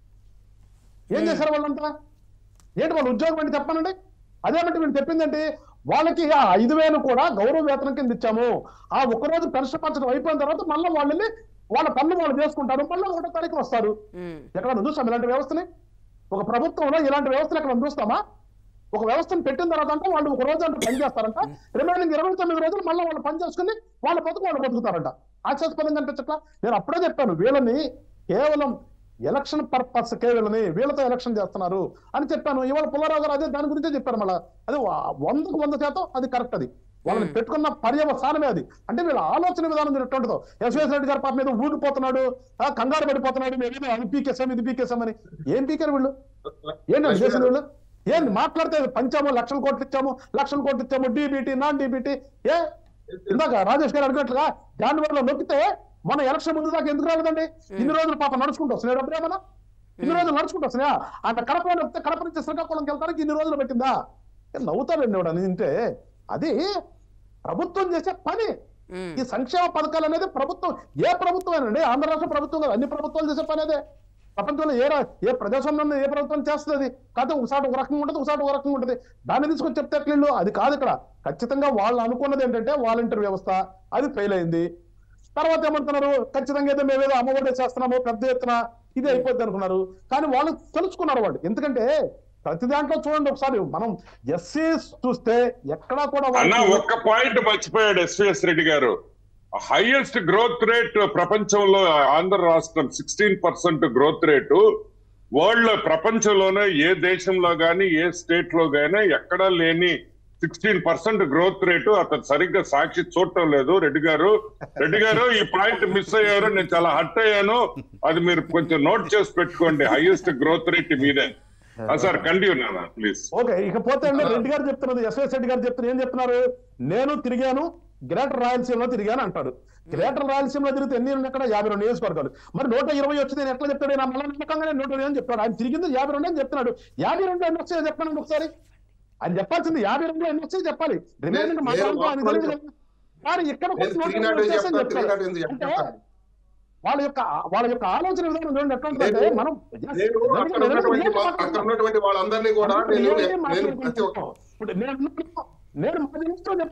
ఏం చేశారు వాళ్ళంతా ఏంటి వాళ్ళ ఉద్యోగం ఏంటి చెప్పానండి అదేమంటే వీళ్ళు చెప్పిందంటే వాళ్ళకి ఆ ఐదు వేలు కూడా గౌరవ వేతనం కింద ఇచ్చాము ఆ ఒక్క రోజు పెన్షన్ పంచడం అయిపోయిన తర్వాత మళ్ళీ వాళ్ళని వాళ్ళ పనులు వాళ్ళు చేసుకుంటారు మళ్ళీ ఒకటో తారీఖు వస్తారు ఉమ్, ఎక్కడ చూస్తాం ఇలాంటి వ్యవస్థని ఒక ప్రభుత్వంలో ఇలాంటి వ్యవస్థలు ఎక్కడ చూస్తామా ఒక వ్యవస్థను పెట్టిన తర్వాత అంటే వాళ్ళు ఒక రోజు అంటే పని చేస్తారంట రిమైనింగ్ ఇరవై తొమ్మిది రోజులు మళ్ళీ వాళ్ళు పని చేసుకుని వాళ్ళ బతుకు వాళ్ళు బతుకుతారంట ఆశాస్పదంగా అనిపించట్లా నేను అప్పుడే చెప్పాను వీళ్ళని కేవలం ఎలక్షన్ పర్పస్ కే వీళ్ళని వీళ్ళతో ఎలక్షన్ చేస్తున్నారు అని చెప్పాను ఇవాళ పుల్లారావు గారు అదే దాని గురించే చెప్పారు మళ్ళీ అది వా- వందకు వంద శాతం అది కరెక్ట్ అది వాళ్ళని పెట్టుకున్న పర్యవసానమే అది అంటే వీళ్ళ ఆలోచన విధానం ఎటువంటిదో యశ్వేశ్వర రెడ్డి గారి పాప మీద ఊగిపోతున్నాడు ఆ, కంగారు పడిపోతున్నాడు మేము అది పీకేసాం ఇది పీకేసాం అని ఏం పీకారు వీళ్ళు ఏంటండి చేసిన వీళ్ళు ఏంది మాట్లాడితే పంచాము లక్షల కోట్లు ఇచ్చాము లక్షల కోట్లు ఇచ్చాము డీబీటీ నాన్ డీబీటీ ఏ ఇందాక రాజేష్ గారు అడిగినట్లుగా జాన్వరిలో నొక్కితే మన ఎలక్షన్ ముందు దాకా ఎందుకు రాలేదండి ఇన్ని రోజులు పాప నడుచుకుంటూ వస్తున్నాయి డబ్బులు ఏమన్నా ఇన్ని రోజులు నడుచుకుంటూ వస్తున్నాయా అంత కడప నొక్కితే కడప నుంచి శ్రీకాకుళంకి వెళ్తానికి ఇన్ని రోజులు పెట్టిందా ఏ నవ్వుతారండి వాడు అని వింటే అది ప్రభుత్వం చేసే పని ఉమ్, ఈ సంక్షేమ పథకాలు అనేది ప్రభుత్వం ఏ ప్రభుత్వమేనండి ఆంధ్ర రాష్ట్ర ప్రభుత్వం కాదు అన్ని ప్రభుత్వాలు చేసే పని అదే ప్రపంచంలో ఏ రా- ఏ ప్రజాస్వామ్యంలో ఏ ప్రభుత్వం చేస్తుంది అది కాకపోతే ఒకసారి ఒక రకంగా ఉంటుంది ఒకసారి ఒక రకంగా ఉంటుంది దాన్ని తీసుకొని చెప్తే ఎట్లీళ్ళు అది కాదు ఇక్కడ ఖచ్చితంగా వాళ్ళు అనుకున్నది ఏంటంటే వాలంటీర్ వ్యవస్థ అది ఫెయిల్ అయింది తర్వాత ఏమంటున్నారు ఖచ్చితంగా అయితే మేమేదో అమ్మఒడి చేస్తున్నాము పెద్ద ఎత్తున ఇది అయిపోద్ది అనుకున్నారు కానీ వాళ్ళు తెలుసుకున్నారు వాళ్ళు ఎందుకంటే ప్రతి దాంట్లో చూడండి ఒకసారి మనం ఎస్సీ చూస్తే ఎక్కడా కూడా అన్న వాళ్ళకి- ఒక్క పాయింట్ మర్చిపోయాడు ఎస్విఎస్ రెడ్డి గారు హైయెస్ట్ గ్రోత్ రేట్ ప్రపంచంలో ఆంధ్ర రాష్ట్రం sixteen percent growth rate world ప్రపంచంలోనే ఏ దేశంలో గాని ఏ స్టేట్ లో గానీ ఎక్కడా లేని సిక్స్టీన్ పర్సెంట్ గ్రోత్ రేటు అతను సరిగ్గా సాక్షి చూడటం లేదు రెడ్డి గారు రెడ్డి గారు ఈ పాయింట్ మిస్ అయ్యారు నేను చాలా హట్ అయ్యాను అది మీరు కొంచెం నోట్ చేసి పెట్టుకోండి హైయెస్ట్ గ్రోత్ రేట్ మీదే సార్ కంటిన్యూ నాన్న ప్లీజ్ ఓకే ఇకపోతే అండి రెడ్డి గారు చెప్తున్నది ఎస్ఎస్ రెడ్డి గారు చెప్తున్నారు ఏం చెప్తున్నారు నేను తిరిగాను గ్రేటర్ రాయలసీమలో తిరిగాను అంటాడు గ్రేటర్ రాయలసీమలో తిరిగితే ఎన్ని ఉన్నాయి అక్కడ యాభై రెండు నియోజకవర్గాలు మరి నూట ఇరవై వచ్చింది నేను ఎట్లా చెప్తాడు నా మళ్ళీ నమ్మకంగానే నూట ఇరవై అని చెప్తాడు ఆయన తిరిగింది యాభై రెండు అని చెప్తున్నాడు యాభై రెండు ఎన్ని వచ్చాయో చెప్పండి ఒకసారి ఆయన చెప్పాల్సింది యాభై రెండు ఎన్ని వచ్చాయో చెప్పాలి రిమైనింగ్ నేను మాట్లాడుతూ ఆయన తెలియదు కదా. కానీ ఇక్కడ నేను నూట ఇరవై తిరిగినట్టు వచ్చేసి అని చెప్తాను చెప్తాడు. తిరిగినట్టు ఎందుకు అంటే చెప్తాను వాళ్ళ యొక్క వాళ్ళ యొక్క ఆలోచన విధానం చూడండి ఎట్లా ఉంటుందంటే నేను- మనం నేను అక్కడ ఉన్నటువంటి వా- అక్కడ ఉన్నటువంటి వాళ్ళందరినీ కూడా నేను నేను ప్రతి ఒక్క ఇప్పుడు నేను నేను మాది ఇంట్లో చెప్తా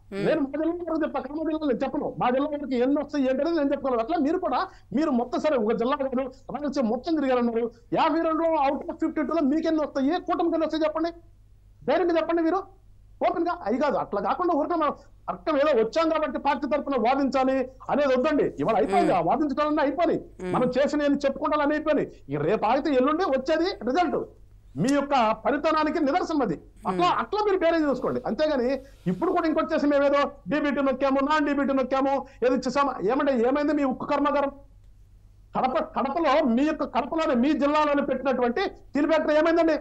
నేను మా జిల్లా వరకు చెప్తా కడప జిల్లాలో నేను చెప్పను మా జిల్లా వరకు ఎన్ని వస్తాయి ఏంటనేది నేను చెప్పుకోవాలి అట్లా మీరు కూడా మీరు మొత్తం సరే ఒక జిల్లా కాదు రాయలసీమ మొత్తం తిరిగారన్నారు యాభై రెండులో అవుట్ ఆఫ్ ఫిఫ్టీ టూలో మీకు ఎన్ని వస్తాయి ఏ కూటమికి ఎన్ని వస్తాయి చెప్పండి ధైర్యంగా చెప్పండి మీరు ఓపెన్ గా అయి కాదు అట్లా కాకుండా ఊరికే మనం అర్థం ఏదో వచ్చాం కాబట్టి పార్టీ తరఫున వాదించాలి అనేది వద్దండి ఇవాళ అయిపోయింది ఆ వాదించడం అయిపోయి మనం చేసిన చెప్పుకుంటాలని అయిపోయినాయి ఈ రేపు ఆగితే ఎల్లుండి వచ్చేది రిజల్ట్ మీ యొక్క ఫలితానికి నిదర్శనం అది అట్లా అట్లా మీరు పేరే చూసుకోండి అంతేగాని ఇప్పుడు కూడా ఇంకొచ్చేసి మేము ఏదో డీబీటీ నొక్కాము నాన్ డీబీటీ నొక్కాము ఏదో ఇచ్చేసాము ఏమంటే ఏమైంది మీ ఉక్కు కర్మాగారం కడప కడపలో మీ యొక్క కడపలోనే మీ జిల్లాలోనే పెట్టినటువంటి స్టీల్ ఫ్యాక్టరీ ఏమైందండి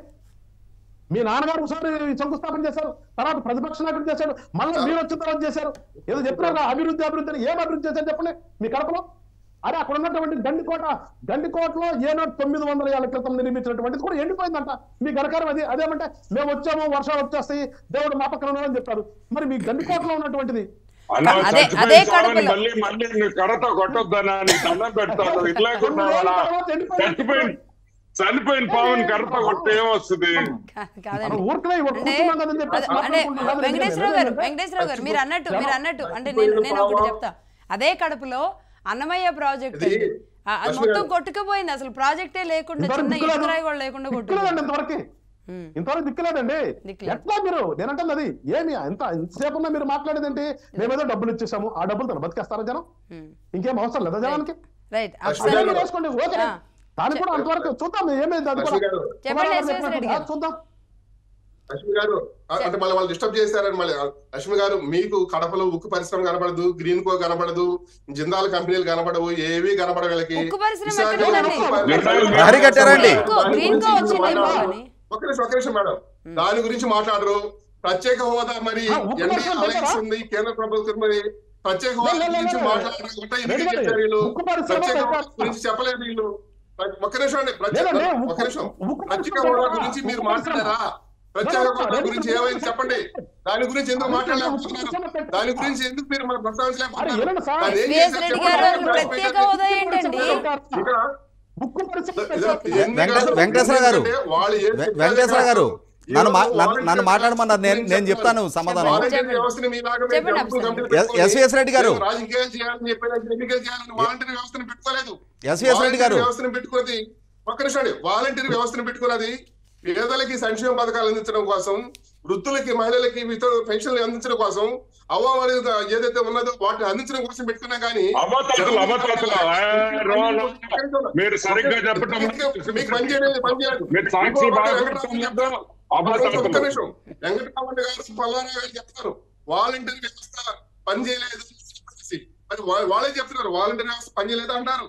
మీ నాన్నగారు ఒకసారి శంకుస్థాపన చేశారు తర్వాత ప్రతిపక్ష నాయకుడు చేశాడు మళ్ళీ మీరు వచ్చిన తర్వాత చేశారు ఏదో చెప్పినారు అభివృద్ధి అభివృద్ధి అని ఏం అభివృద్ధి చేశారు చెప్పండి మీ కడపలో అరే అక్కడ ఉన్నటువంటి గండికోట గండికోటలో ఏనాడు తొమ్మిది వందల ఏళ్ల క్రితం నిర్మించినటువంటిది కూడా ఎండిపోయిందంట మీ గణకారం అది అదేమంటే మేము వచ్చాము వర్షాలు వచ్చేస్తాయి దేవుడు మా పక్కన ఉన్నాడని చెప్పారు మరి మీ గండికోటలో ఉన్నటువంటిది అన్న అదే- చచ్చిపోయిన అదే సావని కడుపులో. మళ్ళీ మళ్ళీ నువ్వు కర్రతో కొట్టొద్దనా నీకు దండం పెడతాను ఇట్లా కొట్టావాలా చచ్చిపోయిన చనిపోయిన పావుని కర్రతో కొడితే ఏమొస్తుంది కా- కాదండి ఊరికనే అంటే కూర్చున్నాం కదని చెప్పి అదే- అంటే వెంకటేశ్వరరావు గారు వెంకటేశ్వరరావు గారు మీరు అన్నట్టు మీరు అన్నట్టు అంటే నేను నేను ఒకటి చెప్తా అదే కడుపులో అన్నమయ్య ప్రాజెక్ట్ ఇది అండి. ఆ, అది లక్ష్మి మొత్తం గారు. కొట్టుకుపోయింది అసలు ప్రాజెక్టే లేకుండా ఇంతవరకు చిన్న దిక్కులేదు. ఇటుకరాయి కూడా లేకుండా దిక్కులేదండి కొట్టుకుపోయింది ఇంతవరకు ఉమ్. ఇంతవరకు దిక్కులేదండి దిక్కులేదు. ఎట్లా మీరు నేనంటుంది అది ఏమి ఎంత ఇంతసేపు ఉన్నా మీరు మాట్లాడేదేంటి మేమేదో డబ్బులు ఇచ్చేసాము ఆ డబ్బులు తను బతికేస్తారా జనం ఉమ్. ఇంకేం అవసరం లేదా జనానికి రైట్ లక్ష్మి అదే అఫ్సర్ మీరు వేసుకోండి ఓకే ఆ. దానికి కూడా అంతవరకు చూద్దాం ఏమైంది అది లక్ష్మి కూడా గారు చెప్పండి, కుమార్ ఎస్. ఎస్. చెప్పినట్టు రెడ్డి కాదు, గారు. చూద్దాం లక్ష్మి గారు ఆ, అంటే మళ్ళీ వాళ్ళు డిస్టర్బ్ చేశారని మళ్ళీ లక్ష్మి గారు మీకు కడపలో ఉక్కు పరిశ్రమ కనబడదు గ్రీన్ కో కనబడదు జిందాల్ కంపెనీలు కనబడవు ఏవి కనబడ వీళ్ళకి ఉక్కు పరిశ్రమ విశాఖ ఎక్కడ ఉందండి? ఉక్కు ప్రహరీ కట్టారండి. గ్రీన్ కో- గ్రీన్ కో వచ్చిందేమో కానీ. ఒక నిమిషం ఒక నిమిషం మేడం దాని గురించి మాట్లాడరు ప్రత్యేక హోదా మరి ఆ, ఉక్కు ఎన్డీ పరిశ్రమ అలయన్స్ పెట్టారా? ఉంది కేంద్ర ప్రభుత్వం మరి ప్రత్యేక లే, హోదా లే, లే, గురించి లే. మాట్లాడరు ఒకటే ఇది రెడ్డి గారు, చెప్పారు వీళ్ళు ఉక్కు పరిశ్రమ ప్రత్యేక హోదా పెట్టారా? గురించి చెప్పలేదు వీళ్ళు ఒక్క నిమిషం అండి ప్రత్యేక లేదండి, ఒక ఉక్కు- నిమిషం ఉక్కు ప్రత్యేక పరిశ్రమ హోదా పెట్టారా? గురించి మీరు ఉక్కు పరిశ్రమ. మాట్లాడారా ప్రత్యేక హోదా గురించి ఏమైంది చెప్పండి దాని గురించి ఎందుకు మాట్లాడలేకపోతున్నారు దాని గురించి ఎందుకు మీరు మన అరే, ప్రస్తావించలేకపోతున్నారు ఏనండి సార్? దాన్ని ఏం విఎస్ చేశారు రెడ్డి చెప్పండి. గారు అసలు ప్రత్యేక హోదా ఏంటండి ఇక్కడ ఉక్కు పరిశ్రమ ఇదో పెట్టారా? ఎన్ని వెంకట- కాదు, వెంకటేశ్వర గారు. ఎందుకంటే వాళ్ళు ఏం వె- చెప్పారు వెంకటేశ్వర గారు కాదు. నన్ను మా- ఈరోజు నన్ను- వాలంటీర్ నన్ను మాట్లాడమన్నారు నేను గురించి నేను చెప్తాను చెప్తారు. సమాధానం వాలంటీర్ చెప్పండి. వ్యవస్థని మీలాగా మేము చెప్పండి, ప్రభుత్వం అఫ్సర్. కంపెనీ ఎస్- పెట్టుకొని ఎస్వీఎస్ రెడ్డి గారు. మేము రాజకీయాలు చేయాలని చెప్పేసి ఎన్నికలు చేయాలని వాలంటీర్ వ్యవస్థను పెట్టుకోలేదు ఎస్వీఎస్ రెడ్డి గారు. వాలంటీర్ వ్యవస్థను పెట్టుకున్నది ఒక్క నిమిషం అండి. వాలంటీర్ వ్యవస్థను పెట్టుకున్నది పేదలకి సంక్షేమ పథకాలు అందించడం కోసం వృద్ధులకి మహిళలకి ఇతర పెన్షన్లు అందించడం కోసం అవ్వమని ఏదైతే ఉన్నదో వాటిని అందించడం కోసం పెట్టుకున్నా కానీ అబద్ధాలు అబద్ధాలు ఏ, రోలు. మీరు సరిగ్గా చెప్పటం మీకు పని చేయలేదు పని చేయాలి మీరు సాక్షి బాగా చెప్పటం లేదు ఒక్క అబద్ధాలు నిమిషం వెంకటరామన్ గారు పల్లారా గారు చెప్తారు వాలంటీర్ వ్యవస్థ పని చేయలేదు అనేసి. మరి వా- వాళ్ళే చెప్తున్నారు వాలంటీర్ వ్యవస్థ పని చేయలేదు అంటారు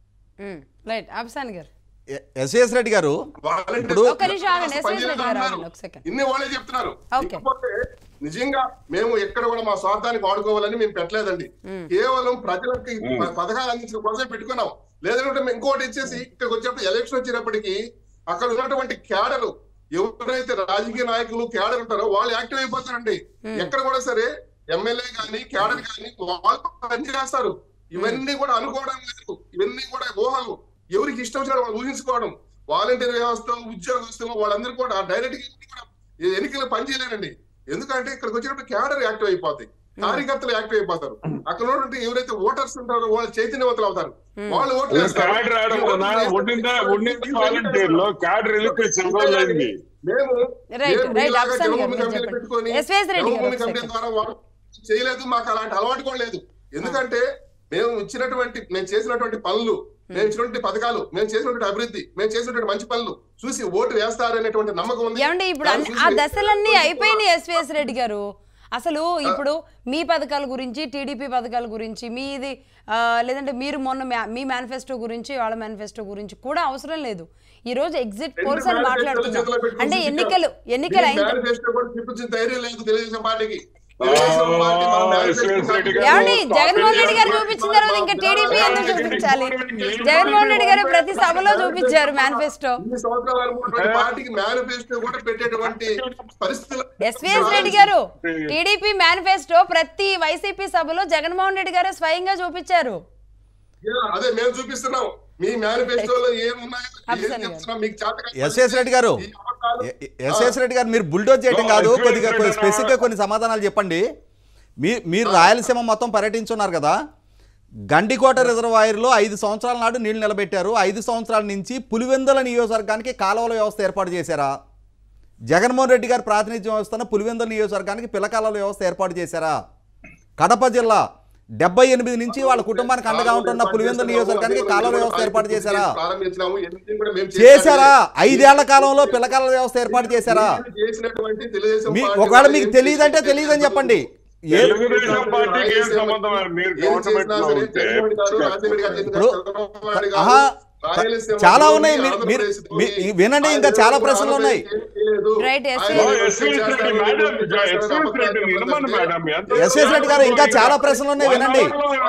రైట్ అఫ్సాన్ గారు ఎ- ఎస్వీఎస్ రెడ్డి గారు వాలంటీర్ ఇప్పుడు- వ్యవస్థ ఒక్క నిమిషం ఆగండి, పని ఎస్ఎస్ చేయలేదు రెడ్డి గారు అంటున్నారు. ఆగండి, ఒక సెకండ్. ఇన్ని వాళ్ళే చెప్తున్నారు ఓకే. ఇకపోతే నిజంగా మేము ఎక్కడ కూడా మా స్వార్థానికి వాడుకోవాలని మేము పెట్టలేదండి కేవలం ప్రజలకి ప- పథకాలు అందించడం కోసమే పెట్టుకున్నాం లేదంటే మేము ఇంకోటి ఇచ్చేసి ఇక్కడికి వచ్చేప్పుడు ఎలక్షన్ వచ్చినప్పటికీ అక్కడ ఉన్నటువంటి క్యాడరు ఎవరైతే రాజకీయ నాయకులు క్యాడర్ ఉంటారో వాళ్ళు యాక్టివ్ అయిపోతారండి ఎక్కడ కూడా సరే ఎమ్మెల్యే గాని క్యాడర్ గాని వాళ్ళు పని చేస్తారు ఇవన్నీ కూడా అనుకోవడం లేదు ఇవన్నీ కూడా ఊహలు ఎవరికి ఇష్టం వచ్చిన వాళ్ళు ఊహించుకోవడం వాలంటీర్ వ్యవస్థ ఉద్యోగస్తులు వాళ్ళందరూ కూడా డైరెక్ట్ గా ఈ ఎన్నికలు పని చేయలేరండి ఎందుకంటే ఇక్కడికి వచ్చినప్పుడు క్యాడర్ యాక్టివ్ అయిపోతాయి కార్యకర్తలు యాక్టివ్ అయిపోతారు అక్కడ ఉన్నటువంటి ఎవరైతే ఓటర్స్ ఉంటారో వాళ్ళు చైతన్యవంతులు అవుతారు వాళ్ళు ఓట్లు వేస్తారు. క్యాడర్ ఆడడం ఈ ఓట్లు వలన వేస్తే ఉండిందా ఈ ఉండింది ఓట్లు వాలంటీర్ లో క్యాడర్ వెళ్ళిపోయి చాలా రోజులైంది మేము రైట్, మేము రైట్, మీలాగా అఫ్సన్ గారు జన్మభూమి మీరు కమిటీలు చెప్పండి. పెట్టుకొని ఎస్వీఎస్ రెడ్డి గారు జన్మభూమి ఒక కమిటీ సెకండ్. ద్వారా వాడు చేయలేదు మాకు అలాంటి అలవాటు కూడా లేదు ఎందుకంటే మేము ఇచ్చినటువంటి మేము చేసినటువంటి పనులు మేము ఇచ్చినటువంటి పథకాలు మేము చేసినటువంటి అభివృద్ధి మేము చేసినటువంటి మంచి పనులు చూసి ఓటు వేస్తారనేటువంటి నమ్మకం ఉంది ఏమండి ఇప్పుడు దాన్ని అన్ని- ఆ చూసి దశలన్నీ అయిపోయినాయి ఎస్విఎస్ రెడ్డి గారు అసలు ఇప్పుడు మీ పథకాల గురించి టీడీపీ పథకాల గురించి మీది ఆ, లేదంటే మీరు మొన్న మ్యా- మీ మేనిఫెస్టో గురించి వాళ్ళ మేనిఫెస్టో గురించి కూడా అవసరం లేదు ఈ రోజు ఎగ్జిట్ రెండు పోల్స్ అని మేనిఫెస్టోలు మాట్లాడుతున్నాం చేతిలో పెట్టుకొని అంటే చూపించాం. ఎన్నికలు ఎన్నికలు మీ అయిన మేనిఫెస్టో కూడా చూపించిన ధైర్యం లేదు తెలుగుదేశం పార్టీకి తెలుగుదేశం పార్టీ మన మేనిఫెస్టో ఎస్వీఎస్ రెడ్డి గారు ఏమండి స్టాప్ జగన్మోహన్ రెడ్డి గారు చేయండి. చూపించిన తర్వాత ఇంకా టీడీపీ ఎందుకు చూపించాలి జగన్మోహన్ రెడ్డి గారు ప్రతి సభలో చూపించారు మేనిఫెస్టో ఇన్ని సంవత్సరాలు అనుకున్నటువంటి పార్టీకి మేనిఫెస్టో కూడా పెట్టేటువంటి పరిస్థితులు ఎస్విఎస్ రెడ్డి గారు టీడీపీ మేనిఫెస్టో ప్రతి వైసీపీ సభలో జగన్మోహన్ రెడ్డి గారు స్వయంగా చూపించారు యా, అదే మేము చూపిస్తున్నాం మీ మేనిఫెస్టోలో ఏమున్నాయో ఏం అఫ్సన్ గారు. చెప్తున్నాం మీకు చేత ఎస్ఎస్ రెడ్డి గారు ఈ అబద్ధాలు- ఎస్ఎస్ రెడ్డి గారు మీరు బుల్డోజ్ చేయడం No, కాదు ఎస్వీఎస్ కొద్దిగా రెడ్డి స్పెసిఫిక్ గా అన్న- కొన్ని సమాధానాలు చెప్పండి మీ మీరు రాయలసీమ మొత్తం పర్యటించున్నారు కదా గండికోట రిజర్వాయర్లో ఐదు సంవత్సరాల నాడు నీళ్లు నిలబెట్టారు ఐదు సంవత్సరాల నుంచి పులివెందుల నియోజకవర్గానికి కాలువల వ్యవస్థ ఏర్పాటు చేశారా జగన్మోహన్ రెడ్డి గారు ప్రాతినిధ్యం వస్తున్న పులివెందుల నియోజకవర్గానికి పిల్లకాలువల వ్యవస్థ ఏర్పాటు చేశారా కడప జిల్లా డెబ్బై ఎనిమిది నుంచి వాళ్ళ కుటుంబానికి అండగా ఉంటున్న పులివెందుల నియోజకవర్గానికి కాలువల వ్యవస్థ ఏర్పాటు చేశారా ప్రారంభించినాము ఎన్ని కూడా మేము చేశారా ఐదేళ్ల కాలంలో పిల్లకాల వ్యవస్థ ఏర్పాటు చేశారా మీరు చేసినటువంటి తెలుగుదేశం మీ పార్టీ ఒకవేళ వాళ్ళు మీకు ఏం తెలియదంటే చేసినా తెలియదని చెప్పండి ఏ తెలుగుదేశం పార్టీకి ఏం సంబంధం మీరు ఏం గవర్నమెంట్ చేసినా లో సరే ఉంటే జగన్మోహన్ గారు, రాజశేఖర్ గారు చేసిన ఇప్పుడు చంద్రబాబు నాయుడు గారు, ఆహా, రాయలసీమ చాలా భూమి, ఉన్నాయి. మీరు- మీరు- ఆంధ్రప్రదేశ్ మీ- భూమి, వినండి, ఇంకా ఆయన చాలా ఎవరు ప్రశ్నలు ఉన్నాయి. ఏం చేయలేదు. Right, yes, ఆయన yes. ఓ, ఎవరు ఎస్వీ రెడ్డి చేస్తారు, మేడం, ఎవరు చేస్తారు, ఎస్వీ అబద్ధాలు రెడ్డి వినమని చెప్పండి. మేడం, ఎంత- ఎస్ఎస్ రెడ్డి గారు ఇంకా చాలా ప్రశ్నలు ఉన్నాయి వినండి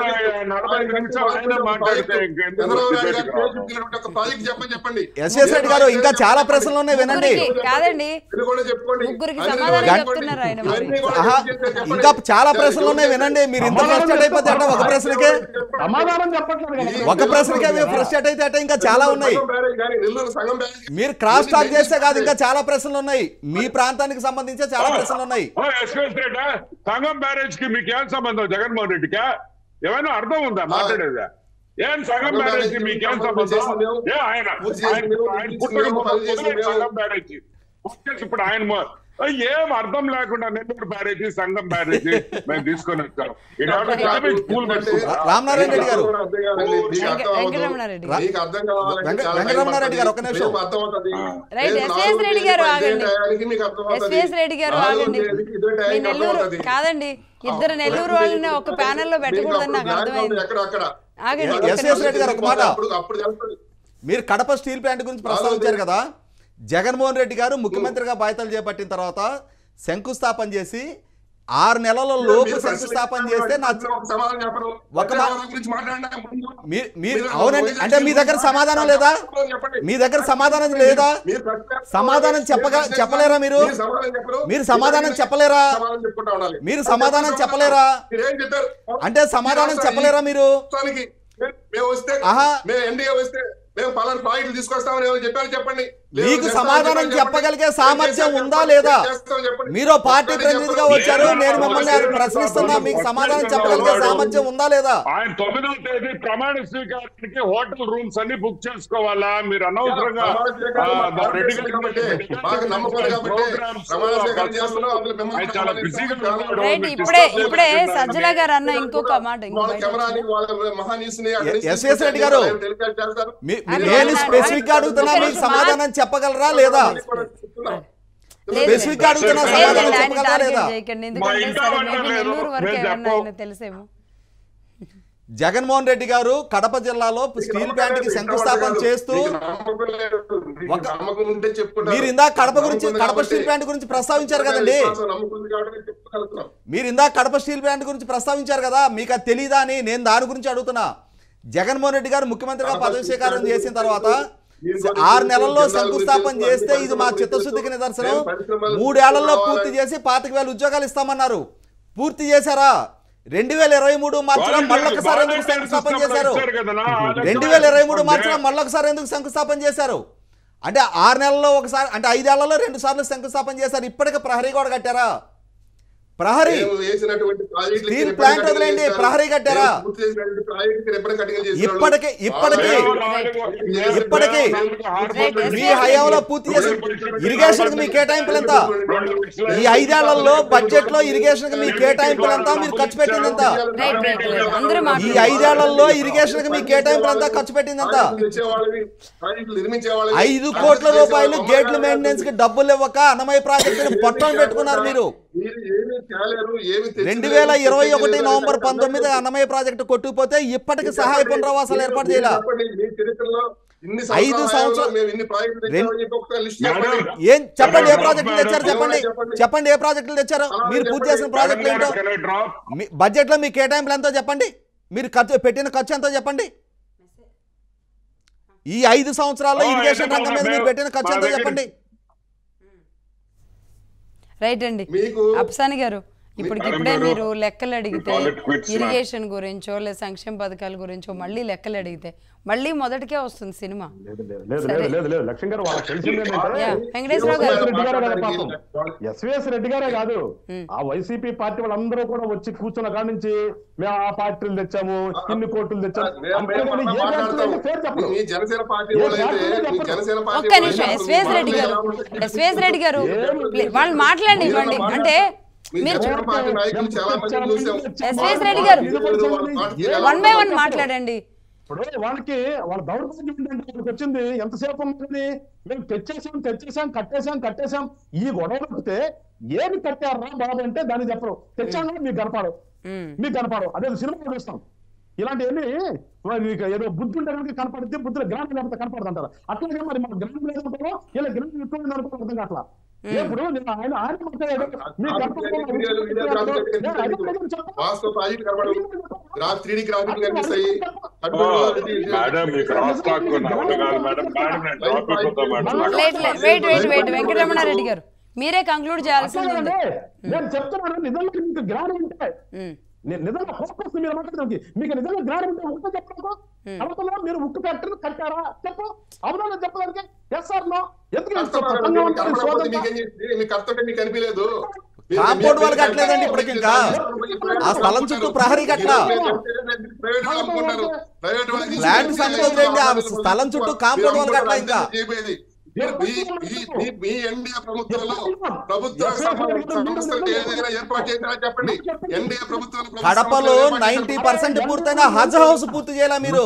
నలభై ఐదు నిమిషాలు ఆయన మాట్లాడితే ఇంకెందుకు చంద్రబాబు నాయుడు debate గారు కావాలి? చేపట్టినటువంటి ఒక ప్రాజెక్ట్ చెప్పని చెప్పండి ఎస్ఎస్ రెడ్డి గారు ఇంకా చాలా ప్రశ్నలు ఉన్నాయి వినండి ముగ్గురికి కాదండి ఇది కూడా చెప్పుకోండి ముగ్గురికి అన్ని సమాధానం కూడా చెప్తున్నారు ఆయన మరి. ఇవన్నీ కూడా ఆహా, చెప్పండి. ఇంకా చాలా ప్రశ్నలు ఉన్నాయి వినండి మీరు ఇంత ఫ్రస్ట్రేట్ అయిపోతే అట్ట ఒక ప్రశ్నకే సమాధానం చెప్పట్లేదు కదా ఒక ప్రశ్నకే మీరు ఫ్రస్ట్రేట్ అయితే అట్ట ఇంకా చాలా ఉన్నాయి సంఘం బ్యారేజ్ కానీ నెల్లూరు సంఘం బ్యారేజ్ మీరు క్రాస్ టాక్ చేస్తే కాదు ఇంకా చాలా ప్రశ్నలు ఉన్నాయి మీ ప్రాంతానికి సంబంధించే చాలా ప్రశ్నలు ఉన్నాయి ఓ, ఎస్వీఎస్ రెడ్డి సంగం బ్యారేజ్ కి మీకు ఏం సంబంధం జగన్మోహన్ రెడ్డికా ఏమైనా అర్థం ఉందా మాట్లాడేదా ఏం సంగం బ్యారేజ్ కి మీకేం సంబంధం ఏ ఆయన ఆయన ఆయన పుట్టక ముందు మొదలైన సంగం బ్యారేజ్ పుట్టేసి ఇప్పుడు ఆయన మొ- ఏం అర్థం లేకుండా నెల్లూరు బ్యారేజ్ సంగం బ్యారేజ్ మేము తీసుకొని వచ్చాం ఇక్కడ స్కూల్ రామనారాయణ రెడ్డి గారు వెంక- వెంకటరమణారెడ్డి గారు. మీకు అర్థం కావాలంటే వెంక- చాలా వెంకటరమణారెడ్డి గారు, ఒక నిమిషం. రేపు అర్థమవుతుంది. రైట్, రేపు ఎస్ఎస్ నాలుగు రెడ్డి తేదీ గారు పది ఆగండి. టయానికి మీకు అర్థమవుతుంది. ఎస్విఎస్ రెడ్డి గారు నాలుగు ఆగండి తేదీకి ఇదే మీ టయానికి నెల్లూరు అర్థమవుతుంది. కాదండి ఇద్దరు నెల్లూరు వాళ్ళని ఒక ప్యానెల్ లో పెట్టకూడదని నాకు అర్థమైంది ఎక్కడ అక్కడ ఆగండి ఎస్- ఒక్క ఎస్ఎస్ రెడ్డి గారు ఒక మాట. అప్పుడు అప్పుడు తెలుస్తుంది. మీరు కడప స్టీల్ ప్లాంట్ గురించి ప్రస్తావించారు కదా జగన్మోహన్ రెడ్డి గారు ముఖ్యమంత్రిగా బాధ్యతలు చేపట్టిన తర్వాత శంకుస్థాపన చేసి ఆరు నెలల లోపు మీరు శంకుస్థాపన చేస్తే నా ఒక సమాధానం చెప్పరు. ఒక మా- పర్యావరణం గురించి మాట్లాడినా ముందు. మీ- మీరు మీరు అవునండి వైజాగ్ అంటే మీ దగ్గర సమాధానం లేదా చెప్పండి. మీ దగ్గర సమాధానం లేదా మీరు ప్రశ్న- సమాధానం చెప్పగా- మీరు చెప్పలేరా మీరు? మీరు సమాధానం చెప్పరు. మీరు సమాధానం చెప్పలేరా? సమాధానం చెప్పుకుంటా ఉండాలి. మీరు సమాధానం చెప్పలేరా? మీరేం చెప్పారు అంటే సమాధానం ఈ చెప్పలేరా మీరు రాష్ట్రానికి మే- మేము వస్తే ఆహా. మేము ఎన్డీఏ వస్తే మేము పలానా ప్రాజెక్టులు తీసుకొస్తామని ఏమో చెప్పారు చెప్పండి లేదు, మీకు చేస్తామని సమాధానం చెప్పండి. చెప్పగలిగే ఏం సామర్థ్యం చేస్తామని ఉందా చెప్పండి. లేదా? ఏం చేస్తామని చెప్పండి. మీరు పార్టీ ఒక్కటి ప్రతినిధిగా చెప్పండి. వచ్చారు నేను మిమ్మల్ని అది ప్రశ్నిస్తున్నా మీకు సమాధానం చెప్పగలిగే సామర్థ్యం ఉందా లేదా ఆయన తొమ్మిదవ తేదీ ప్రమాణ స్వీకారానికి హోటల్ రూమ్స్ అన్ని బుక్ చేసుకోవాలా మీరు అనవసరంగా ప్రమాణ స్వీకారం ఆ, మాకు రెడ్డి తెలుసు గారు కాబట్టి, మాకు నమ్మకం ఉంది కాబట్టి ప్రోగ్రామ్స్, ప్రమాణ స్వీకారం బస్సులు, చేస్తున్నాం, అందులో మిమ్మల్ని ఆయన చాలా ప్రమాణిస్తాం. బిజీగా చాలా ఉన్నాడు. రైట్ మీరు ఇప్పుడే disturb ఇప్పుడే చేయకండి. సజ్జల గారు అన్న ఇంకొక మాట ఇంకో వాళ్ళ బయట కెమెరాని వచ్చింది. వాళ్ళ మహానీస్ని అక్కడి నుంచి ఎస్ ఎస్ రెడ్డి గారు. టెలికాస్ట్ చేస్తారు. మీ- అరే, నేను అరే, స్పెసిఫిక్ గా అరే, అడుగుతున్నా ఒక్క మీకు నిమిషం, సమాధానం చెప్పగలరా లేదా లేదు, స్పెసిఫిక్ గా అడుగుతున్నా లేదు, సమాధానం లేదండి, ఆయన చెప్పగలరా టార్గెట్ లేదా చేయకండి మా ఎందుకంటే ఇంట్లో సరే వంట మేబీ లేదు, నెల్లూరు వరకే మేము ఏమన్నా చెప్పం. ఆయన తెలుసేమో జగన్మోహన్ రెడ్డి గారు కడప జిల్లాలో స్టీల్ ప్లాంట్ కి శంకుస్థాపన చేస్తూ ఒక- నమ్మకం ఉంటే చెప్పుకుంటారు. మీరు ఇందాక కడప గురించి నమ్మకం ఉంది కడప కాబట్టి స్టీల్ ప్లాంట్ గురించి ప్రస్తావించారు కదండి విశ్వాసం, నమ్మకం ఉంది కాబట్టి నేను చెప్పుకోగలుగుతున్నాం. మీరు ఇందాక కడప స్టీల్ ప్లాంట్ గురించి ప్రస్తావించారు కదా మీకు అది తెలీదా అని నేను దాని గురించి అడుగుతున్నా జగన్మోహన్ రెడ్డి గారు ముఖ్యమంత్రిగా కడప పదవి స్టీల్ స్వీకారం ప్లాంట్ చేసిన తర్వాత మీరు కొన్ని ఆరు నెలల్లో జిల్లాల గురించి శంకుస్థాపన తెలుసు, చేస్తే అన్ని ఇది మా పరిశ్రమలు చిత్తశుద్ధికి తెలుసు. నిదర్శనం మేము పరిశ్రమలు మూడేళ్లలో రావాలి. పూర్తి చేసి పాతిక వేల ఉద్యోగాలు ఇస్తామన్నారు పూర్తి చేశారా రెండు వేల ఇరవై మూడు మార్చిలో మళ్ళొకసారి ఎందుకు శంకుస్థాపన చేశారు రెండు వేల ఇరవై మూడు మార్చిలో మళ్ళొకసారి ఎందుకు శంకుస్థాపన చేశారు అంటే ఆరు నెలల్లో ఒకసారి అంటే ఐదేళ్లలో రెండు సార్లు శంకుస్థాపన చేశారు ఇప్పటికే ప్రహరీ కూడా కట్టారా ప్రహరీ మేము వేసినటువంటి ప్రాజెక్టులకి స్టీల్ రిబ్బన్ ప్లాంట్ కటింగ్ వదిలేయండి, చేశారు. ప్రహరీ కట్టారా? మేము పూర్తి చేసినటువంటి ప్రాజెక్టుకి రిబ్బన్ కటింగ్ చేసిన వాళ్ళు. ఇప్పటికే ఇప్పటికే ఇప్పటికీ మీ హయాంలో పూర్తి చేసి ఇరిగేషన్ కి మీ కేటాయింపులు ఎంత ఈ ఐదేళ్లలో బడ్జెట్ లో ఇరిగేషన్ కి మీ కేటాయింపులు ఎంత మీరు ఖర్చు పెట్టింది ఎంత రైట్ రైట్ రైట్ అందరూ ఈ మాట్లాడారు ఐదేళ్లలో ఇరిగేషన్ కి మీ కేటాయింపులు ఎంత ఖర్చు పెట్టింది ఎంత ప్రాజెక్టులు తెచ్చేవాళ్ళని, ప్రాజెక్టులు నిర్మించేవాళ్ళని, ఐదు కోట్ల రూపాయలు చేసే గేట్ల బొమ్మలు మెయింటెనెన్స్ కి డబ్బులు ఇవ్వక అన్నమయ్య ప్రాజెక్టుని పొట్టం పెట్టుకున్నారు మీరు మీరు ఏమీ తేలేరు, ఏమీ తెచ్చలేరు, రెండు వేల ఇరవై ఒకటి తెచ్చలేరు, నవంబర్ తెచ్చలేరు. పంతొమ్మిది అన్నమయ్య ప్రాజెక్టు కొట్టుకుపోతే ఇప్పటికి సహాయ పునరావాసాలు ఏర్పాటు మీరు చేయాల చెప్పండి, మీ చరిత్రలో ఇన్ని ఐదు సంవత్సరాల సంవత్సరాలు- హయాంలో మేము ఇన్ని ప్రాజెక్టులు తెచ్చామని చెప్పి ఒక లిస్ట్ మేడం, చెప్పండి. ఏం చెప్పండి ఏ ప్రాజెక్టులు తెచ్చారు చెప్పండి చెప్పండి. చెప్పండి ఏ ప్రాజెక్టులు తెచ్చారు మీరు పూర్తి చేసిన ప్రాజెక్టులు ఏంటో మీ బడ్జెట్లో మీ కేటాయింపులు ఎంతో చెప్పండి మీరు ఖర్చు పెట్టిన ఖర్చు ఎంతో చెప్పండి ఈ ఐదు సంవత్సరాల్లో ఓ, ఇరిగేషన్ ఎంత రంగం మీద మీరు బాగుంది. పెట్టిన ఖర్చు మా ఎంతో దగ్గర- చెప్పండి రైట్ అండి మీకు అప్సాని గారు ఇప్పటికిప్పుడే మేడం, మీరు లెక్కలు అడిగితే call it quits, ma'am. Irrigation గురించో లేదా సంక్షేమ పథకాల గురించో మళ్ళీ లెక్కలు అడిగితే మళ్ళీ మొదటికే వస్తుంది సినిమా లేదు లేదు లేదు లేదు లేదు లేదు లక్ష్మణ్ గారు వాళ్ళకి తెలిసింది ఏంటంటే యా, వెంకటేశ్వరరావు గారు. రెడ్డి గారే కదా పాపం ఎస్విఎస్ రెడ్డి గారే కాదు ఆ వైసీపీ పార్టీ వాళ్ళందరూ కూడా వచ్చి కూర్చున్న కాడి నుంచి మేము ఆ పార్టీలు తెచ్చాము ఇన్ని కోట్లు తెచ్చాము మేము- మేము అంతేగాని అట్లా ఏ పార్టీ మాట్లాడతాం. అంటే పేరు చెప్పరు మీ జనసేన పార్టీ ఏ వాళ్ళైతే పార్టీ మీ చెప్పరు. జనసేన పార్టీ ఒక్క నిమిషం వాళ్ళు ఎస్వేస్ రెడ్డి గారు ఎస్వేస్ రెడ్డి గారు ప్లీ- వాళ్ళు మాట్లాడండి ఇవ్వండి అంటే మీ మీరు జనసేన పార్టీ నాయకులు చాలా మంది చూసాం ఎస్వేస్ రెడ్డి గారు వాళ్ళు వన్ బై వన్ మాట్లాడండి ఇప్పుడు వాళ్ళకి వాళ్ళ దౌర్భాగ్యం ఏంటంటే వాళ్ళకి వచ్చింది ఎంతసేపు ఉన్నది మేము తెచ్చేసాం తెచ్చేసాం కట్టేసాం కట్టేసాం ఈ గొడవ వస్తే ఏమి కట్టారా బాబు అంటే దాన్ని చెప్పరు తెచ్చాను మీకు కనపడు మ్మ్. మీకు కనపడు అదే సినిమా చూస్తాం ఇలాంటివన్నీ మరి మీకు ఏదో బుద్ధి ఉంటే కనుక కనపడితే బుద్ధులు గ్రామం లేకపోతే కనపడదు అంటారు అట్లాగే మరి మన గ్రామం లేదంటారో ఇలా గ్రామం ఎక్కువ ఉంది అనుకో అర్థం కావట్లా ఎప్పుడు నేను ఆయన ఆయన మాట్లాడాడు మీకు కనపడదు వాస్తవ ప్రాజెక్ట్ కనబడదు గ్రాఫ్ త్రీ గ్రాఫిక్ కనిపిస్తాయి మేడం మీ క్రాస్ టాక్ అవును కాదు మేడం మేడం నేను టాపిక్ వద్దా madam late late wait wait wait Venkataramana Reddy garu మీరే కంక్లూడ్ చేయాల్సింది ఉంది నేను చెప్తున్నాను నిజంగా మీకు జ్ఞానం ఉంటే మ్మ్. ని- నిజంగా ఫోకస్ మీరు మాట్లాడడానికి మీకు నిజంగా జ్ఞానం ఉంటే ఒకటే చెప్పడానికి అవతల మీరు ఉక్కు ఫ్యాక్టరీ కట్టారా చెప్పు అవునా చెప్పడానికి ఎస్ సార్ నో ఎందుకు ఈ పతంగం అంటే ఈ సోదం- మీకు కష్టం మీకు అనిపించలేదు కాంపౌండ్ వాళ్ళు కట్టలేదండి ఇప్పటికి ఇంకా. ఆ స్థలం చుట్టూ ప్రహరీ కట్టలా. ఫ్లాట్ సంగతి వదిలేయండి, ఆ స్థలం చుట్టూ కాంపౌండ్ వాళ్ళు కట్టలా ఇంకా. మీ ఎన్డీఏ ప్రభుత్వంలో ప్రభుత్వ సంస్థలు ఏదైనా ఏర్పాటు చేశారా చెప్పండి ఎన్డీఏ ప్రభుత్వం కడపలో నైన్టీ పర్సెంట్ పూర్తయిన హజ్ హౌస్ పూర్తి చేయాల మీరు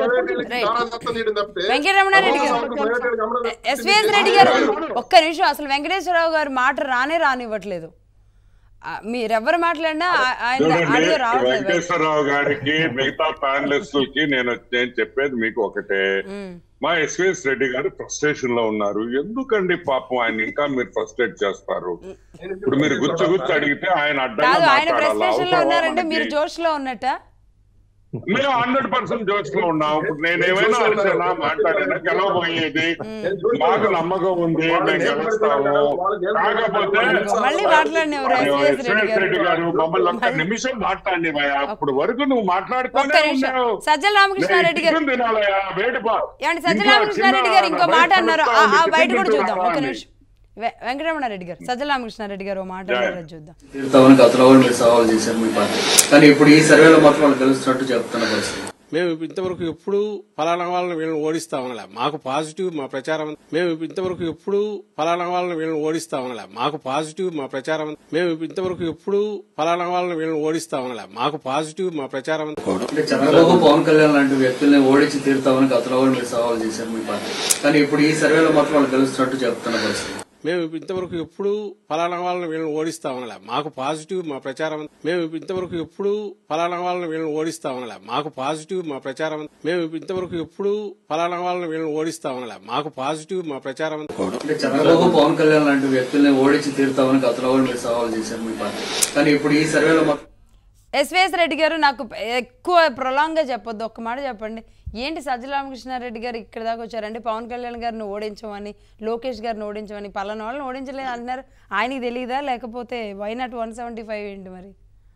వెంకటరమణారెడ్డి గారు ఎస్విఎస్ రెడ్డి గారు ఒక్క నిమిషం అసలు వెంకటేశ్వరరావు గారు మాట రానే రానివ్వట్లేదు ఆ, మీరెవరు మాట్లాడినా ఆ- ఆయన చూడండి ఆడియో రావట్లేదు వెంకటేశ్వరరావు గారికి మిగతా ప్యానలిస్టులకి నేను నేను చెప్పేది మీకు ఒకటే మా ఎస్విఎస్ రెడ్డి గారు ఫ్రస్ట్రేషన్ లో ఉన్నారు ఎందుకండి పాపం ఆయన ఇంకా మీరు ఫ్రస్ట్రేట్ చేస్తారు ఇప్పుడు మీరు గుచ్చు గుచ్చు అడిగితే ఆయన అడ్డంగా కాదు ఆయన మాట్లాడాలా? ఫ్రస్ట్రేషన్ లో అవసరమా ఉన్నారంటే మనకి? మీరు జోష్ లో ఉన్నట్ట మేము హండ్రెడ్ పర్సెంట్ జోష్ లో ఉన్నాం ఇప్పుడు నేను ఏమైనా అరిచినా మాట్లాడినా గెలవబోయేది మాకు నమ్మకం ఉంది మేము గెలుస్తాము కాకపోతే మళ్ళీ మాట్లాడిన ఎవరు అయ్యో, ఎస్విఎస్ రెడ్డి ఎస్విఎస్ రెడ్డి గారు గారు మమ్మల్ని ఒక్క నిమిషం మాట్లాడి అప్పుడు వరకు నువ్వు ఒక్క మాట్లాడుతూనే నిమిషం ఉన్నావు సజ్జల రామకృష్ణారెడ్డి గారు నేను టిఫిన్ తినాలయ్యా, వేడి పా- ఏమండి సజ్జల ఇంట్లో రామకృష్ణారెడ్డి చిన్న గారు ఇంకో మాట బయట అన్నారు ఆ- పడుతా ఆ ఉంది, బయట టిఫిన్ కూడా చూద్దాం తింటున్నావా ఒక అని. నిమిషం వె- వెంకటరమణారెడ్డి గారు సజ్జల రామకృష్ణారెడ్డి గారు ఓ మాట అన్నారు చూద్దాం తీరుతామని గతంలో కూడా మీరు సవాల్ చేశారు మీ పార్టీ కానీ ఇప్పుడు ఈ సర్వేలో మాత్రం వాళ్ళు గెలుస్తున్నట్టు చెప్తున్న పరిస్థితి మేము ఇంతవరకు ఎప్పుడు ఫలానా వాళ్ళని వీళ్ళని ఓడిస్తామనలే మాకు పాజిటివ్ మా ప్రచారం మేము ఇంతవరకు ఎప్పుడు ఫలానా వాళ్ళని వీళ్ళని ఓడిస్తామనలే మాకు పాజిటివ్ మా ప్రచారం మేము ఇంతవరకు ఎప్పుడు ఫలానా వాళ్ళని వీళ్ళని ఓడిస్తామనలే మాకు పాజిటివ్ మా ప్రచారం అంటే చంద్రబాబు పవన్ కళ్యాణ్ లాంటి వ్యక్తుల్ని ఓడించి తీరుతామని గతంలో కూడా మీరు సవాల్ చేశారు మీ పార్టీ కానీ ఇప్పుడు ఈ సర్వేలో మాత్రం వాళ్ళు గెలుస్తున్నట్టు చెప్తున్న పరిస్థితి మేము ఇంతవరకు ఎప్పుడు ఫలానా వాళ్ళని వీళ్ళని ఓడిస్తామనలే మాకు పాజిటివ్ మా ప్రచారం మేము ఇంతవరకు ఎప్పుడు ఫలానా వాళ్ళని వీళ్ళని ఓడిస్తామనలే మాకు పాజిటివ్ మా ప్రచారం మేము ఇంతవరకు ఎప్పుడు ఫలానా వాళ్ళని వీళ్ళని ఓడిస్తామనలే మాకు పాజిటివ్ మా ప్రచారం అంటే చంద్రబాబు పవన్ కళ్యాణ్ లాంటి వ్యక్తుల్ని ఓడించి తీరుతామని గతంలో కూడా మీరు సవాల్ చేశారు మీ పార్టీ కానీ ఇప్పుడు ఈ సర్వేలో మాత్రం ఎస్విఎస్ రెడ్డి గారు నాకు ఎక్కువ ప్రొలాంగ్ గా చెప్పొద్దు ఒక్క మాట చెప్పండి ఏంటి సజ్జల రామకృష్ణారెడ్డి గారు ఇక్కడ దాకా వచ్చారంటే పవన్ కళ్యాణ్ గారిని ఓడించమని లోకేష్ గారిని ఓడించమని పలానా వాళ్ళని ఓడించలేదు అన్నారు ఆయనకి తెలియదా లేకపోతే why not one seventy five ఏంటి మరి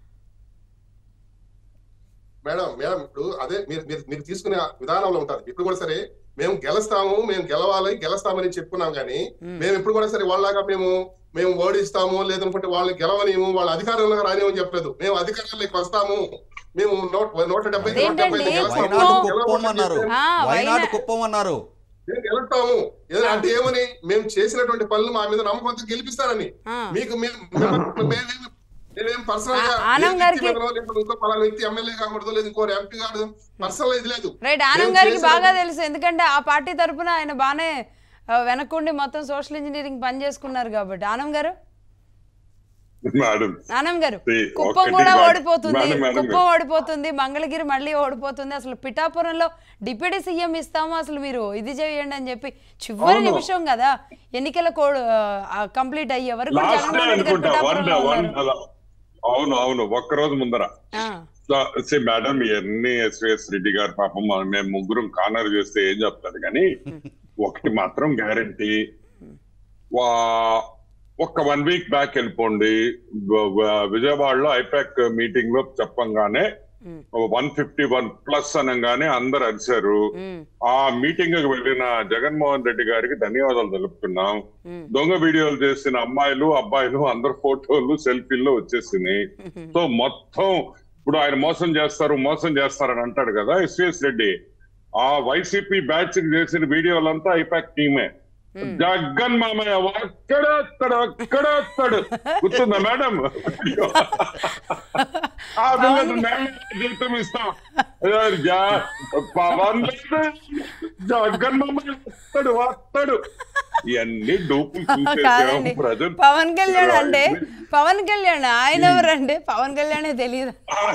మేడం మేడం ఇప్పుడు అదే మీరు మీరు మీరు తీసుకునే విధానంలో ఉంటారు ఇప్పుడు కూడా సరే మేము గెలుస్తాము మేము గెలవాలి గెలుస్తామని చెప్పుకున్నాం కానీ మేము ఇప్పుడు కూడా సరే వాళ్ళలాగా మేము మేము ఓడిస్తాము లేదనుకుంటే వాళ్ళు గెలవలేము వాళ్ళ అధికారంలో రానివని చెప్పలేదు మేము అధికారంలోకి వస్తాము మేము నూట నూట డెబ్బై నూట డెబ్బై ఐదు అదేంటండి? గెలుస్తాము. వైనాడు కుప్పం. కుప్పం అన్నారు ఆ, వైనాడు వైనా- కుప్పం అన్నారు మేము గెలుస్తాము ఏదో అంటే ఏమని మేము చేసినటువంటి పనులు మా మీద నమ్మకంతో గెలిపిస్తారని ఆ. మీకు మేము- మేము- మేమేం మేమేం పర్సనల్ గా ఆ- ఆనం ఏ వ్యక్తి గారికి- మీదనో లేకపోతే ఇంకో పలానా వ్యక్తి ఎమ్మెల్యే కాకూడదు లేదు ఇంకో ఎంపీ కాకూడదు పర్సనల్ ఇది లేదు రైట్ ఆనం మేము గారికి చేసిన- బాగా తెలుసు ఎందుకంటే ఆ పార్టీ తరపున ఆయన బాగానే ఆ, వెనకుండి మొత్తం సోషల్ ఇంజనీరింగ్ పని చేసుకున్నారు కాబట్టి ఆనం గారు మేడం ఆనం గారు See, కుప్పం ఒకటి కూడా మేడం, ఓడిపోతుంది మేడం, మేడం కుప్పం ఓడిపోతుంది మంగళగిరి మళ్ళీ ఓడిపోతుంది అసలు పిఠాపురంలో డిప్యూటీ సీఎం ఇస్తాము అసలు మీరు ఇది చేయండి అని చెప్పి చివరి అవును. నిమిషం కదా ఎన్నికల కోడ్ కంప్లీట్ అయ్యే వరకు కూడా లాస్ట్ డే జగన్మోహన్ రెడ్డి గారు అనుకుంటా వన్ పిఠాపురంలో వన్ ఉన్నారు. అవును అవును ఒక్క రోజు ముందర ఆ, సే మేడం ఎన్ని ఎస్విఎస్ రెడ్డి గారు పాపం మా- మేము ముగ్గురం కార్నర్ చేస్తే ఏం చెప్తారు కానీ ఒకటి మాత్రం గ్యారంటీ వా ఒక్క వన్ వీక్ బ్యాక్ వెళ్ళిపోండి వ- వ- విజయవాడలో ఐపాక్ మీటింగ్ లో చెప్పంగానే వన్ ఫిఫ్టీ వన్ ప్లస్ అనగానే అందరు అరిశారు ఆ మీటింగ్ కి వెళ్ళిన జగన్మోహన్ రెడ్డి గారికి ధన్యవాదాలు తెలుపుతున్నాం దొంగ వీడియోలు చేసిన అమ్మాయిలు అబ్బాయిలు అందరు ఫోటోలు సెల్ఫీల్లో వచ్చేసినాయి సో మొత్తం ఇప్పుడు ఆయన మోసం చేస్తారు మోసం చేస్తారని అంటాడు కదా ఎస్విఎస్ రెడ్డి ఆ వైసీపీ బ్యాచ్ చేసిన వీడియోలంతా ఐపాక్ టీమే జగన్ మామయ్య అక్కడ అక్కడ అక్కడ అక్కడ గుర్తుందా మేడం ఆ పిల్లలు నెల జీతం ఇస్తాం జా- పవన్ లేదు, జగన్ మామయ్య వస్తాడు వస్తాడు ఇవన్నీ డూపులు కాదండి చూసేసాం ప్రజలు పవన్ కళ్యాణ్ అంటే పవన్ కళ్యాణ్ ఆయన ఎవరండి పవన్ కళ్యాణే తెలియదు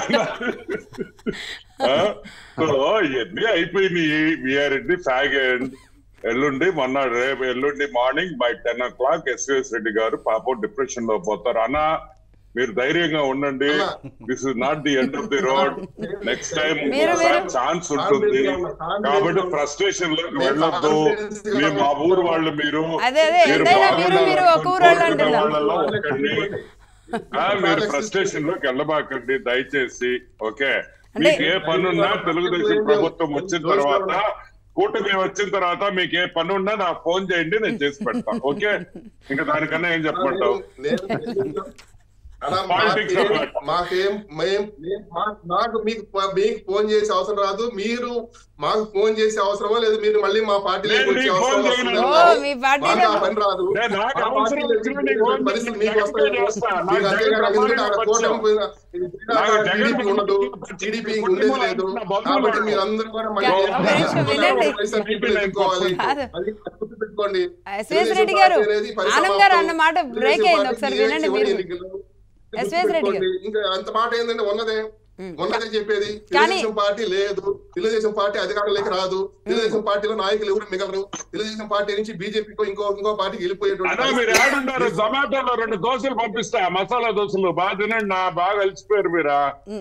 సో ఇవన్నీ అయిపోయినాయి we're in the fag end ఎల్లుండి మొన్న రేపు ఎల్లుండి morning by ten o'clock SVS Reddy garu పాపం డిప్రెషన్ లో పోతారు అన్న మీరు ధైర్యంగా ఉండండి this is not the end of the road next time మీరు- మీరు- ఛాన్స్ ఉంటుంది కాబట్టి ఫ్రస్ట్రేషన్ లోకి వెళ్ళొద్దు మీ మా ఊరు వాళ్ళు మీరు అదే, అదే, మీరు ఎంతైనా బాగుండాలని మీరు- మీరు ఒక ఊరు వాళ్ళు కోరుకునే అంటున్నారు. వాళ్ళలో ఒకండి. ఆ, మీరు ఫ్రస్ట్రేషన్ లోకి వెళ్ళబాకండి దయచేసి ఓకే మీకు ఏ పనున్నా తెలుగుదేశం ప్రభుత్వం వచ్చిన తర్వాత కూటమి వచ్చిన తర్వాత మీకు ఏ పని ఉన్నా నాకు ఫోన్ చేయండి నేను చేసి పెడతా ఓకే ఇంకా దానికన్నా ఏం చెప్పమంటావు నేను- అలా Politics మాకేం- అన్నమాట. మాకేం మేం మేం- మా- నాకు మీకు ప- మీకు ఫోన్ చేసే అవసరం రాదు మీరు మాకు ఫోన్ చేసే అవసరమా లేదు మీరు మళ్ళీ మా పార్టీలోకి నేను వచ్చే మీకు అవసరం ఫోన్ వస్తుంది చేయను. ఓ, కానీ మీ పార్టీలో- మాకు ఆ పని రాదు నేను నాకు మా అవసరం పార్టీలో వచ్చిన నీకు ఫోన్ పరిస్థితి చేసి మీకు వస్తాయి నేను చేస్తా. నాకు మీకు అంతేగాని జగన్ ఎందుకంటే అక్కడ ప్రమాణం కూటమి వచ్చాం. నాకు జగన్ టీడీపీ ఉండదు టీడీపీ ఉండేది లేదు నా బంధువులు కాబట్టి ఉన్నారు. మీరు అందరూ కూడా మళ్ళీ ఒక ఏం నిమిషం వినండి. వైఎస్ఆర్సీపీ పెట్టుకోవాలి కాదు. అది గుర్తుపెట్టుకోండి ఎస్విఎస్ రెడ్డి గారు తెలుగుదేశం పార్టీ ఆనం అనేది గారు పరిసమాప్తం. అన్న మాట బ్రేక్ తెలుగుదేశం అయింది పార్టీ ఒకసారి ఇదే వినండి చివరి మీరు ఎన్నికలు. ఎస్విఎస్ రెడ్డి గారు. గుర్తుపెట్టుకోండి. ఇంకా అంత మాట ఏంటంటే ఉన్నదే ఉన్నదే చెప్పేది కానీ- తెలుగుదేశం పార్టీ లేదు తెలుగుదేశం పార్టీ అధికారంలోకి రాదు తెలుగుదేశం పార్టీలో నాయకులు ఎవరు మిగలరు తెలుగుదేశం పార్టీ నుంచి బీజేపీకి ఇంకో ఇంకో పార్టీకి వెళ్ళిపోయేటువంటి అన్నా మీరు పరిస్థితి. ఏడున్నారు జొమాటోలో రెండు దోశలు పంపిస్తా మసాలా దోశలు బాగా తినండి నా బాగా అలసిపోయారు మీరా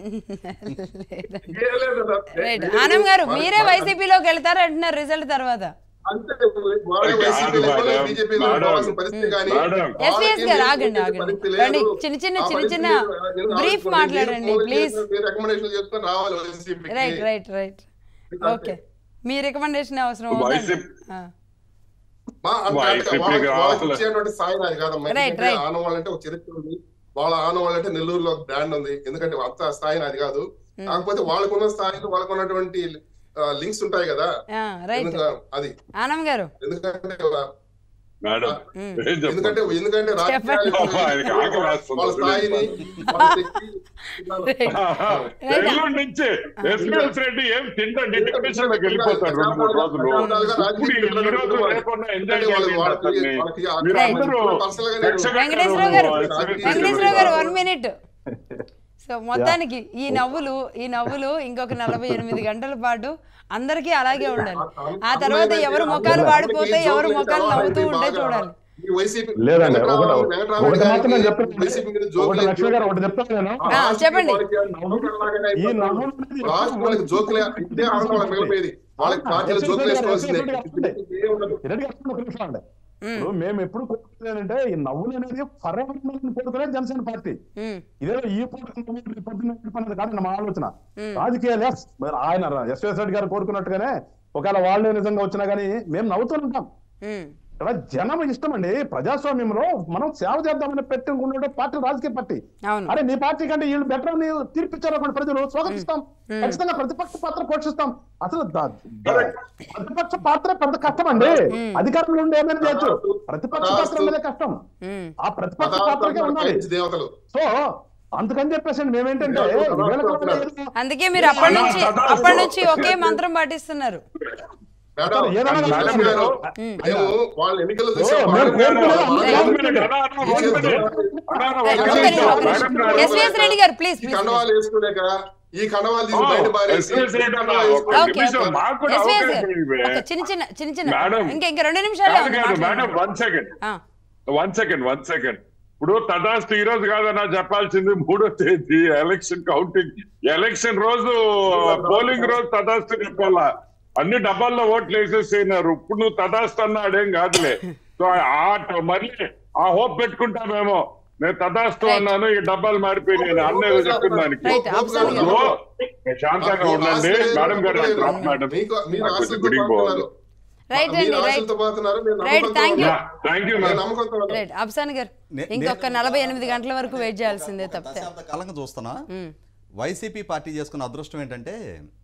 ఏ లేదు కదా. రైట్ లేదు. ఆనం గారు మన- మీరే మన- వైసీపీలోకి వెళ్తారు అంటున్నారు రిజల్ట్ తర్వాత అంతే వాళ్ళే కాదు వైసీపీలో మేడం, కూడా బీజేపీలో మేడం, రావాల్సిన పరిస్థితి కానీ మేడం. ఎస్విఎస్ గారు ఆగండి వాళ్ళకి ఆగండి పరిస్థితి లేదు. రండి చిన్న చిన్న ఆ చిన్న పరిస్థితి చిన్న లేదు. నేను బ్రీఫ్ ఆలోచించుకోండి. మాట్లాడండి మీరు ప్లీజ్ ఫోన్ చేసి రికమెండేషన్ చేసుకొని రావాలి వైసీపీకి. రైట్ రైట్ రైట్ ఓకే మీ రికమెండేషన్ అవసరం వైసీపీ- అవుతుందండి. ఆ. మా అంటే వైసీపీకి వాళ్ళకి- వాళ్ళకి రావాలి. ఇచ్చేటువంటి స్థాయి నాది కాదమ్మా. Right, ఎందుకంటే right. ఆనవాళ్ళు అంటే ఒక చరిత్ర ఉంది వాళ్ళ ఆనవాళ్ళు అంటే నెల్లూరులో ఒక బ్రాండ్ ఉంది ఎందుకంటే అంత స్థాయి నాది కాదు కాకపోతే వాళ్ళకున్న స్థాయిలో వాళ్ళకున్నటువంటి లింక్స్ ఉంటాయి కదా ఆ, రైట్ ఎందుక- అది ఆనం గారు ఎందుకంటే మేడం ఏం ఎందుకంటే చెప్పండి ఎందుకంటే రాజకీయాలు చెప్పండి. ఆయనకి ఆకలి వేస్తుంది. వాళ్ళ స్థాయిని వాళ్ళ శక్తి, ఎల్లుండి నుంచి ఎస్పీఎస్ రెడ్డి ఏం తింటండి డిప్రెషన్ లోకి వెళ్ళిపోతారు రెండు మూడు రోజులు ఇప్పుడు ఈ రోజు రేపన్నా ఎంజాయ్ చేయండి అతన్ని. మీరు అందరూ వెంకటేశ్వరరావు గారు వెంకటేశ్వరరావు గారు వన్ మినిట్ సో మొత్తానికి ఈ నవ్వులు ఈ నవ్వులు ఇంకొక నలభై ఎనిమిది గంటల పాటు అందరికీ అలాగే ఉండాలి ఆ తర్వాత ఎవరు ముఖాలు వాడిపోతే ఎవరు ముఖాలు నవ్వుతూ ఉంటే చూడాలి లేదండి ఒకటి ఒకటి మాత్రం నేను చెప్తాను ఒకటి లక్ష్మి గారు ఒకటి చెప్తాను నేను ఆ, చెప్పండి. ఈ నవ్వులు అనేది రాష్ట్రం వాళ్ళకి జోకులే ఇదే ఆనందం వాళ్ళకి మిగిలిపోయేది వాళ్ళకి పార్టీలు జోకులు వేసుకోవాల్సిందే రెడ్డి గారు ఒక నిమిషం అండి ఇప్పుడు మేము ఎప్పుడు కోరుకునేదంటే ఈ నవ్వులు అనేది పర్యావరణాన్ని కోరుకునేది జనసేన పార్టీ ఉమ్, ఇదే ఈ పొద్దున ఈ పొద్దున ఈ పన్నది కాదు నా ఆలోచన రాజకీయాలు yes, మరి ఆయన ఎస్ఎస్ రెడ్డి గారు కోరుకున్నట్టుగానే ఒకవేళ వాళ్ళే నిజంగా వచ్చినా గానీ మేము నవ్వుతూ ఉంటాం ఉమ్, ఇక్కడ జనం ఇష్టం అండి ప్రజాస్వామ్యంలో మనం సేవ చేద్దామని పెట్టుకున్న పార్టీ రాజకీయ పార్టీ అవును అరే నీ పార్టీ కంటే వీళ్ళు బెటర్ అని తీర్పిచ్చారు అక్కడ ప్రజలు స్వాగతిస్తాం ఖచ్చితంగా ప్రతిపక్ష పాత్ర పోషిస్తాం అసలు ద- ద- ప్రతిపక్ష పాత్ర పెద్ద కష్టం అండి అధికారంలో ఉండి ఏమైనా చేయొచ్చు ప్రతిపక్ష పాత్ర మీద కష్టం ఉమ్, ఆ ప్రతిపక్ష పాత్రకే ఉండాలి దేవతలు సో అందుకని చెప్పేసి మేమేంటంటే ఈవేళ కాలంలో ఏదో- అందుకే మీరు అప్పటి నుంచి అప్పటి నుంచి ఒకే మంత్రం పాటిస్తున్నారు మేడం, ఏదైనా మేడం కానీ గారు, ఉమ్. మేము వాళ్ళ ఎన్నికల్లో ఓ, చూసాం. మేము కోరుకునేది వాళ్ళు- అందరూ Right. One minute, అన్నా, అన్నా, one minute. అన్నా, అన్నా, రైట్, one ఒక్క minute. నిమిషం, ఒక్క మేడం నిమిషం. గారు. ఎస్విఎస్ రెడ్డి గారు ప్లీజ్ ఈ ప్లీజ్ కండవాలు వేసుకోలేక ఈ కండవాలు తీసి ఓ, బయట పారేసి ఎస్విఎస్ రెడ్డి అన్నా, కండవాలు ఒక వేసుకోలేక- ఓకే నిమిషం, మాకు కూడా ఎస్విఎస్ అవకాశం గారు ఇవ్వే. ఒక చిన్న చిన్న చిన్న చిన్న మేడం. ఇంకా ఇంకా రెండు నిమిషాలే కాదు ఉంది కాదు మేడం మాట్లాడండి. వన్ సెకండ్ ఆ, వన్ సెకండ్ వన్ సెకండ్ ఇప్పుడు తదాస్తు ఈ రోజు కాదన్నా చెప్పాల్సింది మూడో తేదీ ఎలక్షన్ కౌంటింగ్ ఎలక్షన్ రోజు పోలింగ్ రోజు తదాస్తు చెప్పాలా అన్ని డబ్బాల్లో ఓట్లు వేసేసినారు ఇప్పుడు నువ్వు తదాస్తు అన్నా అదేం కాదులే సో ఆ మళ్ళీ ఆ హోప్ పెట్టుకుంటామేమో నేను తదాస్తు Right. అన్నాను ఈ డబ్బాలు మారిపోయినాయి అన్నయ్య చెప్పిన దానికి రైట్ అఫ్సాన్ గారు ఇదిగో, శాంతంగా ఉండండి మేడం గారు డ్రాప్ మేడం మీకు మీరు నాకు కొంచెం ఆశలతో గుడికి పోవాలి పోతున్నారు. రైట్ మీరు అండి రైట్ ఆశలతో పోతున్నారు, మీరు రైట్, నమ్మకంతో thank you. ఉన్నారు. థ్యాంక్ యూ నేను మేడం నమ్మకంతో ఉన్నాను. రైట్ అఫ్సాన్ గారు నే- ఇంకొక నేను- నలభై ఎనిమిది గంటల వరకు వెయిట్ చేయాల్సిందే తప్పితే దశాబ్ద కాలంగా చూస్తున్నా వైసీపీ పార్టీ చేసుకున్న అదృష్టం ఏంటంటే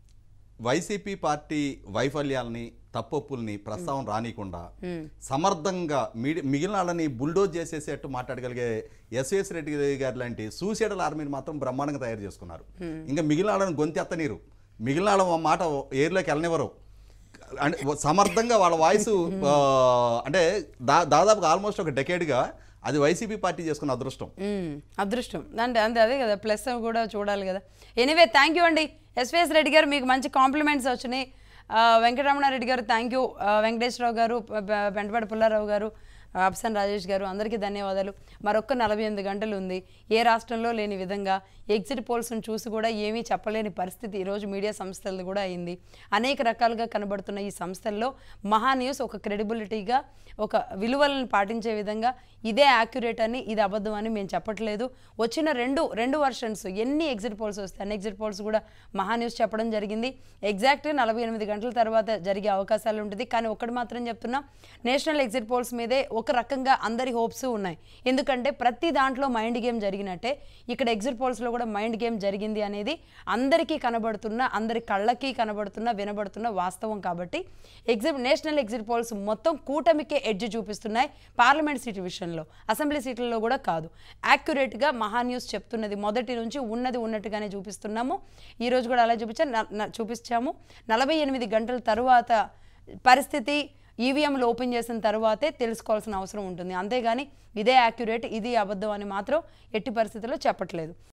వైసీపీ పార్టీ వైఫల్యాలని తప్పొప్పుల్ని ప్రస్తావన రానికుండా సమర్థంగా మిడి మిగిలిన వాళ్ళని బుల్డోజ్ చేసేసేట్టు మాట్లాడగలిగే ఎస్ఎస్ రెడ్డి గారు లాంటి సూసైడల్ ఆర్మీని మాత్రం బ్రహ్మాండంగా తయారు చేసుకున్నారు ఇంకా మిగిలిన వాళ్ళని గొంతెత్తనీరు మిగిలిన వాళ్ళ మాట ఏర్లోకి వెళ్ళనివ్వరు అంటే సమర్థంగా వాళ్ళ వాయిస్ అంటే దా దాదాపుగా ఆల్మోస్ట్ ఒక డెకేడ్గా అది వైసీపీ పార్టీ చేసుకున్న అదృష్టం మ్మ్. అదృష్టం అంటే అంతే అదే కదా ప్లస్ కూడా చూడాలి కదా ఎనీవే థ్యాంక్ యూ అండి ఎస్విఎస్ రెడ్డి గారు మీకు మంచి కాంప్లిమెంట్స్ వచ్చినాయి ఆ, వెంకటరమణారెడ్డి గారు థ్యాంక్ యూ ఆ, వెంకటేశ్వరరావు గారు ప- ప- పెంటపాటి పుల్లారావు గారు ఆ, అప్సన్ రాజేష్ గారు అందరికీ ధన్యవాదాలు మరొక్క నలభై ఎనిమిది గంటలు ఉంది ఏ రాష్ట్రంలో లేని విధంగా ఎగ్జిట్ పోల్స్ను చూసి కూడా ఏమీ చెప్పలేని పరిస్థితి ఈరోజు మీడియా సంస్థలది కూడా అయింది అనేక రకాలుగా కనబడుతున్న ఈ సంస్థల్లో మహా న్యూస్ ఒక క్రెడిబిలిటీగా ఒక విలువలను పాటించే విధంగా ఇదే యాక్యురేట్ అని ఇది అబద్ధం అని మేము చెప్పట్లేదు వచ్చిన రెండు రెండు వర్షన్స్ ఎన్ని ఎగ్జిట్ పోల్స్ వస్తాయి అన్ని ఎగ్జిట్ పోల్స్ కూడా మహా న్యూస్ చెప్పడం జరిగింది ఎగ్జాక్ట్గా నలభై ఎనిమిది గంటల తర్వాత జరిగే అవకాశాలు ఉంటుంది కానీ ఒకటి మాత్రం చెప్తున్నా నేషనల్ ఎగ్జిట్ పోల్స్ మీదే ఒక రకంగా అందరి హోప్స్ ఉన్నాయి ఎందుకంటే ప్రతి దాంట్లో మైండ్ గేమ్ జరిగినట్టే ఇక్కడ ఎగ్జిట్ పోల్స్లో కూడా మైండ్ గేమ్ జరిగింది అనేది అందరికీ కనబడుతున్న అందరి కళ్ళకి కనబడుతున్న వినబడుతున్న వాస్తవం కాబట్టి ఎగ్జిట్ నేషనల్ ఎగ్జిట్ పోల్స్ మొత్తం కూటమికే ఎడ్జ్ చూపిస్తున్నాయి పార్లమెంట్ సీటు విషయంలో అసెంబ్లీ సీట్లలో కూడా కాదు యాక్యురేట్గా మహా న్యూస్ చెప్తున్నది మొదటి నుంచి ఉన్నది ఉన్నట్టుగానే చూపిస్తున్నాము ఈ రోజు కూడా అలా చూపించా న- న- చూపించాము నలభై ఎనిమిది గంటల తరువాత పరిస్థితి ఈవీఎంలు ఓపెన్ చేసిన తర్వాతే తెలుసుకోవాల్సిన అవసరం ఉంటుంది అంతేగాని ఇదే యాక్యురేట్ ఇది అబద్ధం అని మాత్రం ఎట్టి పరిస్థితుల్లో చెప్పట్లేదు